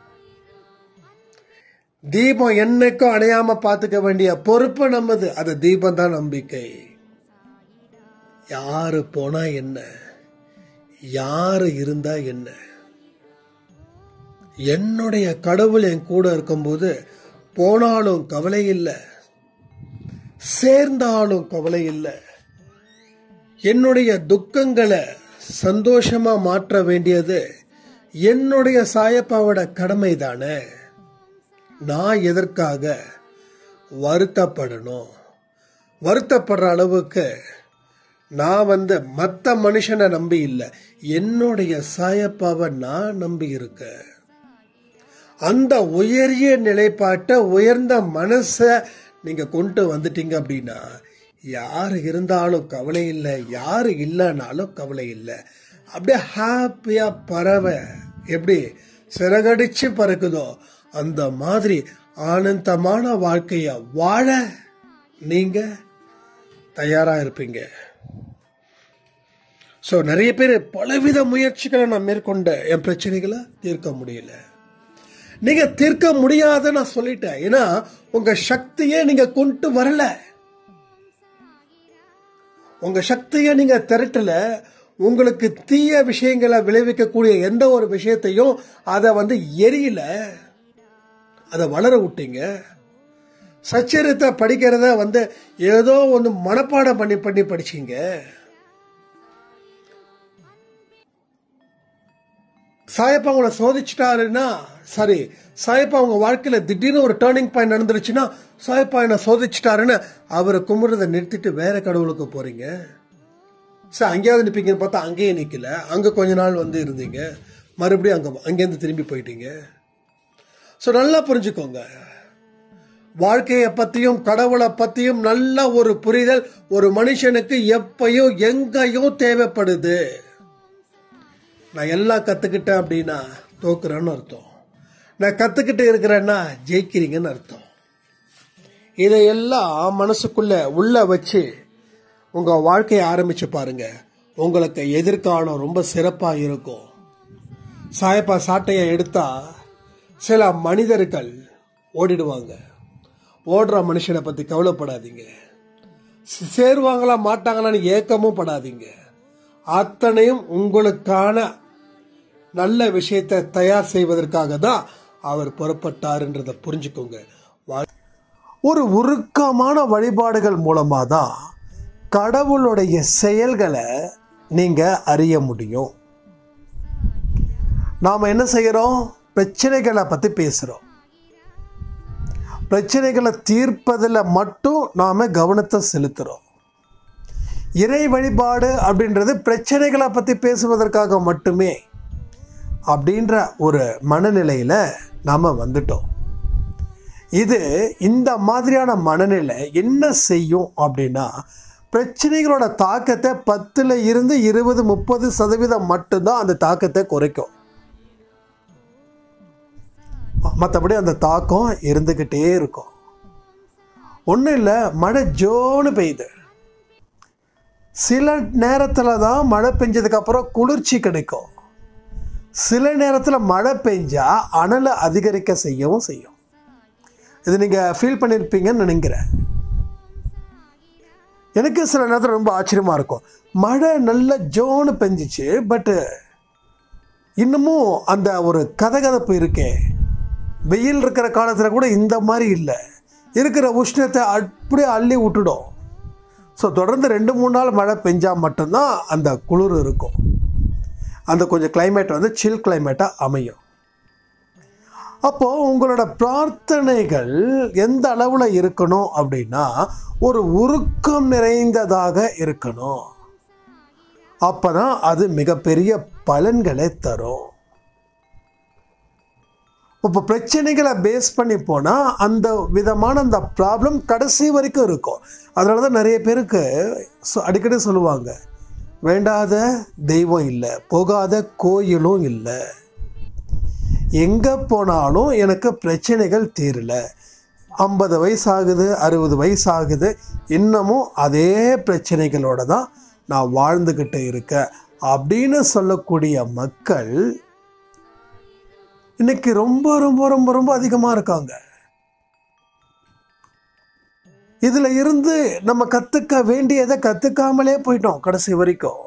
தீபம் என்னைக்கும் அணையாம பார்த்துக்க வேண்டிய பொறுப்பு நம்மது அது தீபம் தான் நம்பிக்கை யாரு போனா என்ன யாரு இருந்தா என்ன என்னுடைய கடவுள் என் கூட இருக்கும்போது போனாலும் கவலை இல்லை சேர்ந்தாலும் கவலை இல்லை என்னுடைய துக்கங்களை சந்தோஷமா மாற்ற வேண்டியது என்னுடைய சாயப்பாவோட கடமை தானே நான் எதற்காக வருத்தப்படணும் வருத்தப்படுற அளவுக்கு நான் வந்து மற்ற மனுஷனை நம்பி இல்லை என்னுடைய சாயப்பாவை நான் நம்பி இருக்கேன் அந்த உயரிய நிலைப்பாட்டை உயர்ந்த மனசை நீங்க கொண்டு வந்துட்டீங்க அப்படின்னா யார் இருந்தாலும் கவலை இல்லை யார் இல்லைனாலும் கவலை இல்லை அப்படியே ஹாப்பியாக பறவை எப்படி சிறகடிச்சு பறக்குதோ அந்த மாதிரி ஆனந்தமான வாழ்க்கைய வாழ நீங்க தயாரா இருப்பீங்க ஸோ நிறைய பேர் பலவித முயற்சிகளை நான் மேற்கொண்ட என் பிரச்சனைகளை தீர்க்க முடியல நீங்க தீர்க்க முடியாத நான் சொல்லிட்டேன் ஏன்னா உங்க சக்தியே நீங்க கொண்டு வரல உங்க சக்தியை நீங்க திரட்டல உங்களுக்கு தீய விஷயங்களை விளைவிக்கக்கூடிய எந்த ஒரு விஷயத்தையும் அதை வந்து எரியல அதை வளர விட்டீங்க சச்சரித்தை படிக்கிறத வந்து ஏதோ ஒன்று மனப்பாடம் பண்ணி பண்ணி படிச்சீங்க சாயப்பா உங்களை சோதிச்சிட்டாருன்னா சரி சாயப்பா உங்க வாழ்க்கையில திடீர்னு ஒரு டேர்னிங் பாயிண்ட் நடந்துருச்சுன்னா சாயப்பா என்ன சோதிச்சிட்டாருன்னு அவரை கும்பிடுறதை நிறுத்திட்டு வேற கடவுளுக்கு போறீங்க சார் அங்கேயாவது நிற்பீங்கன்னு பார்த்தா அங்கேயே நிற்கல அங்கே கொஞ்ச நாள் வந்து இருந்தீங்க மறுபடியும் அங்கே அங்கேருந்து திரும்பி போயிட்டீங்க ஸோ நல்லா புரிஞ்சுக்கோங்க வாழ்க்கையை பற்றியும் கடவுளை பற்றியும் நல்ல ஒரு புரிதல் ஒரு மனுஷனுக்கு எப்பயும் எங்கேயும் தேவைப்படுது நான் எல்லாம் கற்றுக்கிட்டேன் அப்படின்னா தோக்குறேன்னு அர்த்தம் நான் கற்றுக்கிட்டு இருக்கிறேன்னா ஜெயிக்கிறீங்கன்னு அர்த்தம் இதையெல்லாம் மனசுக்குள்ள உள்ள வச்சு உங்க வாழ்க்கையை ஆரம்பிச்சு பாருங்க உங்களுக்கு எதிர்காலம் ரொம்ப சிறப்பா இருக்கும் சாயப்பா சாட்டையை எடுத்தா சில மனிதர்கள் ஓடிடுவாங்க ஓடுற மனுஷனை பத்தி கவலைப்படாதீங்க சே- சேருவாங்களா மாட்டாங்களான்னு ஏக்கமும் படாதீங்க அத்தனையும் உங்களுக்கான நல்ல விஷயத்தை தயார் செய்வதற்காக தான் அவர் புறப்பட்டாருன்றதை புரிஞ்சுக்கோங்க வா- ஒரு உருக்கமான வழிபாடுகள் மூலமாக தான் கடவுளுடைய செயல்களை நீங்கள் அறிய முடியும் நாம் என்ன செய்கிறோம் பிரச்சனைகளை பற்றி பேசுகிறோம் பிரச்சனைகளை தீர்ப்பதில் மட்டும் நாம் கவனத்தை செலுத்துகிறோம் இறை வழிபாடு அப்படின்றது பிரச்சனைகளை பற்றி பேசுவதற்காக மட்டுமே அப்படின்ற ஒரு மனநிலையில் நாம் வந்துட்டோம் இது இந்த மாதிரியான மனநிலை என்ன செய்யும் அப்படின்னா பிரச்சனைகளோட தாக்கத்தை பத்தில் இருந்து இருபது முப்பது சதவீதம் மட்டும்தான் அந்த தாக்கத்தை குறைக்கும் மற்றபடி அந்த தாக்கம் இருந்துக்கிட்டே இருக்கும் ஒன்றும் இல்லை மழை ஜோன்னு பெய்யுது சில நேரத்தில் தான் மழை பெஞ்சதுக்கப்புறம் குளிர்ச்சி கிடைக்கும் சில நேரத்தில் மழை பெஞ்சா அனலை அதிகரிக்க செய்யவும் செய்யும் இது நீங்கள் ஃபீல் பண்ணியிருப்பீங்கன்னு நினைக்கிறேன் எனக்கு சில நேரத்தில் ரொம்ப ஆச்சரியமாக இருக்கும் மழை நல்ல ஜோன்னு பெஞ்சிச்சு பட்டு இன்னமும் அந்த ஒரு கதகதப்பு இருக்கே வெயில் இருக்கிற காலத்தில் கூட இந்த மாதிரி இல்லை இருக்கிற உஷ்ணத்தை அப்படியே அள்ளி விட்டுடும் ஸோ தொடர்ந்து ரெண்டு மூணு நாள் மழை பெஞ்சால் மட்டும்தான் அந்த குளிர் இருக்கும் அந்த கொஞ்சம் climate வந்து சில் கிளைமேட்டாக அமையும் அப்போது உங்களோட பிரார்த்தனைகள் எந்த அளவில் இருக்கணும் அப்படின்னா ஒரு உருக்கம் நிறைந்ததாக இருக்கணும் அப்போ தான் அது மிகப்பெரிய பலன்களை தரும் இப்போ பிரச்சனைகளை பேஸ் பண்ணி போனால் அந்த விதமான அந்த ப்ராப்ளம் கடைசி வரைக்கும் இருக்கும் அதனால தான் நிறைய பேருக்கு சொ- அடிக்கடி சொல்லுவாங்க வேண்டாத தெய்வம் இல்லை போகாத கோயிலும் இல்லை எங்கே போனாலும் எனக்கு பிரச்சனைகள் தீரல ஐம்பது வயசு ஆகுது அறுபது வயசு ஆகுது இன்னமும் அதே பிரச்சனைகளோட தான் நான் வாழ்ந்துக்கிட்டு இருக்கேன் அப்படின்னு சொல்லக்கூடிய மக்கள் இன்னைக்கு ரொம்ப ரொம்ப ரொம்ப ரொம்ப அதிகமாக இருக்காங்க இதில் இருந்து நம்ம கற்றுக்க வேண்டியதை கற்றுக்காமலே போயிட்டோம் கடைசி வரைக்கும்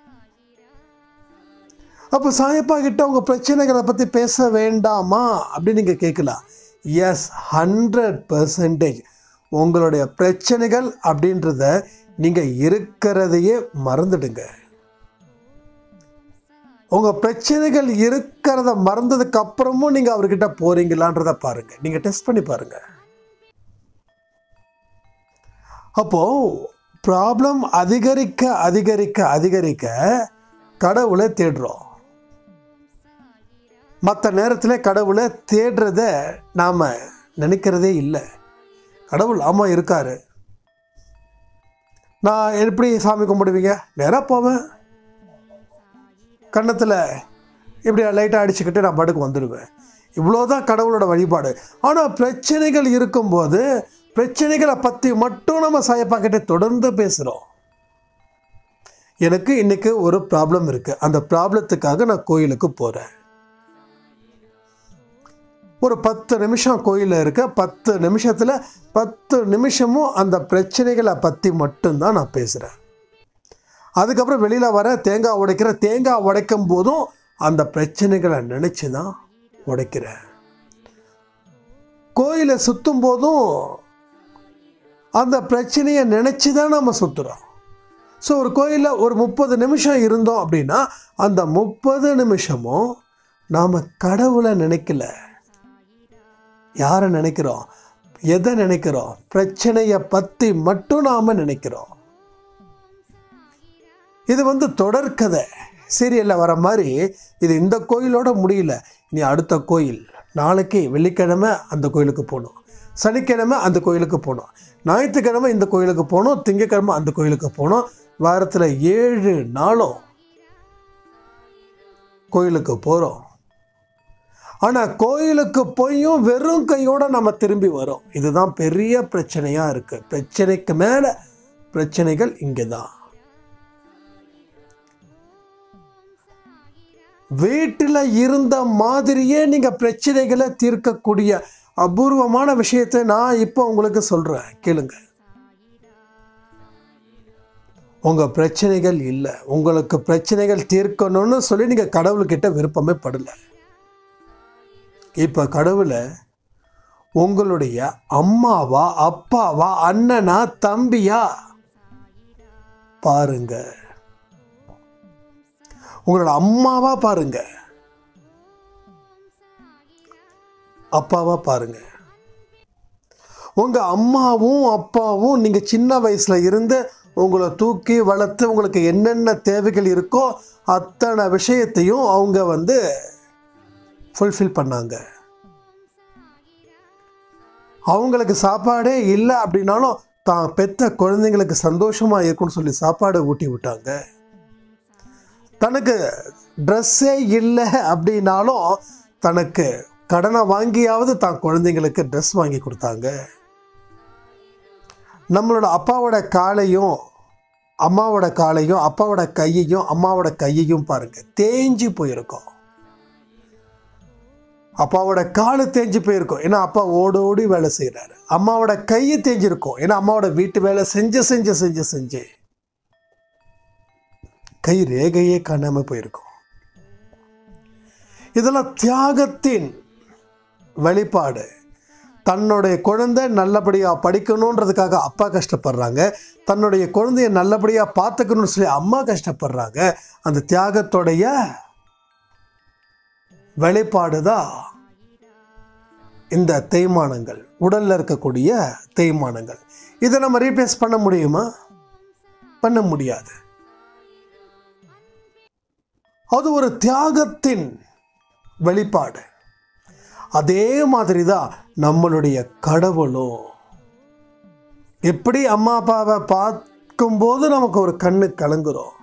அப்போ சாயப்பா கிட்ட உங்கள் பிரச்சனைகளை பற்றி பேச வேண்டாமா அப்படின்னு நீங்கள் கேட்கலாம் எஸ் ஹண்ட்ரட் பர்சன்டேஜ் உங்களுடைய பிரச்சனைகள் அப்படின்றத நீங்கள் இருக்கிறதையே மறந்துடுங்க உங்கள் பிரச்சனைகள் இருக்கிறத மறந்ததுக்கு அப்புறமும் நீங்கள் அவர்கிட்ட போறீங்களான்றத பாருங்க நீங்கள் டெஸ்ட் பண்ணி பாருங்க அப்போ ப்ராப்ளம் அதிகரிக்க அதிகரிக்க அதிகரிக்க கடவுளை தேடுறோம் மற்ற நேரத்தில் கடவுளை தேடுறத நாம் நினைக்கிறதே இல்லை கடவுள் ஆமாம் இருக்காரு நான் எப்படி சாமி கும்பிடுவீங்க நேராக போவேன் கன்னத்தில் இப்படி லைட்டாக அடிச்சுக்கிட்டு நான் படுக்கு வந்துடுவேன் இவ்வளோதான் கடவுளோட வழிபாடு ஆனால் பிரச்சனைகள் இருக்கும்போது பிரச்சனைகளை பற்றி மட்டும் நம்ம சாயப்பாக்கிட்ட தொடர்ந்து பேசுகிறோம் எனக்கு இன்னைக்கு ஒரு ப்ராப்ளம் இருக்குது அந்த ப்ராப்ளத்துக்காக நான் கோயிலுக்கு போகிறேன் ஒரு பத்து நிமிஷம் கோயிலில் இருக்க பத்து நிமிஷத்தில் பத்து நிமிஷமும் அந்த பிரச்சனைகளை பற்றி மட்டும்தான் நான் பேசுகிறேன் அதுக்கப்புறம் வெளியில் வர தேங்காய் உடைக்கிற தேங்காய் உடைக்கும் போதும் அந்த பிரச்சனைகளை நினச்சி தான் உடைக்கிறேன் கோயிலை சுற்றும் போதும் அந்த பிரச்சனையை நினச்சி தான் நம்ம சுற்றுறோம் ஸோ ஒரு கோயிலில் ஒரு முப்பது நிமிஷம் இருந்தோம் அப்படின்னா அந்த முப்பது நிமிஷமும் நாம் கடவுளை நினைக்கல யாரை நினைக்கிறோம் எதை நினைக்கிறோம் பிரச்சனையை பற்றி மட்டும் நாம் நினைக்கிறோம் இது வந்து தொடர்கதை சீரியலில் வர மாதிரி இது இந்த கோயிலோட முடியல இனி அடுத்த கோயில் நாளைக்கு வெள்ளிக்கிழமை அந்த கோயிலுக்கு போகணும் சனிக்கிழமை அந்த கோயிலுக்கு போகணும் ஞாயிற்றுக்கிழமை இந்த கோயிலுக்கு போகணும் திங்கக்கிழமை அந்த கோயிலுக்கு போகணும் வாரத்தில் ஏழு நாளும் கோயிலுக்கு போகிறோம் ஆனால் கோயிலுக்கு போயும் வெறும் கையோட நம்ம திரும்பி வரோம் இதுதான் பெரிய பிரச்சனையாக இருக்குது பிரச்சனைக்கு மேலே பிரச்சனைகள் இங்கே தான் வீட்டில் இருந்த மாதிரியே நீங்கள் பிரச்சனைகளை தீர்க்கக்கூடிய அபூர்வமான விஷயத்தை நான் இப்போ உங்களுக்கு சொல்கிறேன் கேளுங்க உங்கள் பிரச்சனைகள் இல்லை உங்களுக்கு பிரச்சனைகள் தீர்க்கணும்னு சொல்லி நீங்கள் கடவுள்கிட்ட விருப்பமே படலை இப்போ கடவுளை உங்களுடைய அம்மாவா அப்பாவா அண்ணனா தம்பியா பாருங்க உங்களோட அம்மாவா பாருங்க அப்பாவா பாருங்க உங்க அம்மாவும் அப்பாவும் நீங்க சின்ன வயசுல இருந்து உங்களை தூக்கி வளர்த்து உங்களுக்கு என்னென்ன தேவைகள் இருக்கோ அத்தனை விஷயத்தையும் அவங்க வந்து ஃபுல்ஃபில் பண்ணாங்க அவங்களுக்கு சாப்பாடே இல்லை அப்படின்னாலும் தான் பெத்த குழந்தைங்களுக்கு சந்தோஷமா இருக்கும்னு சொல்லி சாப்பாடு ஊட்டி விட்டாங்க தனக்கு ட்ரெஸ்ஸே இல்லை அப்படின்னாலும் தனக்கு கடனை வாங்கியாவது தான் குழந்தைங்களுக்கு ட்ரெஸ் வாங்கி கொடுத்தாங்க நம்மளோட அப்பாவோட காலையும் அம்மாவோட காலையும் அப்பாவோட கையையும் அம்மாவோட கையையும் பாருங்க தேஞ்சு போயிருக்கோம் அப்பாவோட காலு தேஞ்சு போயிருக்கும் ஏன்னா அப்பா ஓடோடி வேலை செய்கிறாரு அம்மாவோட கையை தேஞ்சிருக்கும் ஏன்னா அம்மாவோட வீட்டு வேலை செஞ்சு செஞ்சு செஞ்சு செஞ்சு கை ரேகையே காணாம போயிருக்கும் இதெல்லாம் தியாகத்தின் வெளிப்பாடு தன்னுடைய குழந்தை நல்லபடியாக படிக்கணுன்றதுக்காக அப்பா கஷ்டப்படுறாங்க தன்னுடைய குழந்தைய நல்லபடியாக பார்த்துக்கணும்னு சொல்லி அம்மா கஷ்டப்படுறாங்க அந்த தியாகத்தோடைய வெளிப்பாடு தான் இந்த தேய்மானங்கள் உடல்ல இருக்கக்கூடிய தேய்மானங்கள் இதை நம்ம ரீப்ளேஸ் பண்ண முடியுமா பண்ண முடியாது அது ஒரு தியாகத்தின் வெளிப்பாடு அதே மாதிரி தான் நம்மளுடைய கடவுளும் எப்படி அம்மா அப்பாவை பார்க்கும்போது நமக்கு ஒரு கண்ணு கலங்குறோம்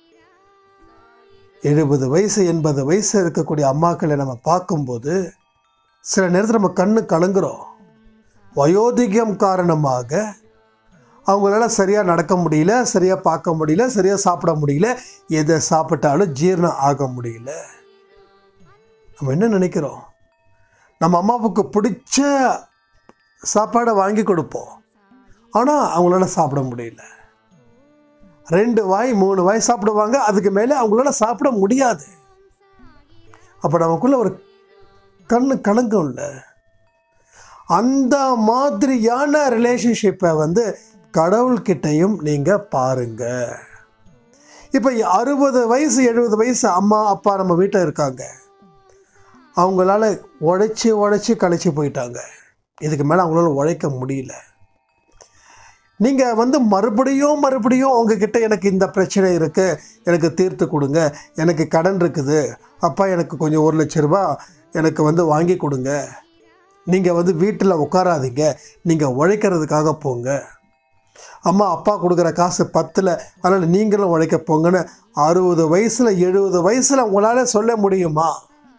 எழுபது வயசு எண்பது வயசு இருக்கக்கூடிய அம்மாக்களை நம்ம பார்க்கும்போது சில நேரத்தில் நம்ம கண்ணு கலங்குறோம் வயோதிகம் காரணமாக அவங்களால சரியாக நடக்க முடியல சரியாக பார்க்க முடியல சரியாக சாப்பிட முடியல எதை சாப்பிட்டாலும் ஜீரணம் ஆக முடியல நம்ம என்ன நினைக்கிறோம் நம்ம அம்மாவுக்கு பிடிச்ச சாப்பாடை வாங்கி கொடுப்போம் ஆனால் அவங்களால சாப்பிட முடியல ரெண்டு வாய் மூணு வாய் சாப்பிடுவாங்க அதுக்கு மேலே அவங்களால சாப்பிட முடியாது அப்போ நமக்குள்ள ஒரு கண்ணு கலங்கும்ல அந்த மாதிரியான ரிலேஷன்ஷிப்பை வந்து கடவுள்கிட்டையும் நீங்கள் பாருங்க இப்போ அறுபது வயசு எழுபது வயசு அம்மா அப்பா நம்ம வீட்டில் இருக்காங்க அவங்களால உழைச்சி உழைச்சி கழிச்சு போயிட்டாங்க இதுக்கு மேலே அவங்களால உழைக்க முடியல நீங்கள் வந்து மறுபடியும் மறுபடியும் உங்ககிட்ட எனக்கு இந்த பிரச்சனை இருக்குது எனக்கு தீர்த்து கொடுங்க எனக்கு கடன் இருக்குது அப்பா எனக்கு கொஞ்சம் ஒரு லட்ச ரூபா எனக்கு வந்து வாங்கி கொடுங்க நீங்கள் வந்து வீட்டில் உட்காராதீங்க நீங்கள் உழைக்கிறதுக்காக போங்க அம்மா அப்பா கொடுக்குற காசு பத்தில் அதனால் நீங்களும் உழைக்க போங்கன்னு அறுபது வயசில் எழுபது வயசில் உங்களால் சொல்ல முடியுமா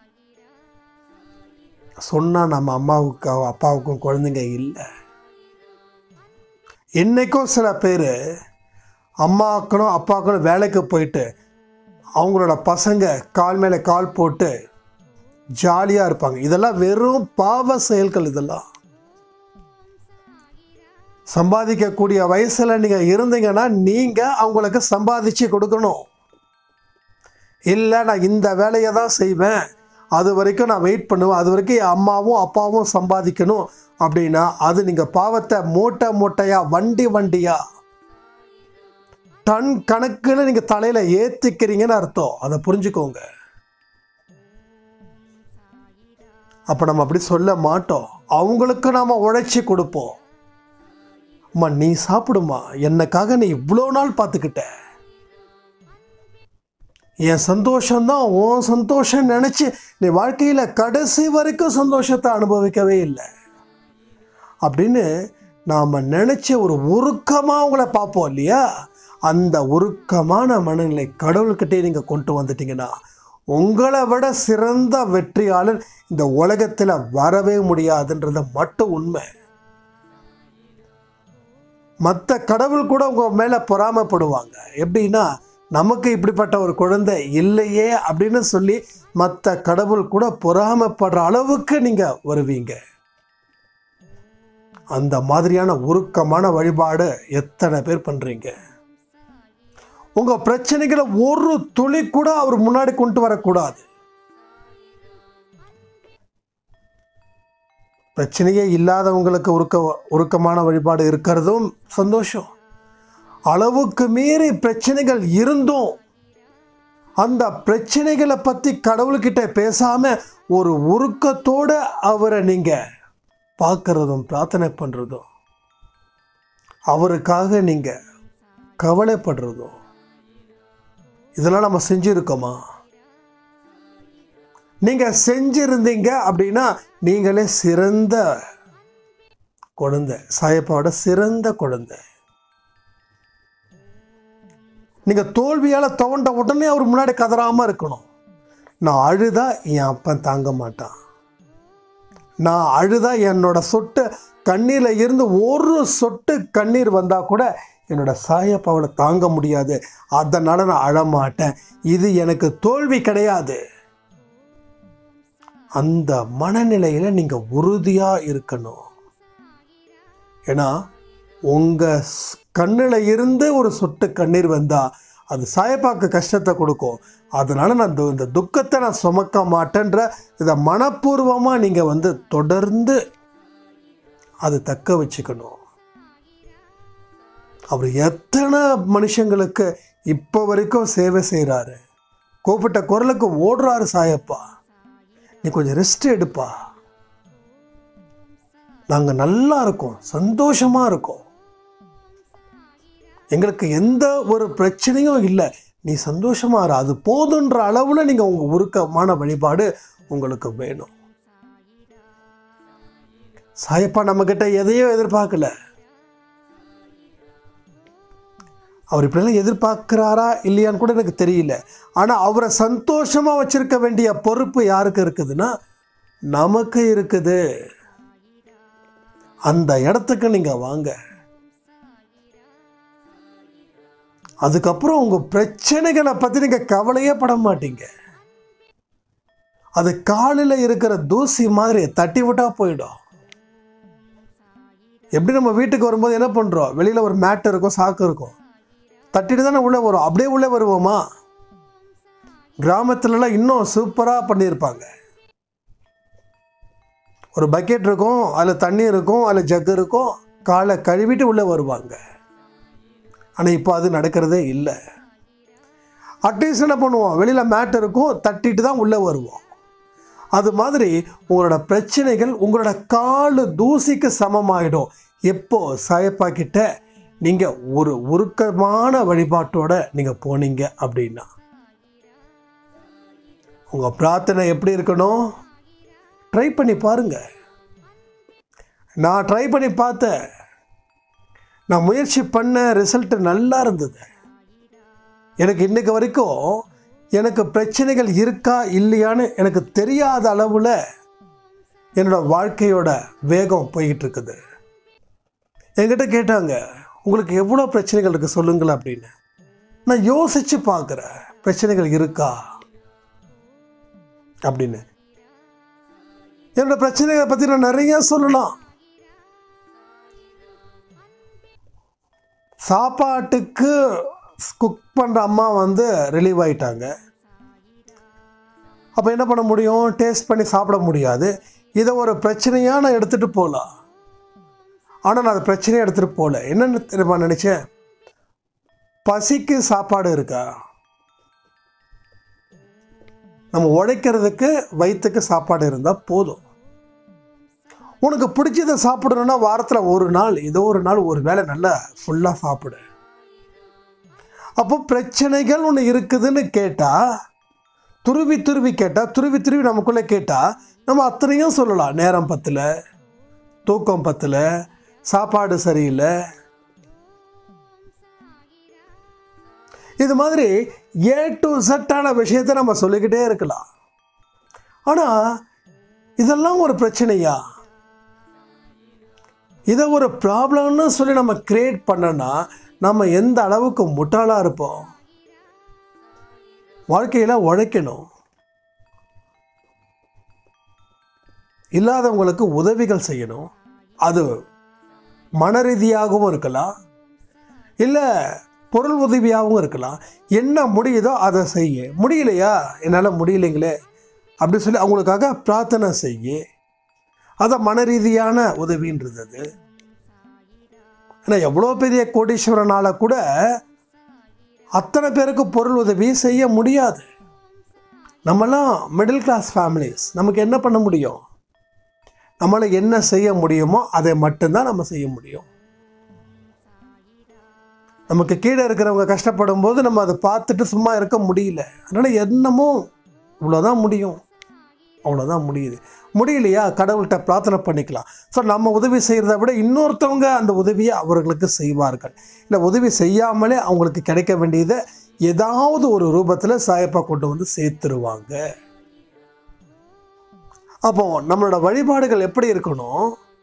சொன்னால் நம்ம அம்மாவுக்கு அப்பாவுக்கும் குழந்தைங்க இல்லை இன்னைக்கும் சில பேர் அம்மாக்கணும் அப்பாக்கணும் வேலைக்கு போயிட்டு அவங்களோட பசங்க கால் மேலே கால் போட்டு ஜாலியாக இருப்பாங்க இதெல்லாம் வெறும் பாவ செயல்கள் இதெல்லாம் சம்பாதிக்கக்கூடிய வயசில் நீங்கள் இருந்தீங்கன்னா நீங்கள் அவங்களுக்கு சம்பாதிச்சு கொடுக்கணும் இல்லை நான் இந்த வேலையை தான் செய்வேன் அது வரைக்கும் நான் வெயிட் பண்ணுவேன் அது வரைக்கும் என் அம்மாவும் அப்பாவும் சம்பாதிக்கணும் அப்படின்னா அது நீங்கள் பாவத்தை மூட்டை மூட்டையாக வண்டி வண்டியாக டன் கணக்கில் நீங்கள் தலையில் ஏற்றிக்கிறீங்கன்னு அர்த்தம் அதை புரிஞ்சுக்கோங்க அப்போ நம்ம அப்படி சொல்ல மாட்டோம் அவங்களுக்கு நாம் உழைச்சி கொடுப்போம் அம்மா நீ சாப்பிடுமா என்னக்காக நீ இவ்வளோ நாள் பார்த்துக்கிட்ட என் சந்தோஷம்தான் உன் சந்தோஷம் நினச்சி நீ வாழ்க்கையில் கடைசி வரைக்கும் சந்தோஷத்தை அனுபவிக்கவே இல்லை அப்படின்னு நாம் நினச்ச ஒரு உருக்கமாக உங்களை பார்ப்போம் இல்லையா அந்த உருக்கமான மனநிலை கடவுள்கிட்டே நீங்கள் கொண்டு வந்துட்டீங்கன்னா உங்களை விட சிறந்த வெற்றியாளர் இந்த உலகத்தில் வரவே முடியாதுன்றது மட்டும் உண்மை மற்ற கடவுள் கூட உங்கள் மேலே பொறாமப்படுவாங்க எப்படின்னா நமக்கு இப்படிப்பட்ட ஒரு குழந்தை இல்லையே அப்படின்னு சொல்லி மற்ற கடவுள் கூட பொறாமப்படுற அளவுக்கு நீங்கள் வருவீங்க அந்த மாதிரியான உருக்கமான வழிபாடு எத்தனை பேர் பண்ணுறீங்க உங்கள் பிரச்சனைகளை ஒரு துளி கூட அவர் முன்னாடி கொண்டு வரக்கூடாது பிரச்சனையே இல்லாதவங்களுக்கு உருக்க உருக்கமான வழிபாடு இருக்கிறதும் சந்தோஷம் அளவுக்கு மீறி பிரச்சனைகள் இருந்தும் அந்த பிரச்சனைகளை பற்றி கடவுள்கிட்ட பேசாம ஒரு உருக்கத்தோட அவரை நீங்க பார்க்கறதும் பிரார்த்தனை பண்றதும் அவருக்காக நீங்க கவலைப்படுறதும் இதெல்லாம் நம்ம செஞ்சிருக்கோமா நீங்க செஞ்சிருந்தீங்க அப்படின்னா நீங்களே சிறந்த குழந்தை சாயப்பாவோட சிறந்த குழந்தை நீங்க தோல்வியால துவண்ட உடனே அவர் முன்னாடி கதறாம இருக்கணும் நான் அழுதா என் அப்பன் தாங்க மாட்டான் நான் அழுதா என்னோட சொட்டு கண்ணீர்ல இருந்து ஒரு சொட்டு கண்ணீர் வந்தா கூட என்னோட சாயப்பாவோட தாங்க முடியாது அதனால நான் அழமாட்டேன் இது எனக்கு தோல்வி கிடையாது அந்த மனநிலையில நீங்க உறுதியா இருக்கணும் ஏன்னா உங்க ஸ்- கண்ணுல இருந்து ஒரு சொட்டு கண்ணீர் வந்தா அது சாயப்பாக்கு கஷ்டத்தை கொடுக்கும் அதனால நான் இந்த- இந்த துக்கத்தை நான் சுமக்க மாட்டேன்ற இதை மனப்பூர்வமா நீங்க வந்து தொடர்ந்து அது தக்க வச்சுக்கணும் அவர் எத்தனை மனுஷங்களுக்கு இப்போ வரைக்கும் சேவை செய்கிறாரு கூப்பிட்ட குரலுக்கு ஓடுறாரு சாயப்பா நீ கொஞ்சம் ரெஸ்ட் எடுப்பா நாங்கள் நல்லா இருக்கோம் சந்தோஷமா இருக்கோம் எங்களுக்கு எந்த ஒரு பிரச்சனையும் இல்லை நீ சந்தோஷமா இரு அது போதுன்ற அளவுல நீங்க உங்க உருக்கமான வழிபாடு உங்களுக்கு வேணும் சாயப்பா நம்ம கிட்ட எதையும் எதிர்பார்க்கல அவர் இப்படிலாம் எதிர்பார்க்கிறாரா இல்லையான்னு கூட எனக்கு தெரியல ஆனால் அவரை சந்தோஷமா வச்சிருக்க வேண்டிய பொறுப்பு யாருக்கு இருக்குதுன்னா நமக்கு இருக்குது அந்த இடத்துக்கு நீங்க வாங்க அதுக்கப்புறம் உங்க பிரச்சனைகளை பத்தி நீங்க கவலையே பட மாட்டீங்க அது காலில் இருக்கிற தூசி மாதிரி தட்டி விட்டா போயிடும் எப்படி நம்ம வீட்டுக்கு வரும்போது என்ன பண்றோம் வெளியில ஒரு மேட் இருக்கும் சாக்கு இருக்கும் தட்டிட்டு தானே உள்ளே வரும் அப்படியே உள்ளே வருவோமா கிராமத்துலலாம் இன்னும் சூப்பராக பண்ணியிருப்பாங்க ஒரு பக்கெட் இருக்கும் அதில் தண்ணி இருக்கும் அதில் ஜக்கு இருக்கும் காலை கழுவிட்டு உள்ளே வருவாங்க ஆனால் இப்போ அது நடக்கிறதே இல்லை அட்லீஸ்ட் என்ன பண்ணுவோம் வெளியில் மேட் இருக்கும் தட்டிட்டு தான் உள்ளே வருவோம் அது மாதிரி உங்களோட பிரச்சனைகள் உங்களோட காலு தூசிக்கு சமமாயிடும் எப்போ சாயப்பா கிட்ட நீங்கள் ஒரு உருக்கமான வழிபாட்டோட நீங்கள் போனீங்க அப்படின்னா உங்கள் பிரார்த்தனை எப்படி இருக்கணும் ட்ரை பண்ணி பாருங்க நான் ட்ரை பண்ணி பார்த்தேன் நான் முயற்சி பண்ண ரிசல்ட் நல்லா இருந்தது எனக்கு இன்னைக்கு வரைக்கும் எனக்கு பிரச்சனைகள் இருக்கா இல்லையான்னு எனக்கு தெரியாத அளவில் என்னோட வாழ்க்கையோட வேகம் போய்கிட்டு இருக்குது என்கிட்ட கேட்டாங்க உங்களுக்கு எவ்வளோ பிரச்சனைகள் இருக்குது சொல்லுங்களேன் அப்படின்னு நான் யோசித்து பார்க்குறேன் பிரச்சனைகள் இருக்கா அப்படின்னு என்னோட பிரச்சனைகளை பற்றி நான் நிறைய சொல்லலாம் சாப்பாட்டுக்கு குக் பண்ணுற அம்மா வந்து ரிலீவ் ஆயிட்டாங்க அப்போ என்ன பண்ண முடியும் டேஸ்ட் பண்ணி சாப்பிட முடியாது இதை ஒரு பிரச்சனையாக நான் எடுத்துகிட்டு போகலாம் ஆனால் நான் அதை பிரச்சனையாக எடுத்துகிட்டு போகல என்னென்னு தெரியுமா நினச்சேன் பசிக்கு சாப்பாடு இருக்கா நம்ம உழைக்கிறதுக்கு வயிற்றுக்கு சாப்பாடு இருந்தால் போதும் உனக்கு பிடிச்சதை சாப்பிடணும்னா வாரத்தில் ஒரு நாள் ஏதோ ஒரு நாள் ஒரு வேளை நல்லா ஃபுல்லாக சாப்பிடு அப்போ பிரச்சனைகள் ஒன்று இருக்குதுன்னு கேட்டால் துருவி துருவி கேட்டால் துருவி துருவி நமக்குள்ளே கேட்டால் நம்ம அத்தனையும் சொல்லலாம் நேரம் பத்தில் தூக்கம் பத்தில் சாப்பாடு சரியில்லை இது மாதிரி ஏ டு செட்டான விஷயத்தை நம்ம சொல்லிக்கிட்டே இருக்கலாம் ஆனால் இதெல்லாம் ஒரு பிரச்சனையா இதை ஒரு ப்ராப்ளம்னு சொல்லி நம்ம கிரியேட் பண்ணனா நம்ம எந்த அளவுக்கு முட்டாளாக இருப்போம் வாழ்க்கையில் உழைக்கணும் இல்லாதவங்களுக்கு உதவிகள் செய்யணும் அது மன ரீதியாகவும் இருக்கலாம் இல்லை பொருள் உதவியாகவும் இருக்கலாம் என்ன முடியுதோ அதை செய்ய முடியலையா என்னால் முடியலைங்களே அப்படி சொல்லி அவங்களுக்காக பிரார்த்தனை செய்ய அதை மன ரீதியான உதவின்றது அது ஏன்னா எவ்வளோ பெரிய கோடீஸ்வரனால கூட அத்தனை பேருக்கு பொருள் உதவி செய்ய முடியாது நம்மலாம் மிடில் கிளாஸ் ஃபேமிலிஸ் நமக்கு என்ன பண்ண முடியும் நம்மளால் என்ன செய்ய முடியுமோ அதை மட்டும்தான் நம்ம செய்ய முடியும் நமக்கு கீழே இருக்கிறவங்க கஷ்டப்படும் போது நம்ம அதை பார்த்துட்டு சும்மா இருக்க முடியல அதனால் என்னமோ இவ்வளோதான் முடியும் அவ்வளோதான் முடியுது முடியலையா கடவுள்கிட்ட பிரார்த்தனை பண்ணிக்கலாம் ஸோ நம்ம உதவி செய்கிறத விட இன்னொருத்தவங்க அந்த உதவியை அவர்களுக்கு செய்வார்கள் இல்லை உதவி செய்யாமலே அவங்களுக்கு கிடைக்க வேண்டியதை ஏதாவது ஒரு ரூபத்தில் சாயப்பா கொண்டு வந்து சேர்த்துருவாங்க அப்போ நம்மளோட வழிபாடுகள் எப்படி இருக்கணும்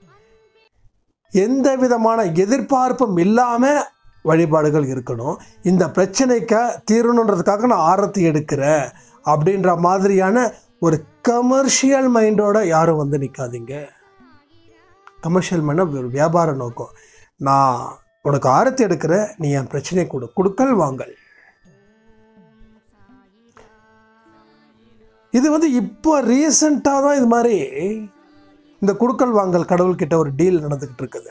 எந்த விதமான எதிர்பார்ப்பும் இல்லாமல் வழிபாடுகள் இருக்கணும் இந்த பிரச்சனைக்கு தீரணுன்றதுக்காக நான் ஆரத்தி எடுக்கிறேன் அப்படின்ற மாதிரியான ஒரு கமர்ஷியல் மைண்டோட யாரும் வந்து நிற்காதீங்க கமர்ஷியல் மைண்ட் ஒரு வியாபார நோக்கம் நான் உனக்கு ஆரத்தி எடுக்கிறேன் நீ என் பிரச்சனையை கொடு கொடுக்கல் வாங்கல் இது வந்து இப்போ ரீசண்டாக தான் இது மாதிரி இந்த குடுக்கல் வாங்கல் கடவுள்கிட்ட ஒரு டீல் நடந்துக்கிட்டு இருக்குது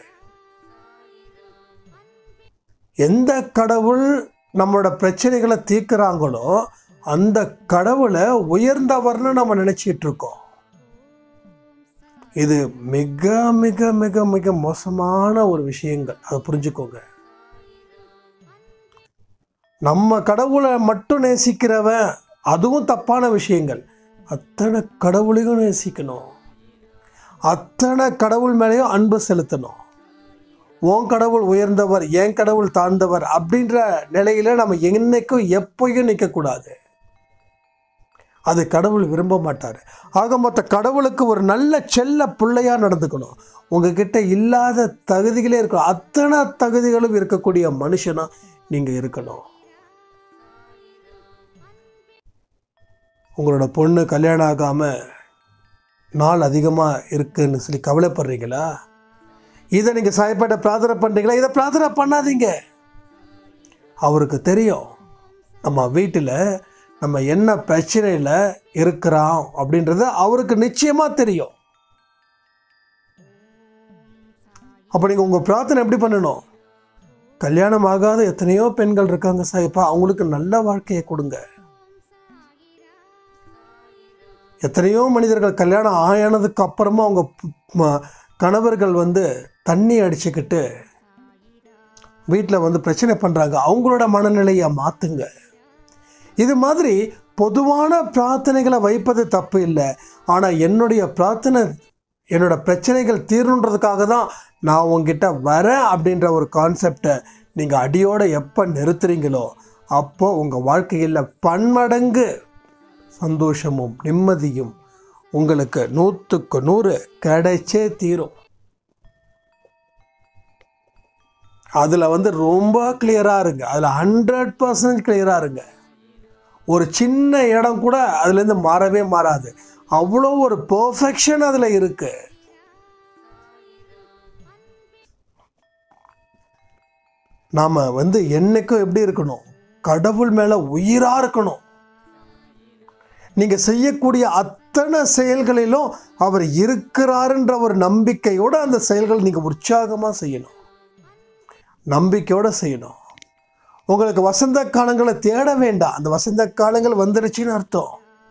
எந்த கடவுள் நம்மளோட பிரச்சனைகளை தீர்க்குறாங்களோ அந்த கடவுளை உயர்ந்தவர்னு நம்ம நினச்சிட்டு இருக்கோம் இது மிக மிக மிக மிக மோசமான ஒரு விஷயங்கள் அதை புரிஞ்சுக்கோங்க நம்ம கடவுளை மட்டும் நேசிக்கிறவன் அதுவும் தப்பான விஷயங்கள் அத்தனை கடவுளையும் நேசிக்கணும் அத்தனை கடவுள் மேலேயும் அன்பு செலுத்தணும் உன் கடவுள் உயர்ந்தவர் என் கடவுள் தாழ்ந்தவர் அப்படின்ற நிலையில நம்ம என்னைக்கும் எப்பயும் நிற்கக்கூடாது அது கடவுள் விரும்ப மாட்டார் ஆக மொத்த கடவுளுக்கு ஒரு நல்ல செல்ல பிள்ளையாக நடந்துக்கணும் உங்ககிட்ட இல்லாத தகுதிகளே இருக்கணும் அத்தனை தகுதிகளும் இருக்கக்கூடிய மனுஷனா நீங்கள் இருக்கணும் உங்களோட பொண்ணு கல்யாணம் ஆகாமல் நாள் அதிகமாக இருக்குன்னு சொல்லி கவலைப்படுறீங்களா இதை நீங்கள் சாயப்பட்ட பிரார்த்தனை பண்ணுறீங்களா இதை பிரார்த்தனை பண்ணாதீங்க அவருக்கு தெரியும் நம்ம வீட்டில் நம்ம என்ன பிரச்சனையில் இருக்கிறோம் அப்படின்றது அவருக்கு நிச்சயமாக தெரியும் அப்போ நீங்கள் உங்கள் பிரார்த்தனை எப்படி பண்ணணும் கல்யாணம் ஆகாத எத்தனையோ பெண்கள் இருக்காங்க சாயப்பா அவங்களுக்கு நல்ல வாழ்க்கையை கொடுங்க எத்தனையோ மனிதர்கள் கல்யாணம் ஆயானதுக்கு அப்புறமா அவங்க பு- ம- கணவர்கள் வந்து தண்ணி அடிச்சுக்கிட்டு வீட்டில் வந்து பிரச்சனை பண்ணுறாங்க அவங்களோட மனநிலையை மாற்றுங்க இது மாதிரி பொதுவான பிரார்த்தனைகளை வைப்பது தப்பு இல்லை ஆனால் என்னுடைய பிரார்த்தனை என்னோட பிரச்சனைகள் தீரணுன்றதுக்காக தான் நான் உங்ககிட்ட வரேன் அப்படின்ற ஒரு கான்செப்டை நீங்கள் அடியோடு எப்போ நிறுத்துறீங்களோ அப்போ உங்கள் வாழ்க்கையில் பன்மடங்கு சந்தோஷமும் நிம்மதியும் உங்களுக்கு நூற்றுக்கு நூறு கிடைச்சே தீரும் அதில் வந்து ரொம்ப கிளியராக இருங்க அதில் ஹண்ட்ரட் பர்சன்ட் கிளியராக இருங்க ஒரு சின்ன இடம் கூட அதுலேருந்து மாறவே மாறாது அவ்வளோ ஒரு பெர்ஃபெக்ஷன் அதில் இருக்கு நாம் வந்து என்னைக்கும் எப்படி இருக்கணும் கடவுள் மேலே உயிராக இருக்கணும் நீங்கள் செய்யக்கூடிய அத்தனை செயல்களிலும் அவர் இருக்கிறாருன்ற ஒரு நம்பிக்கையோடு அந்த செயல்கள் நீங்கள் உற்சாகமாக செய்யணும் நம்பிக்கையோடு செய்யணும் உங்களுக்கு வசந்த காலங்களை தேட வேண்டாம் அந்த வசந்த காலங்கள் வந்துருச்சுன்னு அர்த்தம்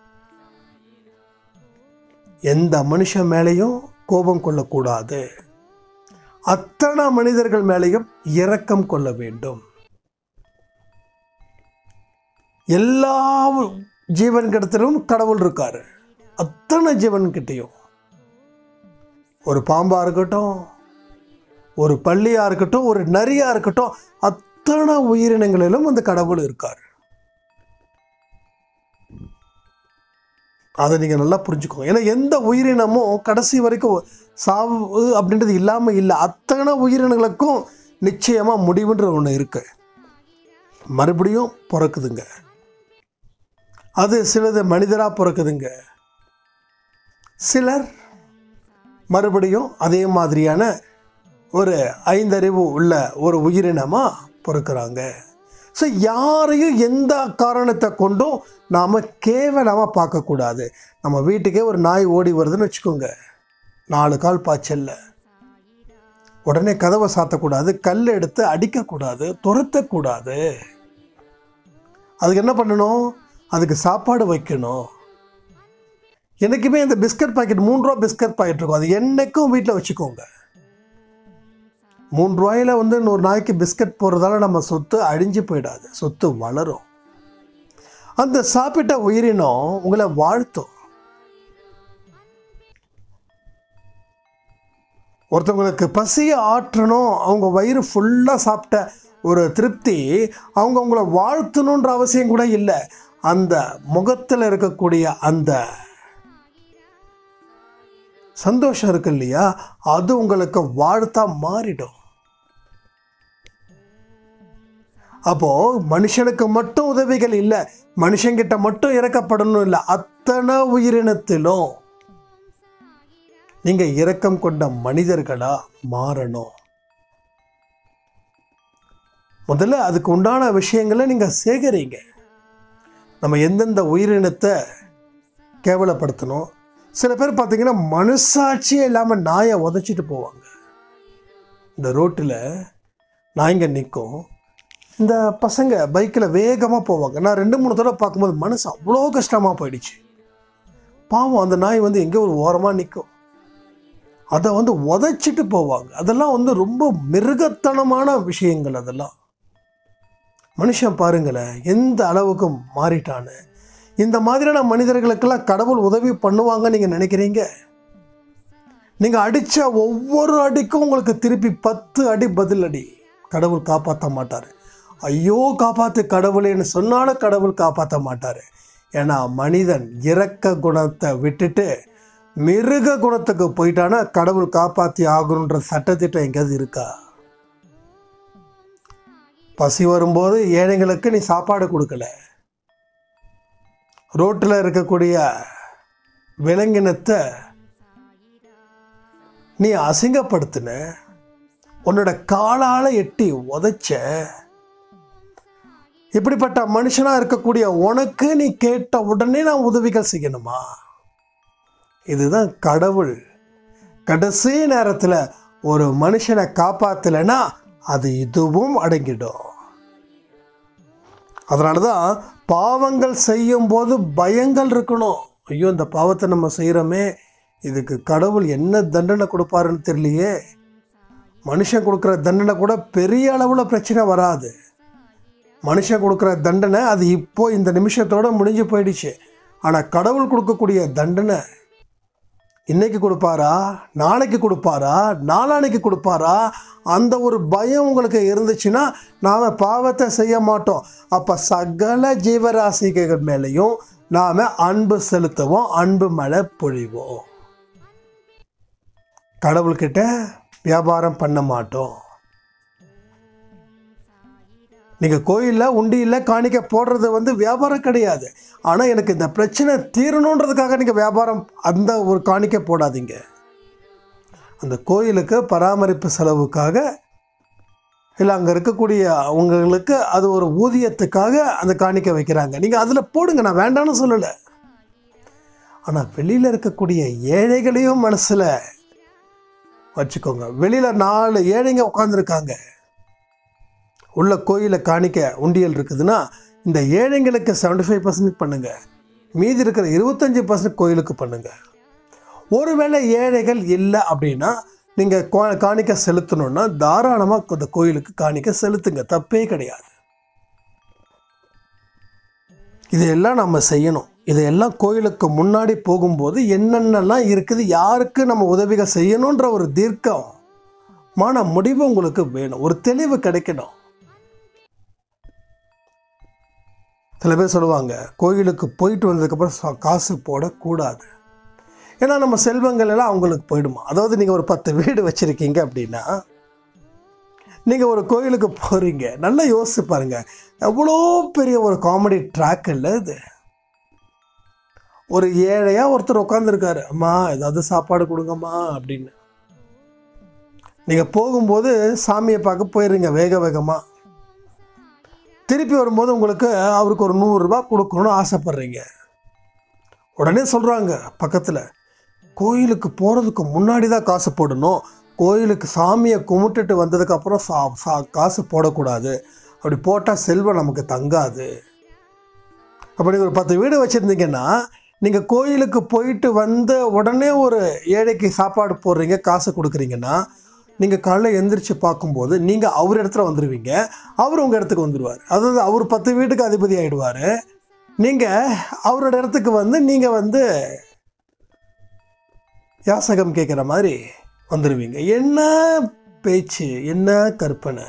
எந்த மனுஷன் மேலேயும் கோபம் கொள்ளக்கூடாது அத்தனை மனிதர்கள் மேலேயும் இரக்கம் கொள்ள வேண்டும் எல்லா ஜீவன்கிடத்திலும் கடவுள் இருக்காரு அத்தனை ஜீவன்கிட்டையும் ஒரு பாம்பா இருக்கட்டும் ஒரு பள்ளியா இருக்கட்டும் ஒரு நரியா இருக்கட்டும் அத்தனை உயிரினங்களிலும் அந்த கடவுள் இருக்கார் அதை நீங்கள் நல்லா புரிஞ்சுக்கோங்க ஏன்னா எந்த உயிரினமும் கடைசி வரைக்கும் சாவு அப்படின்றது இல்லாமல் இல்லை அத்தனை உயிரினங்களுக்கும் நிச்சயமாக முடிவுன்ற ஒன்று இருக்கு மறுபடியும் பிறக்குதுங்க அது சிலது மனிதராக பிறக்குதுங்க சிலர் மறுபடியும் அதே மாதிரியான ஒரு ஐந்தறிவு உள்ள ஒரு உயிரினமாக பிறக்கிறாங்க ஸோ யாரையும் எந்த காரணத்தை கொண்டும் நாம் கேவலமாக பார்க்கக்கூடாது நம்ம வீட்டுக்கே ஒரு நாய் ஓடி வருதுன்னு வச்சுக்கோங்க நாலு கால் பாய்ச்சல்ல உடனே கதவை சாத்தக்கூடாது கல் எடுத்து அடிக்கக்கூடாது துரத்தக்கூடாது அதுக்கு என்ன பண்ணணும் அதுக்கு சாப்பாடு வைக்கணும் என்றைக்குமே இந்த பிஸ்கட் பாக்கெட் மூணு ரூபா பிஸ்கட் பாக்கெட் இருக்கும் அது என்னைக்கும் வீட்டில் வச்சுக்கோங்க மூணு ரூபாயில் வந்து ஒரு நாய்க்கு பிஸ்கட் போடுறதால நம்ம சொத்து அழிஞ்சு போயிடாது சொத்து வளரும் அந்த சாப்பிட்ட உயிரினம் உங்களை வாழ்த்தும் ஒருத்தவங்களுக்கு பசியை ஆற்றணும் அவங்க வயிறு ஃபுல்லாக சாப்பிட்ட ஒரு திருப்தி அவங்க உங்களை வாழ்த்தணுன்ற அவசியம் கூட இல்லை அந்த முகத்தில் இருக்கக்கூடிய அந்த சந்தோஷம் இருக்கு இல்லையா அது உங்களுக்கு வாழ்த்தா மாறிடும் அப்போ மனுஷனுக்கு மட்டும் உதவிகள் இல்லை மனுஷங்கிட்ட மட்டும் இறக்கப்படணும் இல்லை அத்தனை உயிரினத்திலும் நீங்க இரக்கம் கொண்ட மனிதர்களா மாறணும் முதல்ல அதுக்கு உண்டான விஷயங்களை நீங்க சேகரிங்க நம்ம எந்தெந்த உயிரினத்தை கேவலப்படுத்தணும் சில பேர் பார்த்தீங்கன்னா மனசாட்சியே இல்லாமல் நாயை உதச்சிட்டு போவாங்க இந்த ரோட்டில் நாய்ங்க நிற்கும் இந்த பசங்க பைக்கில் வேகமாக போவாங்க நான் ரெண்டு மூணு தடவை பார்க்கும்போது மனசு அவ்வளோ கஷ்டமாக போயிடுச்சு பாவம் அந்த நாய் வந்து எங்கே ஒரு ஓரமாக நிற்கும் அதை வந்து உதைச்சிட்டு போவாங்க அதெல்லாம் வந்து ரொம்ப மிருகத்தனமான விஷயங்கள் அதெல்லாம் மனுஷன் பாருங்களேன் எந்த அளவுக்கு மாறிட்டான்னு இந்த மாதிரியான மனிதர்களுக்கெல்லாம் கடவுள் உதவி பண்ணுவாங்க நீங்கள் நினைக்கிறீங்க நீங்கள் அடித்த ஒவ்வொரு அடிக்கும் உங்களுக்கு திருப்பி பத்து அடி பதில் அடி கடவுள் காப்பாற்ற மாட்டார் ஐயோ காப்பாற்று கடவுளேன்னு சொன்னாலும் கடவுள் காப்பாற்ற மாட்டார் ஏன்னா மனிதன் இரக்க குணத்தை விட்டுட்டு மிருக குணத்துக்கு போயிட்டானா கடவுள் காப்பாற்றி ஆகணுன்ற சட்டத்திட்டம் எங்கேயாவது இருக்கா பசி வரும்போது ஏழைங்களுக்கு நீ சாப்பாடு கொடுக்கல ரோட்டில் இருக்கக்கூடிய விலங்கினத்தை நீ அசிங்கப்படுத்தின உன்னோட காலால் எட்டி உதைச்ச இப்படிப்பட்ட மனுஷனாக இருக்கக்கூடிய உனக்கு நீ கேட்ட உடனே நான் உதவிகள் செய்யணுமா இதுதான் கடவுள் கடைசி நேரத்தில் ஒரு மனுஷனை காப்பாற்றலைன்னா அது இதுவும் அடங்கிடும் அதனால தான் பாவங்கள் செய்யும்போது பயங்கள் இருக்கணும் ஐயோ இந்த பாவத்தை நம்ம செய்கிறோமே இதுக்கு கடவுள் என்ன தண்டனை கொடுப்பாருன்னு தெரியலையே மனுஷன் கொடுக்குற தண்டனை கூட பெரிய அளவில் பிரச்சனை வராது மனுஷன் கொடுக்குற தண்டனை அது இப்போ இந்த நிமிஷத்தோட முடிஞ்சு போயிடுச்சு ஆனால் கடவுள் கொடுக்கக்கூடிய தண்டனை இன்னைக்கு கொடுப்பாரா நாளைக்கு கொடுப்பாரா நாளானைக்கு கொடுப்பாரா அந்த ஒரு பயம் உங்களுக்கு இருந்துச்சுன்னா நாம் பாவத்தை செய்ய மாட்டோம் அப்போ சகல ஜீவராசிகள் மேலேயும் நாம் அன்பு செலுத்துவோம் அன்பு மழை பொழிவோம் கடவுள்கிட்ட வியாபாரம் பண்ண மாட்டோம் நீங்கள் கோயிலில் உண்டியில் காணிக்க போடுறது வந்து வியாபாரம் கிடையாது ஆனால் எனக்கு இந்த பிரச்சனை தீரணுன்றதுக்காக நீங்கள் வியாபாரம் அந்த ஒரு காணிக்க போடாதீங்க அந்த கோயிலுக்கு பராமரிப்பு செலவுக்காக இல்லை அங்கே இருக்கக்கூடிய அவங்களுக்கு அது ஒரு ஊதியத்துக்காக அந்த காணிக்க வைக்கிறாங்க நீங்கள் அதில் போடுங்க நான் வேண்டாம்னு சொல்லலை ஆனால் வெளியில் இருக்கக்கூடிய ஏழைகளையும் மனசில் வச்சுக்கோங்க வெளியில் நாலு ஏழைங்க உட்காந்துருக்காங்க உள்ள கோயிலில் காணிக்க உண்டியல் இருக்குதுன்னா இந்த ஏழைங்களுக்கு செவன்டி ஃபைவ் பர்சன்ட் பண்ணுங்கள் மீதி இருக்கிற இருபத்தஞ்சி பர்சன்ட் கோயிலுக்கு பண்ணுங்கள் ஒருவேளை ஏழைகள் இல்லை அப்படின்னா நீங்கள் காணிக்க செலுத்தணுன்னா தாராளமாக அந்த கோயிலுக்கு காணிக்க செலுத்துங்க தப்பே கிடையாது இதையெல்லாம் நம்ம செய்யணும் இதையெல்லாம் கோயிலுக்கு முன்னாடி போகும்போது என்னென்னலாம் இருக்குது யாருக்கு நம்ம உதவிகள் செய்யணுன்ற ஒரு தீர்க்கம் மான முடிவு உங்களுக்கு வேணும் ஒரு தெளிவு கிடைக்கணும் சில பேர் சொல்லுவாங்க கோயிலுக்கு போயிட்டு வந்ததுக்கப்புறம் சா- காசு போடக்கூடாது ஏன்னா நம்ம செல்வங்கள் எல்லாம் அவங்களுக்கு போயிடுமா அதாவது நீங்கள் ஒரு பத்து வீடு வச்சுருக்கீங்க அப்படின்னா நீங்கள் ஒரு கோயிலுக்கு போகிறீங்க நல்லா யோசிச்சு பாருங்க எவ்வளோ பெரிய ஒரு காமெடி ட்ராக் இல்லை இது ஒரு ஏழையாக ஒருத்தர் உட்காந்துருக்காரு அம்மா ஏதாவது சாப்பாடு கொடுங்கம்மா அப்படின்னு நீங்கள் போகும்போது சாமியை பார்க்க போயிடுறீங்க வேக வேகமாக திருப்பி வரும்போது உங்களுக்கு அவருக்கு ஒரு நூறுரூபா கொடுக்கணும்னு ஆசைப்பட்றீங்க உடனே சொல்கிறாங்க பக்கத்தில் கோயிலுக்கு போகிறதுக்கு முன்னாடி தான் காசு போடணும் கோயிலுக்கு சாமியை கும்பிட்டுட்டு வந்ததுக்கப்புறம் சா சா காசு போடக்கூடாது அப்படி போட்டால் செல்வம் நமக்கு தங்காது அப்போ நீங்கள் ஒரு பத்து வீடு வச்சுருந்தீங்கன்னா நீங்கள் கோயிலுக்கு போயிட்டு வந்த உடனே ஒரு ஏழைக்கு சாப்பாடு போடுறீங்க காசு கொடுக்குறீங்கன்னா நீங்கள் காலைல எந்திரிச்சு பார்க்கும்போது நீங்கள் அவர் இடத்துல வந்துடுவீங்க அவர் உங்கள் இடத்துக்கு வந்துடுவார் அதாவது அவர் பத்து வீட்டுக்கு அதிபதி ஆகிடுவார் நீங்கள் அவரோட இடத்துக்கு வந்து நீங்கள் வந்து யாசகம் கேட்குற மாதிரி வந்துடுவீங்க என்ன பேச்சு என்ன கற்பனை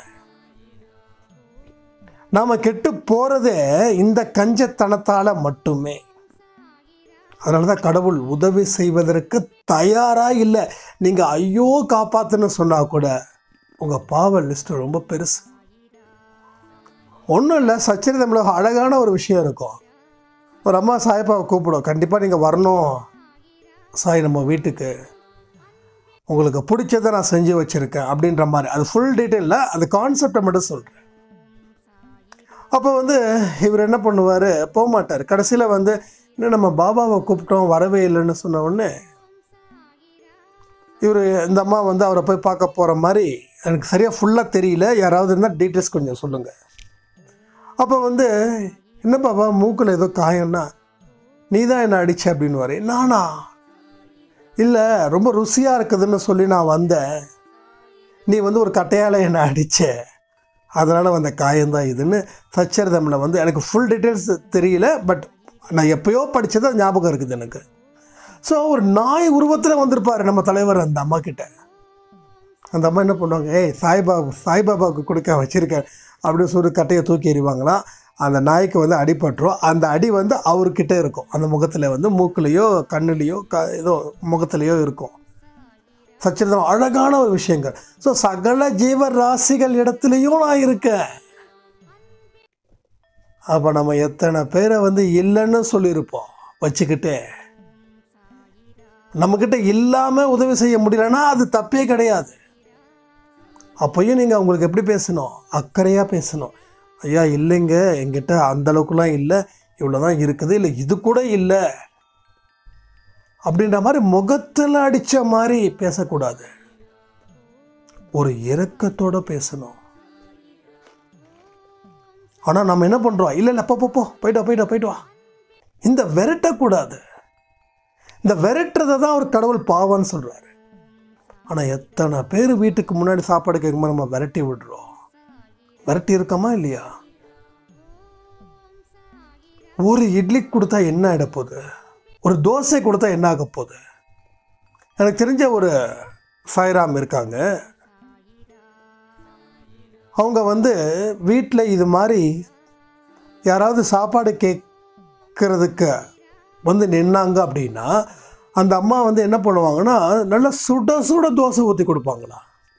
நாம் கெட்டு போகிறதே இந்த கஞ்சத்தனத்தால் மட்டுமே அதனால தான் கடவுள் உதவி செய்வதற்கு தயாராக இல்லை நீங்கள் ஐயோ காப்பாத்துன்னு சொன்னால் கூட உங்கள் பாவ லிஸ்ட்டு ரொம்ப பெருசு ஒன்றும் இல்லை சச்சரிதமில் அழகான ஒரு விஷயம் இருக்கும் ஒரு அம்மா சாயப்பாவை கூப்பிடும் கண்டிப்பாக நீங்கள் வரணும் சாய் நம்ம வீட்டுக்கு உங்களுக்கு பிடிச்சதை நான் செஞ்சு வச்சுருக்கேன் அப்படின்ற மாதிரி அது ஃபுல் டீட்டெயிலில் அந்த கான்செப்டை மட்டும் சொல்கிறேன் அப்போ வந்து இவர் என்ன பண்ணுவார் போக மாட்டார் கடைசியில் வந்து இன்னும் நம்ம பாபாவை கூப்பிட்டோம் வரவே இல்லைன்னு சொன்ன உடனே இவர் இந்த அம்மா வந்து அவரை போய் பார்க்க போகிற மாதிரி எனக்கு சரியாக ஃபுல்லாக தெரியல யாராவது இருந்தால் டீட்டெயில்ஸ் கொஞ்சம் சொல்லுங்கள் அப்போ வந்து என்ன பாபா மூக்கில் ஏதோ காயம்னா நீ தான் என்னை அடிச்ச அப்படின்னு நானா இல்லை ரொம்ப ருசியாக இருக்குதுன்னு சொல்லி நான் வந்தேன் நீ வந்து ஒரு கட்டையால் என்னை அடிச்ச அதனால் வந்த காயம்தான் இதுன்னு சச்சரிதமில் வந்து எனக்கு ஃபுல் டீட்டெயில்ஸ் தெரியல பட் நான் எப்பயோ படித்தது அது ஞாபகம் இருக்குது எனக்கு ஸோ ஒரு நாய் உருவத்தில் வந்திருப்பார் நம்ம தலைவர் அந்த அம்மா கிட்ட அந்த அம்மா என்ன பண்ணுவாங்க ஏய் சாய்பாபா சாய்பாபாவுக்கு கொடுக்க வச்சுருக்கேன் அப்படின்னு சொல்லி கட்டையை தூக்கி எறிவாங்களாம் அந்த நாய்க்கு வந்து அடிபட்டுரும் அந்த அடி வந்து அவர்கிட்ட இருக்கும் அந்த முகத்தில் வந்து மூக்குலேயோ கண்ணுலேயோ க ஏதோ முகத்துலேயோ இருக்கும் சச்சிதம் அழகான ஒரு விஷயங்கள் ஸோ சகல ஜீவராசிகள் இடத்துலையும் நான் இருக்கேன் அப்போ நம்ம எத்தனை பேரை வந்து இல்லைன்னு சொல்லியிருப்போம் வச்சுக்கிட்டே நம்மக்கிட்ட இல்லாமல் உதவி செய்ய முடியலன்னா அது தப்பே கிடையாது அப்போயும் நீங்கள் அவங்களுக்கு எப்படி பேசணும் அக்கறையாக பேசணும் ஐயா இல்லைங்க எங்கிட்ட அந்த அளவுக்குலாம் இல்லை இவ்வளோ தான் இருக்குது இல்லை இது கூட இல்லை அப்படின்ற மாதிரி முகத்தில் அடித்த மாதிரி பேசக்கூடாது ஒரு இரக்கத்தோட பேசணும் ஆனால் நம்ம என்ன பண்ணுறோம் இல்லை இல்லை போ போ, போ போயிட்டு வா போயிட்டு வா போயிட்டு வா இந்த விரட்டக்கூடாது இந்த விரட்டுறதை தான் அவர் கடவுள் பாவம்னு சொல்கிறாரு ஆனால் எத்தனை பேர் வீட்டுக்கு முன்னாடி சாப்பாடு கேட்கும்போது நம்ம விரட்டி விடுறோம் விரட்டி இருக்கோமா இல்லையா ஒரு இட்லி கொடுத்தா என்ன ஆகிட போகுது ஒரு தோசை கொடுத்தா என்ன ஆக போகுது எனக்கு தெரிஞ்ச ஒரு சாய்ராம் இருக்காங்க அவங்க வந்து வீட்டில் இது மாதிரி யாராவது சாப்பாடு கேட்கறதுக்கு வந்து நின்னாங்க அப்படின்னா அந்த அம்மா வந்து என்ன பண்ணுவாங்கன்னா நல்லா சுட சுட தோசை ஊற்றி கொடுப்பாங்களா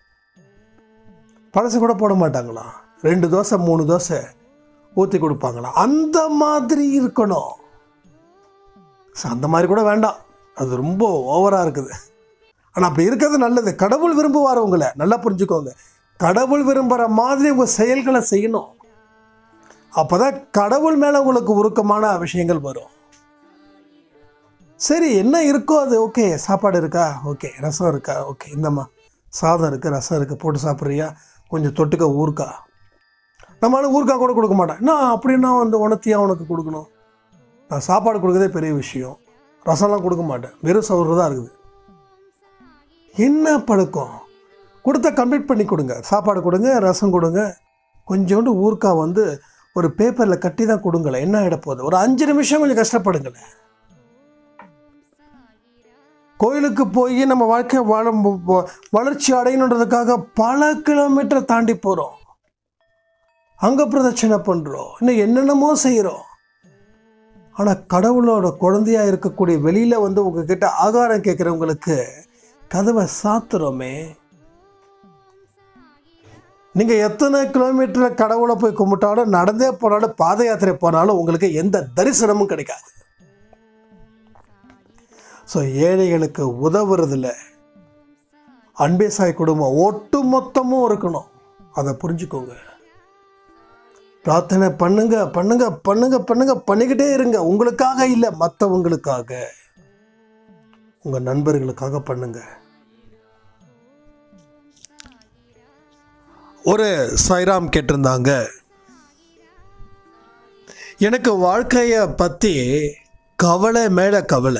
பழசு கூட போட மாட்டாங்களா ரெண்டு தோசை மூணு தோசை ஊற்றி கொடுப்பாங்களா அந்த மாதிரி இருக்கணும் So, அந்த மாதிரி கூட வேண்டாம் அது ரொம்ப ஓவராக இருக்குது ஆனால் அப்படி இருக்கிறது நல்லது கடவுள் விரும்புவார் உங்களை நல்லா புரிஞ்சுக்கோங்க கடவுள் விரும்புகிற மாதிரி உங்கள் செயல்களை செய்யணும் அப்போ தான் கடவுள் மேலே உங்களுக்கு உருக்கமான விஷயங்கள் வரும் சரி என்ன இருக்கோ அது ஓகே சாப்பாடு இருக்கா ஓகே ரசம் இருக்கா ஓகே இந்தம்மா சாதம் இருக்குது ரசம் இருக்குது போட்டு சாப்பிட்றியா கொஞ்சம் தொட்டுக்க ஊறுக்கா நம்மளால ஊறுக்காய் கூட கொடுக்க மாட்டேன் என்ன அப்படின்னா வந்து உணர்த்தியாக உனக்கு கொடுக்கணும் நான் சாப்பாடு கொடுக்கறதே பெரிய விஷயம் ரசம்லாம் கொடுக்க மாட்டேன் வெறும் சோறு தான் இருக்குது என்ன பழக்கம் கொடுத்தா கம்ப்ளீட் பண்ணி கொடுங்க சாப்பாடு கொடுங்க ரசம் கொடுங்க கொஞ்சோண்டு ஊறுக்காய் வந்து ஒரு பேப்பரில் கட்டி தான் கொடுங்களேன் என்ன ஆகிட போகுது ஒரு அஞ்சு நிமிஷம் கொஞ்சம் கஷ்டப்படுங்களேன் கோயிலுக்கு போய் நம்ம வாழ்க்கை வாழ வ- வளர்ச்சி அடையணுன்றதுக்காக பல கிலோமீட்டர் தாண்டி போகிறோம் அங்க பிரதட்சணை பண்ணுறோம் இன்னும் என்னென்னமோ செய்கிறோம் ஆனால் கடவுளோட குழந்தையா இருக்கக்கூடிய வெளியில் வந்து உங்ககிட்ட ஆகாரம் கேட்குறவங்களுக்கு கதவை சாத்துறோமே நீங்கள் எத்தனை கிலோமீட்டர் கடவுளை போய் கும்பிட்டாலும் நடந்தே போனாலும் பாத யாத்திரை போனாலும் உங்களுக்கு எந்த தரிசனமும் கிடைக்காது ஸோ ஏழைகளுக்கு உதவுறதுல அன்பே சாய் குடும்பம் ஒட்டு மொத்தமும் இருக்கணும் அதை புரிஞ்சுக்கோங்க பிரார்த்தனை பண்ணுங்க பண்ணுங்க பண்ணுங்க பண்ணுங்க பண்ணிக்கிட்டே இருங்க உங்களுக்காக இல்லை மற்றவங்களுக்காக உங்க நண்பர்களுக்காக பண்ணுங்க ஒரு சாய்ராம் கேட்டிருந்தாங்க எனக்கு வாழ்க்கையை பற்றி கவலை மேலே கவலை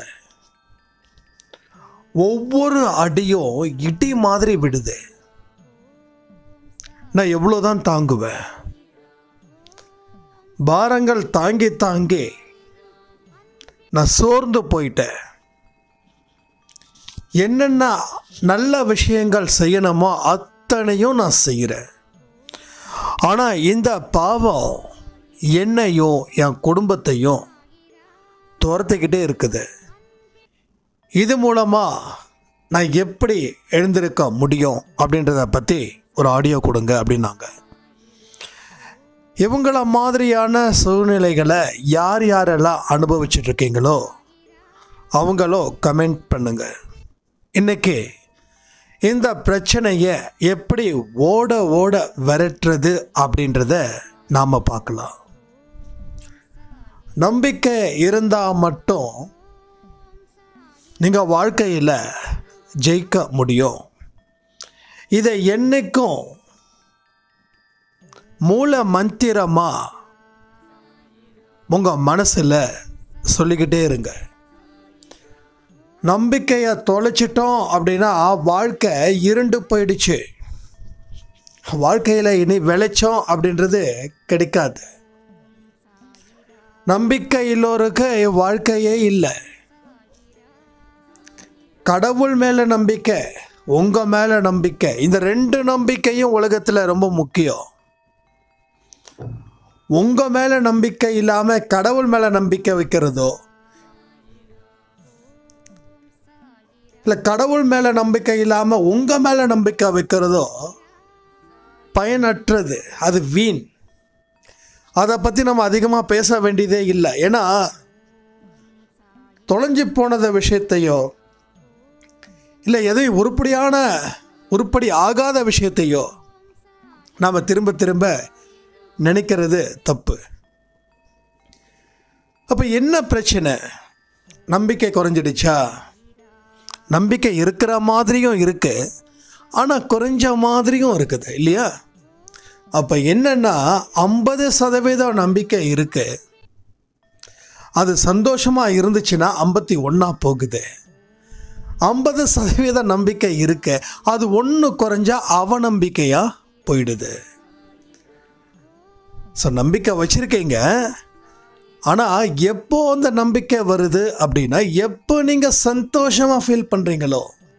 ஒவ்வொரு அடியும் இடி மாதிரி விடுது நான் எவ்வளோதான் தாங்குவேன் பாரங்கள் தாங்கி தாங்கி நான் சோர்ந்து போயிட்டேன் என்னென்ன நல்ல விஷயங்கள் செய்யணுமோ அத்தனையும் நான் செய்கிறேன் ஆனால் இந்த பாவம் என்னையும் என் குடும்பத்தையும் துரத்திக்கிட்டே இருக்குது இது மூலமாக நான் எப்படி எழுந்திருக்க முடியும் அப்படின்றத பற்றி ஒரு ஆடியோ கொடுங்க அப்படின்னாங்க இவங்கள மாதிரியான சூழ்நிலைகளை யார் யாரெல்லாம் அனுபவிச்சுட்டு இருக்கீங்களோ அவங்களோ கமெண்ட் பண்ணுங்க இன்னைக்கு இந்த பிரச்சனையை எப்படி ஓட ஓட விரட்டுறது அப்படின்றத நாம் பார்க்கலாம் நம்பிக்கை இருந்தால் மட்டும் நீங்கள் வாழ்க்கையில் ஜெயிக்க முடியும் இதை என்னைக்கும் மூல மந்திரமா உங்கள் மனசில் சொல்லிக்கிட்டே இருங்க நம்பிக்கையை தொலைச்சிட்டோம் அப்படின்னா வாழ்க்கை இருண்டு போயிடுச்சு வாழ்க்கையில் இனி வெளிச்சம் அப்படின்றது கிடைக்காது நம்பிக்கை இல்லோருக்கு வாழ்க்கையே இல்லை கடவுள் மேலே நம்பிக்கை உங்கள் மேலே நம்பிக்கை இந்த ரெண்டு நம்பிக்கையும் உலகத்தில் ரொம்ப முக்கியம் உங்கள் மேலே நம்பிக்கை இல்லாமல் கடவுள் மேலே நம்பிக்கை வைக்கிறதோ இல்லை கடவுள் மேலே நம்பிக்கை இல்லாமல் உங்கள் மேலே நம்பிக்கை வைக்கிறதோ பயனற்றது அது வீண் அதை பற்றி நம்ம அதிகமாக பேச வேண்டியதே இல்லை ஏன்னா தொலைஞ்சு போனத விஷயத்தையோ இல்லை எதையும் உருப்படியான உருப்படி ஆகாத விஷயத்தையோ நாம் திரும்ப திரும்ப நினைக்கிறது தப்பு அப்போ என்ன பிரச்சனை நம்பிக்கை குறைஞ்சிடுச்சா நம்பிக்கை இருக்கிற மாதிரியும் இருக்கு ஆனால் குறைஞ்ச மாதிரியும் இருக்குது இல்லையா அப்போ என்னன்னா ஐம்பது சதவீதம் நம்பிக்கை இருக்கு அது சந்தோஷமாக இருந்துச்சுன்னா ஐம்பத்தி ஒன்றா போகுது ஐம்பது சதவீத நம்பிக்கை இருக்கு அது ஒன்று குறைஞ்சா அவநம்பிக்கையாக போயிடுது ஸோ நம்பிக்கை வச்சுருக்கீங்க ஆனால் எப்போ அந்த நம்பிக்கை வருது அப்படின்னா எப்போ நீங்கள் சந்தோஷமாக ஃபீல் பண்ணுறீங்களோ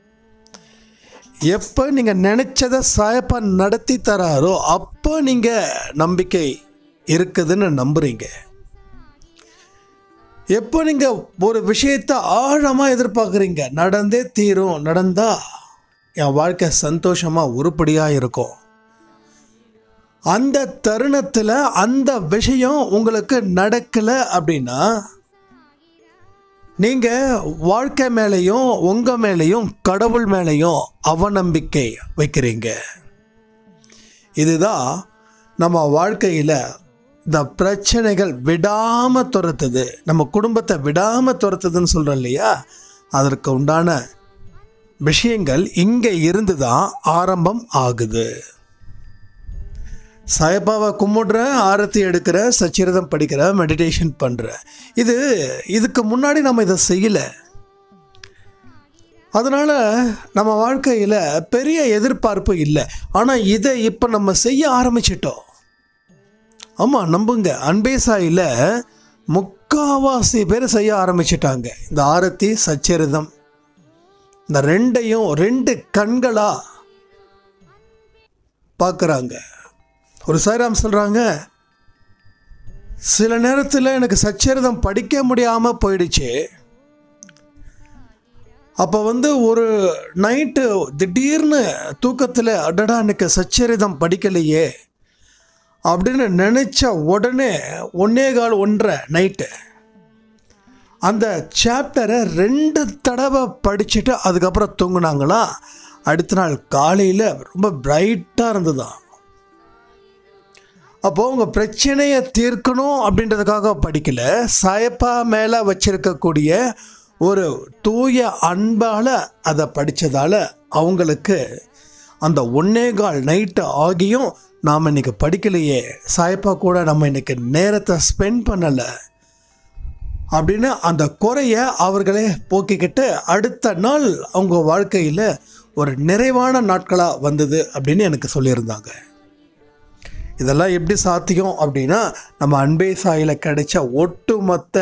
எப்போ நீங்கள் நினச்சதை சாயப்பா நடத்தி தராரோ அப்போ நீங்கள் நம்பிக்கை இருக்குதுன்னு நம்புறீங்க எப்போ நீங்கள் ஒரு விஷயத்தை ஆழமாக எதிர்பார்க்குறீங்க நடந்தே தீரும் நடந்தா என் வாழ்க்கை சந்தோஷமாக உருப்படியாக இருக்கும் அந்த தருணத்தில் அந்த விஷயம் உங்களுக்கு நடக்கலை அப்படின்னா நீங்கள் வாழ்க்கை மேலேயும் உங்கள் மேலேயும் கடவுள் மேலேயும் அவநம்பிக்கை வைக்கிறீங்க இதுதான் நம்ம வாழ்க்கையில் இந்த பிரச்சனைகள் விடாமல் துரத்துது நம்ம குடும்பத்தை விடாமல் துரத்துதுன்னு சொல்கிறோம் இல்லையா அதற்கு உண்டான விஷயங்கள் இங்கே இருந்து தான் ஆரம்பம் ஆகுது சாயப்பாவை கும்பிடுறேன் ஆரத்தி எடுக்கிறேன் சச்சிரதம் படிக்கிறேன் மெடிடேஷன் பண்ணுறேன் இது இதுக்கு முன்னாடி நம்ம இதை செய்யலை அதனால் நம்ம வாழ்க்கையில் பெரிய எதிர்பார்ப்பு இல்லை ஆனால் இதை இப்போ நம்ம செய்ய ஆரம்பிச்சிட்டோம் ஆமாம் நம்புங்க அன்பே சாயில் முக்காவாசி பேர் செய்ய ஆரம்பிச்சிட்டாங்க இந்த ஆரத்தி சச்சரிதம் இந்த ரெண்டையும் ரெண்டு கண்களாக பார்க்குறாங்க ஒரு சாய்ராம் சொல்கிறாங்க சில நேரத்தில் எனக்கு சச்சரிதம் படிக்க முடியாமல் போயிடுச்சு அப்போ வந்து ஒரு நைட்டு திடீர்னு தூக்கத்தில் அடடா எனக்கு சச்சரிதம் படிக்கலையே அப்படின்னு நினச்ச உடனே ஒன்னே கால் ஒன்றரை நைட்டு அந்த சாப்டரை ரெண்டு தடவை படிச்சுட்டு அதுக்கப்புறம் தூங்குனாங்களா அடுத்த நாள் காலையில் ரொம்ப பிரைட்டாக இருந்ததாம் அப்போது உங்கள் பிரச்சனையை தீர்க்கணும் அப்படின்றதுக்காக படிக்கல சாயப்பா மேலே வச்சிருக்கக்கூடிய ஒரு தூய அன்பால் அதை படித்ததால் அவங்களுக்கு அந்த ஒன்னே கால் நைட்டு ஆகியும் நாம் இன்னைக்கு படிக்கலையே சாயப்பா கூட நம்ம இன்னைக்கு நேரத்தை ஸ்பெண்ட் பண்ணலை அப்படின்னு அந்த குறைய அவர்களே போக்கிக்கிட்டு அடுத்த நாள் அவங்க வாழ்க்கையில் ஒரு நிறைவான நாட்களாக வந்தது அப்படின்னு எனக்கு சொல்லியிருந்தாங்க இதெல்லாம் எப்படி சாத்தியம் அப்படின்னா நம்ம அன்பே சாயில் கிடைச்ச ஒட்டுமொத்த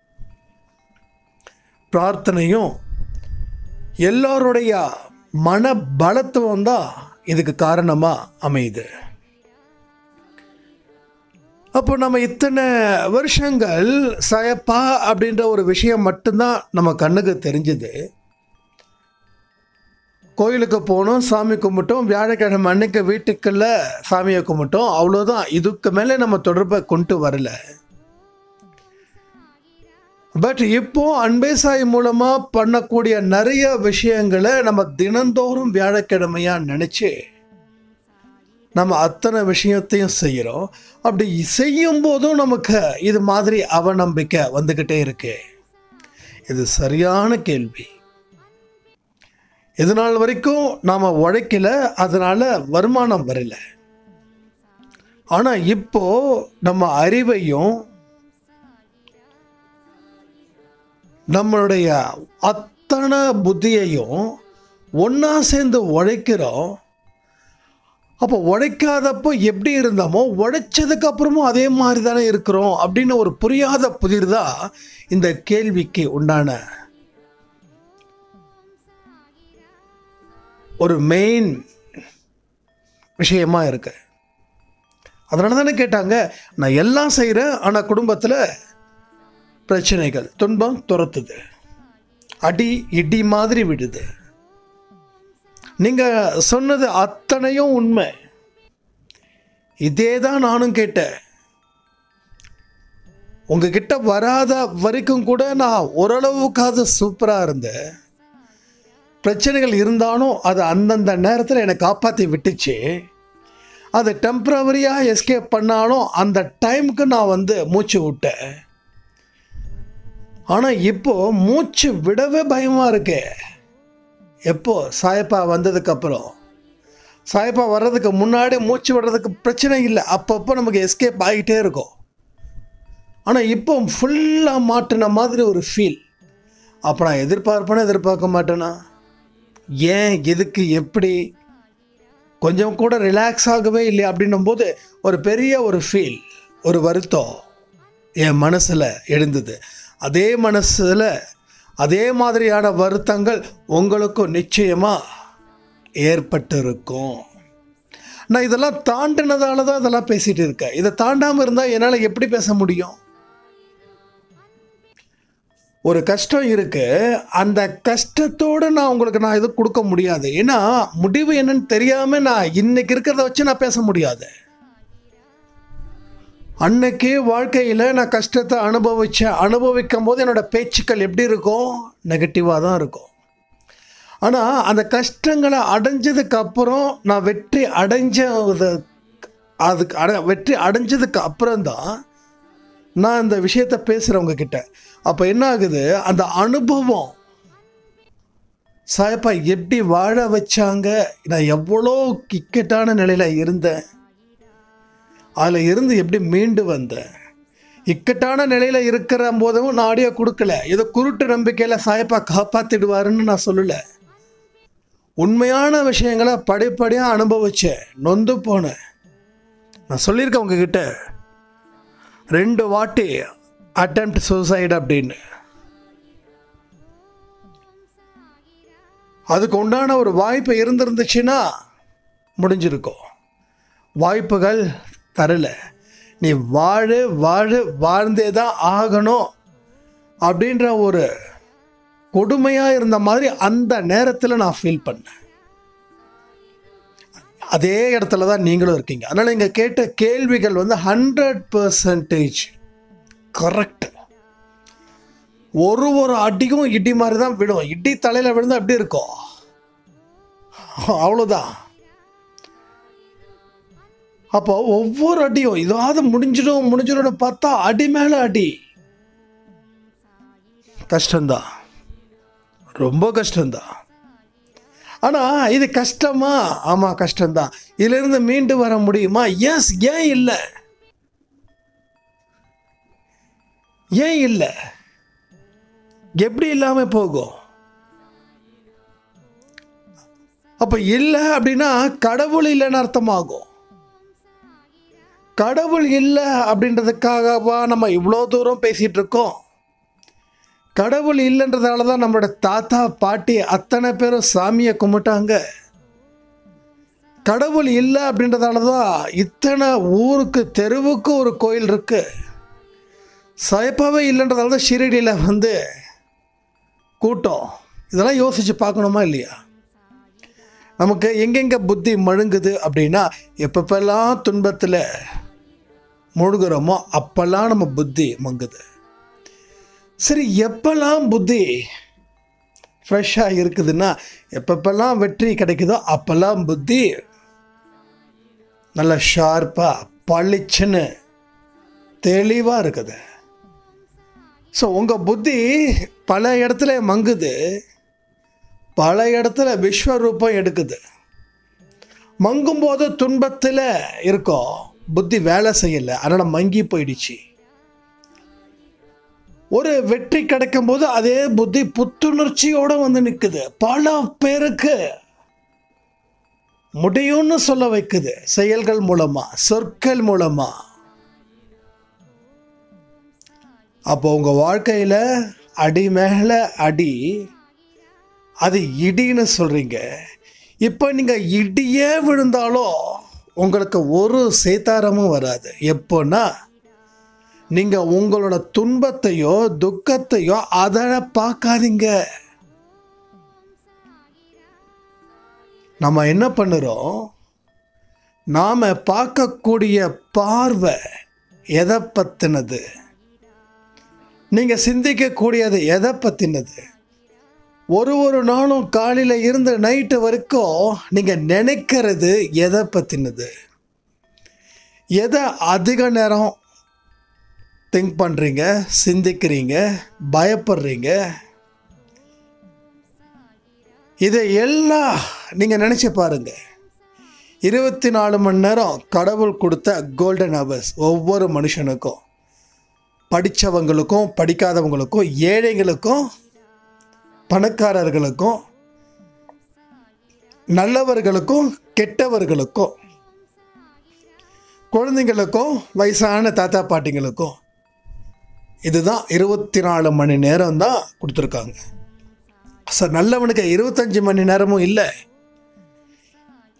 பிரார்த்தனையும் எல்லோருடைய மன பலத்துவம் தான் இதுக்கு காரணமாக அமையுது அப்போ நம்ம இத்தனை வருஷங்கள் சயப்பா அப்படின்ற ஒரு விஷயம் மட்டும்தான் நம்ம கண்ணுக்கு தெரிஞ்சுது கோயிலுக்கு போனோம் சாமி கும்பிட்டோம் வியாழக்கிழமை அன்னைக்கு வீட்டுக்குள்ள சாமியை கும்பிட்டோம் அவ்வளோதான் இதுக்கு மேலே நம்ம தொடர்பை கொண்டு வரல பட் இப்போ அன்பே சாய் மூலமாக பண்ணக்கூடிய நிறைய விஷயங்களை நம்ம தினந்தோறும் வியாழக்கிழமையாக நினச்சி நம்ம அத்தனை விஷயத்தையும் செய்கிறோம் அப்படி செய்யும் போதும் நமக்கு இது மாதிரி அவநம்பிக்கை வந்துக்கிட்டே இருக்கு இது சரியான கேள்வி இது நாள் வரைக்கும் நாம் உழைக்கல அதனால் வருமானம் வரல ஆனால் இப்போ நம்ம அறிவையும் நம்மளுடைய அத்தனை புத்தியையும் ஒன்றா சேர்ந்து உழைக்கிறோம் அப்போ உழைக்காதப்போ எப்படி இருந்தோமோ உழைச்சதுக்கு அப்புறமும் அதே மாதிரி தானே இருக்கிறோம் அப்படின்னு ஒரு புரியாத புதிர் தான் இந்த கேள்விக்கு உண்டான ஒரு மெயின் விஷயமா இருக்கு அதனால தானே கேட்டாங்க நான் எல்லாம் செய்கிறேன் ஆனால் குடும்பத்தில் பிரச்சனைகள் துன்பம் துரத்துது அடி இடி மாதிரி விடுது நீங்கள் சொன்னது அத்தனையும் உண்மை இதே தான் நானும் கேட்டேன் உங்ககிட்ட வராத வரைக்கும் கூட நான் ஓரளவுக்காவது சூப்பராக இருந்தேன் பிரச்சனைகள் இருந்தாலும் அது அந்தந்த நேரத்தில் என்னை காப்பாற்றி விட்டுச்சு அது டெம்ப்ரவரியாக எஸ்கேப் பண்ணாலும் அந்த டைமுக்கு நான் வந்து மூச்சு விட்டேன் ஆனால் இப்போ மூச்சு விடவே பயமாக இருக்கே எப்போ சாயப்பா வந்ததுக்கப்புறம் சாயப்பா வர்றதுக்கு முன்னாடி மூச்சு விடுறதுக்கு பிரச்சனை இல்லை அப்பப்போ நமக்கு எஸ்கேப் ஆகிட்டே இருக்கும் ஆனால் இப்போ ஃபுல்லாக மாட்டின மாதிரி ஒரு ஃபீல் அப்போ நான் எதிர்பார்ப்பேன்னு எதிர்பார்க்க மாட்டேனா ஏன் எதுக்கு எப்படி கொஞ்சம் கூட ரிலாக்ஸ் ஆகவே இல்லை அப்படின்னும் போது ஒரு பெரிய ஒரு ஃபீல் ஒரு வருத்தம் என் மனசில் எழுந்தது அதே மனசில் அதே மாதிரியான வருத்தங்கள் உங்களுக்கும் நிச்சயமாக ஏற்பட்டிருக்கும் நான் இதெல்லாம் தாண்டினதால தான் இதெல்லாம் பேசிட்டு இருக்கேன் இதை தாண்டாமல் இருந்தால் என்னால் எப்படி பேச முடியும் ஒரு கஷ்டம் இருக்கு அந்த கஷ்டத்தோடு நான் உங்களுக்கு நான் எதுவும் கொடுக்க முடியாது ஏன்னா முடிவு என்னன்னு தெரியாம நான் இன்னைக்கு இருக்கிறத வச்சு நான் பேச முடியாது அன்னைக்கு வாழ்க்கையில் நான் கஷ்டத்தை அனுபவிச்சேன் அனுபவிக்கும் போது என்னோட பேச்சுக்கள் எப்படி இருக்கும் நெகட்டிவாக தான் இருக்கும் ஆனால் அந்த கஷ்டங்களை அடைஞ்சதுக்கு அப்புறம் நான் வெற்றி அடைஞ்ச ஒரு- அதுக்கு அட வெற்றி அடைஞ்சதுக்கு அப்புறம்தான் நான் இந்த விஷயத்த பேசுகிறவங்க கிட்ட அப்போ என்ன ஆகுது அந்த அனுபவம் சாயப்பா எப்படி வாழ வச்சாங்க நான் எவ்வளோ இக்கட்டான நிலையில் இருந்தேன் அதில் இருந்து எப்படி மீண்டு வந்தேன் இக்கட்டான நிலையில் இருக்கிற போதும் நான் ஆடியோ கொடுக்கல ஏதோ குருட்டு நம்பிக்கையில் சாயப்பா காப்பாற்றிடுவாருன்னு நான் சொல்லலை உண்மையான விஷயங்களை படிப்படியாக அனுபவிச்சேன் நொந்து போனேன் நான் சொல்லியிருக்கேன் உங்ககிட்ட ரெண்டு வாட்டி அட்டெம்ப்ட் சூசைடு அப்படின்னு அதுக்கு உண்டான ஒரு வாய்ப்பு இருந்திருந்துச்சுன்னா முடிஞ்சிருக்கும் வாய்ப்புகள் தரல நீ வாழு வாழு வாழ்ந்தே தான் ஆகணும் அப்படின்ற ஒரு கொடுமையாக இருந்த மாதிரி அந்த நேரத்தில் நான் ஃபீல் பண்ணேன் அதே இடத்துல தான் நீங்களும் இருக்கீங்க அதனால் நீங்கள் கேட்ட கேள்விகள் வந்து ஹண்ட்ரட் பர்சன்டேஜ் கரெக்ட் ஒரு ஒரு அடிக்கும் இடி மாதிரி தான் விடும் இடி தலையில் விழுந்தா எப்படி இருக்கும் அவ்வளோதான் அப்போ ஒவ்வொரு அடியும் இதாவது முடிஞ்சிடும் முடிஞ்சிடும் பார்த்தா அடி மேலே அடி கஷ்டம்தான் ரொம்ப கஷ்டம்தான் ஆனால் இது கஷ்டமா ஆமாம் கஷ்டம்தான் இதிலிருந்து மீண்டு வர முடியுமா எஸ் ஏன் இல்லை ஏன் இல்லை எப்படி இல்லாமல் போகும் அப்போ இல்லை அப்படின்னா கடவுள் இல்லைன்னு அர்த்தமாகும் கடவுள் இல்லை அப்படின்றதுக்காகவா நம்ம இவ்வளோ தூரம் பேசிகிட்டு இருக்கோம் கடவுள் இல்லைன்றதால தான் நம்மளோட தாத்தா பாட்டி அத்தனை பேரும் சாமியை கும்பிட்டாங்க கடவுள் இல்லை அப்படின்றதால தான் இத்தனை ஊருக்கு தெருவுக்கு ஒரு கோயில் இருக்கு சயப்பாவே இல்லைன்றதால தான் ஷிரடியில் வந்து கூட்டம் இதெல்லாம் யோசித்து பார்க்கணுமா இல்லையா நமக்கு எங்கெங்கே புத்தி மழுங்குது அப்படின்னா எப்பப்பெல்லாம் துன்பத்தில் முழுகிறோமோ அப்பெல்லாம் நம்ம புத்தி மங்குது சரி எப்பெல்லாம் புத்தி ஃப்ரெஷ்ஷாக இருக்குதுன்னா எப்பப்பெல்லாம் வெற்றி கிடைக்குதோ அப்பெல்லாம் புத்தி நல்ல ஷார்ப்பாக பளிச்சுன்னு தெளிவாக இருக்குது ஸோ உங்கள் புத்தி பல இடத்துல மங்குது பல இடத்துல விஸ்வரூபம் எடுக்குது மங்கும்போது துன்பத்தில் இருக்கோம் புத்தி வேலை செய்யலை அதனால் மங்கி போயிடுச்சு ஒரு வெற்றி கிடைக்கும் போது அதே புத்தி புத்துணர்ச்சியோட வந்து நிற்குது பல பேருக்கு முடியும்னு சொல்ல வைக்குது செயல்கள் மூலமா சொற்கள் மூலமா அப்போ உங்க வாழ்க்கையில அடி மேல அடி அது இடின்னு சொல்றீங்க இப்போ நீங்க இடியே விழுந்தாலும் உங்களுக்கு ஒரு சேதாரமும் வராது எப்போன்னா நீங்க உங்களோட துன்பத்தையோ துக்கத்தையோ அதை பார்க்காதீங்க நம்ம என்ன பண்ணுறோம் நாம் பார்க்கக்கூடிய பார்வை எதை பற்றினது நீங்கள் சிந்திக்கக்கூடியது எதை பற்றினது ஒரு ஒரு நாளும் காலையில் இருந்து நைட்டு வரைக்கும் நீங்கள் நினைக்கிறது எதை பற்றினது எதை அதிக நேரம் திங்க் பண்ணுறீங்க சிந்திக்கிறீங்க பயப்படுறீங்க இதை எல்லாம் நீங்கள் நினச்சி பாருங்க இருபத்தி நாலு மணி நேரம் கடவுள் கொடுத்த கோல்டன் ஹவர்ஸ் ஒவ்வொரு மனுஷனுக்கும் படித்தவங்களுக்கும் படிக்காதவங்களுக்கும் ஏழைகளுக்கும் பணக்காரர்களுக்கும் நல்லவர்களுக்கும் கெட்டவர்களுக்கும் குழந்தைங்களுக்கும் வயசான தாத்தா பாட்டிங்களுக்கும் இதுதான் இருபத்தி நாலு மணி நேரம் தான் கொடுத்துருக்காங்க சார் நல்லவனுக்கு இருபத்தஞ்சி மணி நேரமும் இல்லை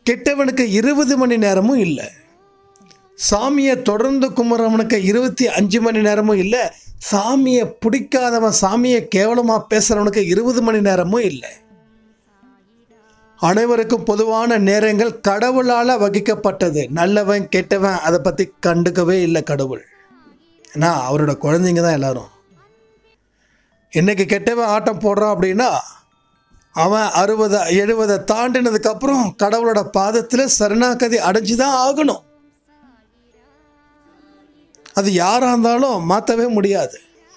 கெட்டவனுக்கு இருபது மணி நேரமும் இல்லை சாமியை தொடர்ந்து கும்பிட்றவனுக்கு இருபத்தி அஞ்சு மணி நேரமும் இல்லை சாமியை பிடிக்காதவன் சாமியை கேவலமாக பேசுகிறவனுக்கு இருபது மணி நேரமும் இல்லை அனைவருக்கும் பொதுவான நேரங்கள் கடவுளால் வகிக்கப்பட்டது நல்லவன் கெட்டவன் அதை பற்றி கண்டுக்கவே இல்லை கடவுள் ஏன்னா அவரோட குழந்தைங்க தான் எல்லாரும் இன்னைக்கு கெட்டவன் ஆட்டம் போடுறான் அப்படின்னா அவன் அறுபதை எழுபதை தாண்டினதுக்கப்புறம் கடவுளோட பாதத்தில் சரணாகதி அடைஞ்சு தான் ஆகணும் அது யாராக இருந்தாலும் மாற்றவே முடியாது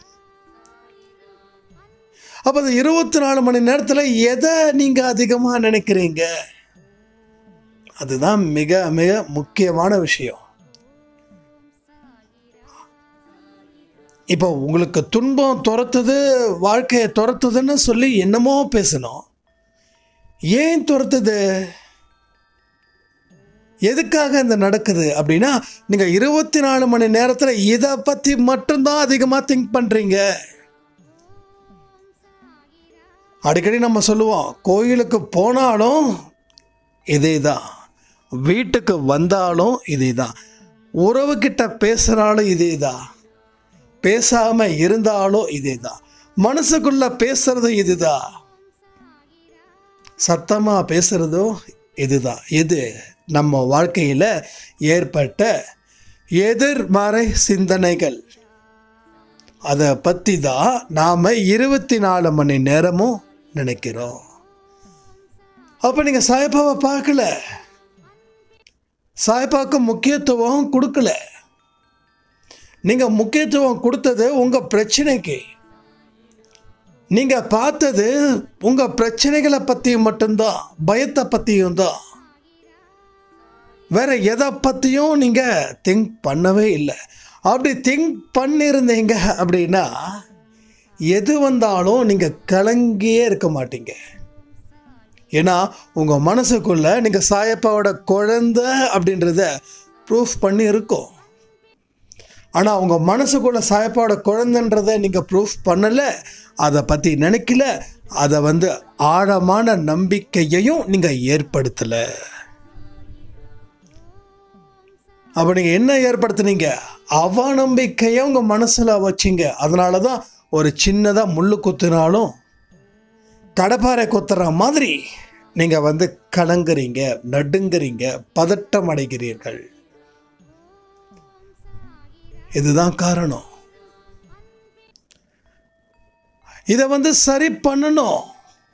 அப்போ அந்த இருபத்தி நாலு மணி நேரத்தில் எதை நீங்கள் அதிகமாக நினைக்கிறீங்க அதுதான் மிக மிக முக்கியமான விஷயம் இப்போ உங்களுக்கு துன்பம் துரத்துது வாழ்க்கையை துரத்துதுன்னு சொல்லி என்னமோ பேசணும் ஏன் துரத்துது எதுக்காக இந்த நடக்குது அப்படின்னா நீங்கள் இருபத்தி நாலு மணி நேரத்தில் இதை பற்றி மட்டும்தான் அதிகமாக திங்க் பண்ணுறீங்க அடிக்கடி நம்ம சொல்லுவோம் கோயிலுக்கு போனாலும் இதே தான் வீட்டுக்கு வந்தாலும் இதே தான் உறவுகிட்ட பேசுகிறாலும் இதே தான் பேசாமல் இருந்தாலும் இதே தான் மனசுக்குள்ள பேசுறது இதுதான் சத்தமாக பேசுகிறதும் இதுதான் இது நம்ம வாழ்க்கையில் ஏற்பட்ட எதிர்மறை சிந்தனைகள் அதை பற்றி தான் நாம் இருபத்தி நாலு மணி நேரமும் நினைக்கிறோம் அப்போ நீங்கள் சாய்பாவை பார்க்கல சாய்பாவுக்கு முக்கியத்துவம் கொடுக்கல நீங்கள் முக்கியத்துவம் கொடுத்தது உங்கள் பிரச்சனைக்கு நீங்கள் பார்த்தது உங்கள் பிரச்சனைகளை பற்றியும் மட்டும்தான் பயத்தை பற்றியும் தான் வேற எதை பற்றியும் நீங்கள் திங்க் பண்ணவே இல்லை அப்படி திங்க் பண்ணியிருந்தீங்க அப்படின்னா எது வந்தாலும் நீங்கள் கலங்கியே இருக்க மாட்டீங்க ஏன்னா உங்கள் மனசுக்குள்ள நீங்கள் சாயப்பாவோட குழந்தை அப்படின்றத ப்ரூஃப் பண்ணி இருக்கும் ஆனால் உங்கள் மனசுக்குள்ள சாயப்பாவோட குழந்தைன்றதை நீங்கள் ப்ரூஃப் பண்ணலை அதை பற்றி நினைக்கல அதை வந்து ஆழமான நம்பிக்கையையும் நீங்கள் ஏற்படுத்தலை அப்போ நீங்கள் என்ன ஏற்படுத்துனீங்க அவநம்பிக்கையை உங்கள் மனசில் வச்சிங்க அதனால தான் ஒரு சின்னதாக முள்ளு குத்துனாலும் கடப்பாரை குத்துற மாதிரி நீங்கள் வந்து கலங்குறீங்க நடுங்குறீங்க பதட்டம் அடைகிறீர்கள் இதுதான் காரணம் இதை வந்து சரி பண்ணணும்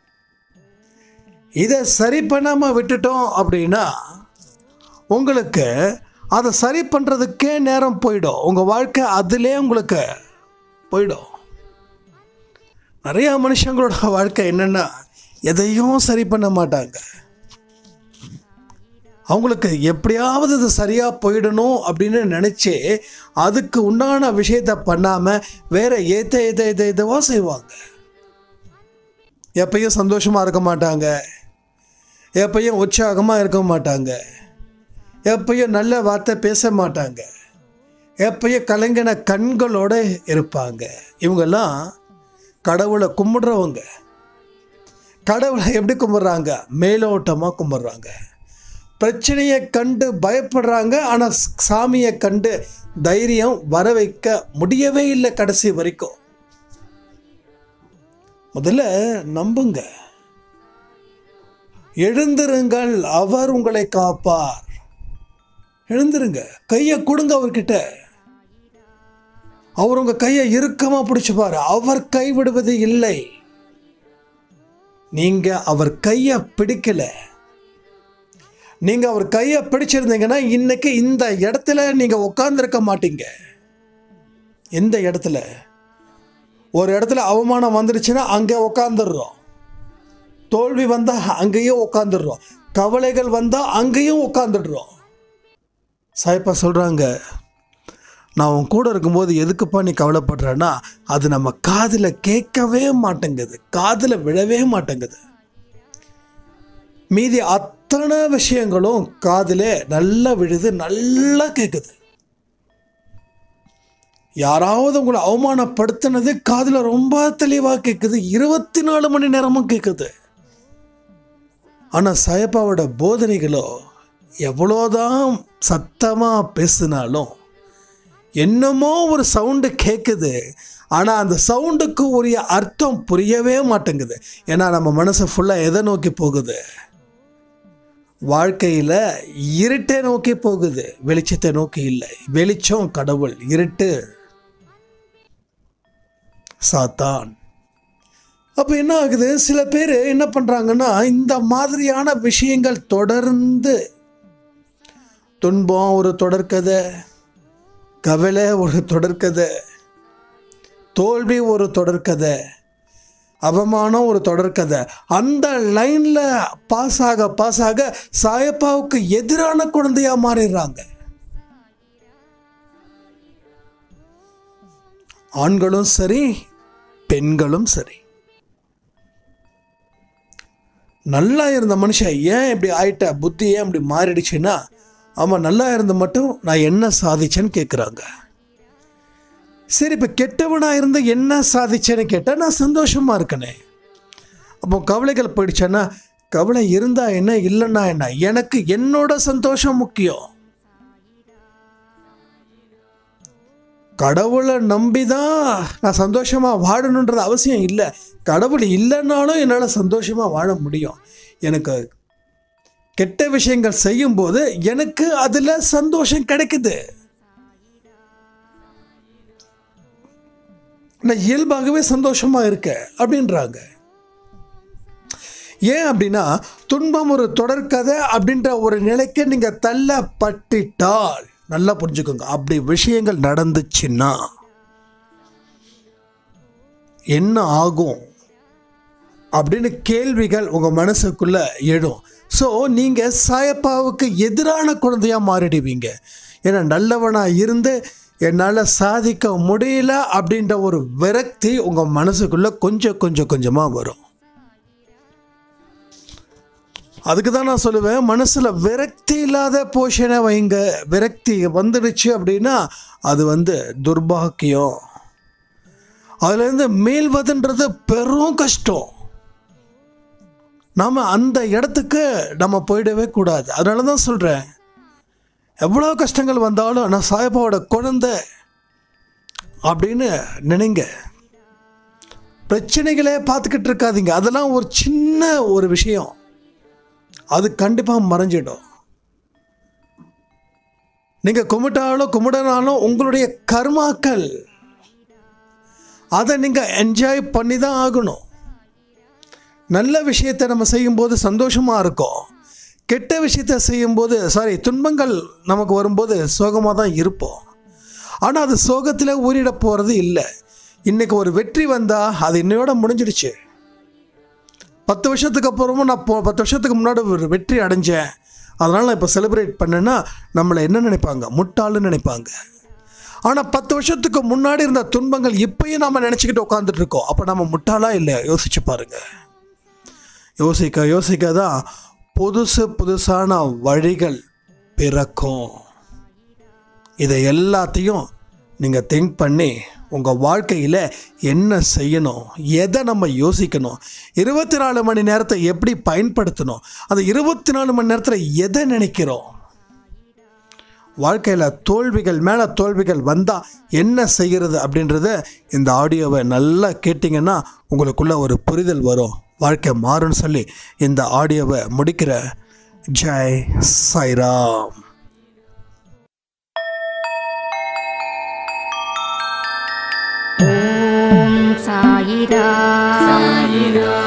இதை சரி பண்ணாமல் விட்டுட்டோம் அப்படின்னா உங்களுக்கு அதை சரி பண்ணுறதுக்கே நேரம் போயிடும் உங்கள் வாழ்க்கை அதிலே உங்களுக்கு போயிடும் நிறையா மனுஷங்களோட வாழ்க்கை என்னென்னா எதையும் சரி பண்ண மாட்டாங்க அவங்களுக்கு எப்படியாவது இது சரியாக போயிடணும் அப்படின்னு நினச்சி அதுக்கு உண்டான விஷயத்த பண்ணாமல் வேற ஏத்த எத எத எதவோ செய்வாங்க எப்பயும் சந்தோஷமாக இருக்க மாட்டாங்க எப்பயும் உற்சாகமாக இருக்க மாட்டாங்க எப்பயும் நல்ல வார்த்தை பேச மாட்டாங்க எப்பயும் கலங்கின கண்களோட இருப்பாங்க இவங்கெல்லாம் கடவுளை கும்பிடுறவங்க கடவுளை எப்படி கும்பிட்றாங்க மேலோட்டமாக கும்பிட்றாங்க பிரச்சனையை கண்டு பயப்படுறாங்க ஆனால் சாமியை கண்டு தைரியம் வர வைக்க முடியவே இல்லை கடைசி வரைக்கும் முதல்ல நம்புங்க எழுந்திருங்கள் அவர் உங்களை காப்பார் எழுந்திருங்க கையை கொடுங்க அவர்கிட்ட அவர் உங்க கையை இறுக்கமா பிடிச்சுப்பாரு அவர் கைவிடுவது இல்லை நீங்க அவர் கையை பிடிக்கல நீங்க அவர் கையை பிடிச்சிருந்தீங்கன்னா இன்னைக்கு இந்த இடத்துல நீங்க உட்கார்ந்துருக்க மாட்டீங்க எந்த இடத்துல ஒரு இடத்துல அவமானம் வந்துருச்சுன்னா அங்கே உட்காந்துடுறோம் தோல்வி வந்தால் அங்கேயும் உட்காந்துடுறோம் கவலைகள் வந்தால் அங்கேயும் உட்காந்துடுறோம் சாய்ப்பா சொல்கிறாங்க நான் உன் கூட இருக்கும்போது எதுக்குப்பா நீ கவலைப்படுறேன்னா அது நம்ம காதில் கேட்கவே மாட்டேங்குது காதில் விழவே மாட்டேங்குது மீதி அத்தனை விஷயங்களும் காதிலே நல்லா விழுது நல்லா கேட்குது யாராவது உங்களை அவமானப்படுத்தினது காதில் ரொம்ப தெளிவாக கேட்குது இருபத்தி நாலு மணி நேரமும் கேட்குது ஆனால் சாயப்பாவோட போதனைகளோ எவ்வளோதான் சத்தமாக பேசினாலும் என்னமோ ஒரு சவுண்டு கேட்குது ஆனால் அந்த சவுண்டுக்கு உரிய அர்த்தம் புரியவே மாட்டேங்குது ஏன்னா நம்ம மனசு ஃபுல்லாக எதை நோக்கி போகுது வாழ்க்கையில் இருட்டை நோக்கி போகுது வெளிச்சத்தை நோக்கி இல்லை வெளிச்சம் கடவுள் இருட்டு சாத்தான் அப்போ என்ன ஆகுது சில பேர் என்ன பண்ணுறாங்கன்னா இந்த மாதிரியான விஷயங்கள் தொடர்ந்து துன்பம் ஒரு தொடர்கதை கவலை ஒரு தொடர்கதை தோல்வி ஒரு தொடர்கதை அவமானம் ஒரு தொடர்கதை அந்த லைனில் பாஸ் ஆக பாஸ் ஆக சாயப்பாவுக்கு எதிரான குழந்தையா மாறிடுறாங்க ஆண்களும் சரி பெண்களும் சரி நல்லா இருந்த மனுஷன் ஏன் இப்படி ஆயிட்ட புத்தி ஏன் இப்படி மாறிடுச்சுன்னா அவன் நல்லா இருந்த மட்டும் நான் என்ன சாதிச்சேன்னு கேட்குறாங்க சரி இப்போ கெட்டவனாக இருந்து என்ன சாதிச்சேன்னு கேட்டால் நான் சந்தோஷமாக இருக்கனே அப்போ கவலைகள் போயிடுச்சேன்னா கவலை இருந்தா என்ன இல்லைன்னா என்ன எனக்கு என்னோட சந்தோஷம் முக்கியம் கடவுளை நம்பி தான் நான் சந்தோஷமாக வாழணுன்றது அவசியம் இல்லை கடவுள் இல்லைன்னாலும் என்னால் சந்தோஷமாக வாழ முடியும் எனக்கு கெட்ட விஷயங்கள் செய்யும்போது எனக்கு அதில் சந்தோஷம் கிடைக்குது நான் இயல்பாகவே சந்தோஷமாக இருக்கேன் அப்படின்றாங்க ஏன் அப்படின்னா துன்பம் ஒரு தொடர்கதை அப்படின்ற ஒரு நிலைக்கு நீங்கள் தள்ளப்பட்டுட்டால் நல்லா புரிஞ்சுக்கோங்க அப்படி விஷயங்கள் நடந்துச்சுன்னா என்ன ஆகும் அப்படின்னு கேள்விகள் உங்கள் மனசுக்குள்ளே எழும் ஸோ நீங்கள் சாயப்பாவுக்கு எதிரான குழந்தையாக மாறிடுவீங்க ஏன்னா நல்லவனாக இருந்து என்னால் சாதிக்க முடியல அப்படின்ற ஒரு விரக்தி உங்கள் மனசுக்குள்ளே கொஞ்சம் கொஞ்சம் கொஞ்சமாக வரும் அதுக்கு தான் நான் சொல்லுவேன் மனசில் விரக்தி இல்லாத போஷனை வைங்க விரக்தி வந்துடுச்சு அப்படின்னா அது வந்து துர்பாக்கியம் அதுலேருந்து மேல்வதுன்றது பெரும் கஷ்டம் நாம் அந்த இடத்துக்கு நம்ம போயிடவே கூடாது அதனால தான் சொல்கிறேன் எவ்வளோ கஷ்டங்கள் வந்தாலும் நான் சாயப்பாவோட குழந்தை அப்படின்னு நினைங்க பிரச்சனைகளே பார்த்துக்கிட்டு இருக்காதீங்க அதெல்லாம் ஒரு சின்ன ஒரு விஷயம் அது கண்டிப்பாக மறைஞ்சிடும் நீங்கள் கும்பிட்டாலும் கும்பிடனாலும் உங்களுடைய கர்மாக்கள் அதை நீங்கள் என்ஜாய் பண்ணி தான் ஆகணும் நல்ல விஷயத்தை நம்ம செய்யும்போது சந்தோஷமாக இருக்கும் கெட்ட விஷயத்தை செய்யும்போது சாரி துன்பங்கள் நமக்கு வரும்போது சோகமாக தான் இருப்போம் ஆனால் அது சோகத்தில் ஊறிட போகிறது இல்லை இன்றைக்கி ஒரு வெற்றி வந்தால் அது இன்னையோட முடிஞ்சிடுச்சு பத்து வருஷத்துக்கு அப்புறமும் நான் போ பத்து வருஷத்துக்கு முன்னாடி ஒரு வெற்றி அடைஞ்சேன் அதனால் நான் இப்போ செலிப்ரேட் பண்ணேன்னா நம்மளை என்ன நினைப்பாங்க முட்டாளுன்னு நினைப்பாங்க ஆனால் பத்து வருஷத்துக்கு முன்னாடி இருந்த துன்பங்கள் இப்பயும் நம்ம நினச்சிக்கிட்டு உட்காந்துட்டு இருக்கோம் அப்போ நம்ம முட்டாளா இல்லை யோசிச்சு பாருங்க யோசிக்க யோசிக்க தான் புதுசு புதுசான வழிகள் பிறக்கும் இதை எல்லாத்தையும் நீங்கள் திங்க் பண்ணி உங்கள் வாழ்க்கையில் என்ன செய்யணும் எதை நம்ம யோசிக்கணும் இருபத்தி நாலு மணி நேரத்தை எப்படி பயன்படுத்தணும் அந்த இருபத்தி நாலு மணி நேரத்தில் எதை நினைக்கிறோம் வாழ்க்கையில் தோல்விகள் மேலே தோல்விகள் வந்தால் என்ன செய்கிறது அப்படின்றத இந்த ஆடியோவை நல்லா கேட்டிங்கன்னா உங்களுக்குள்ள ஒரு புரிதல் வரும் வாழ்க்கை மாறும்னு சொல்லி இந்த ஆடியோவை முடிக்கிற ஜெய் சாய்ராம் ஓம் சாயிரா சாயிரா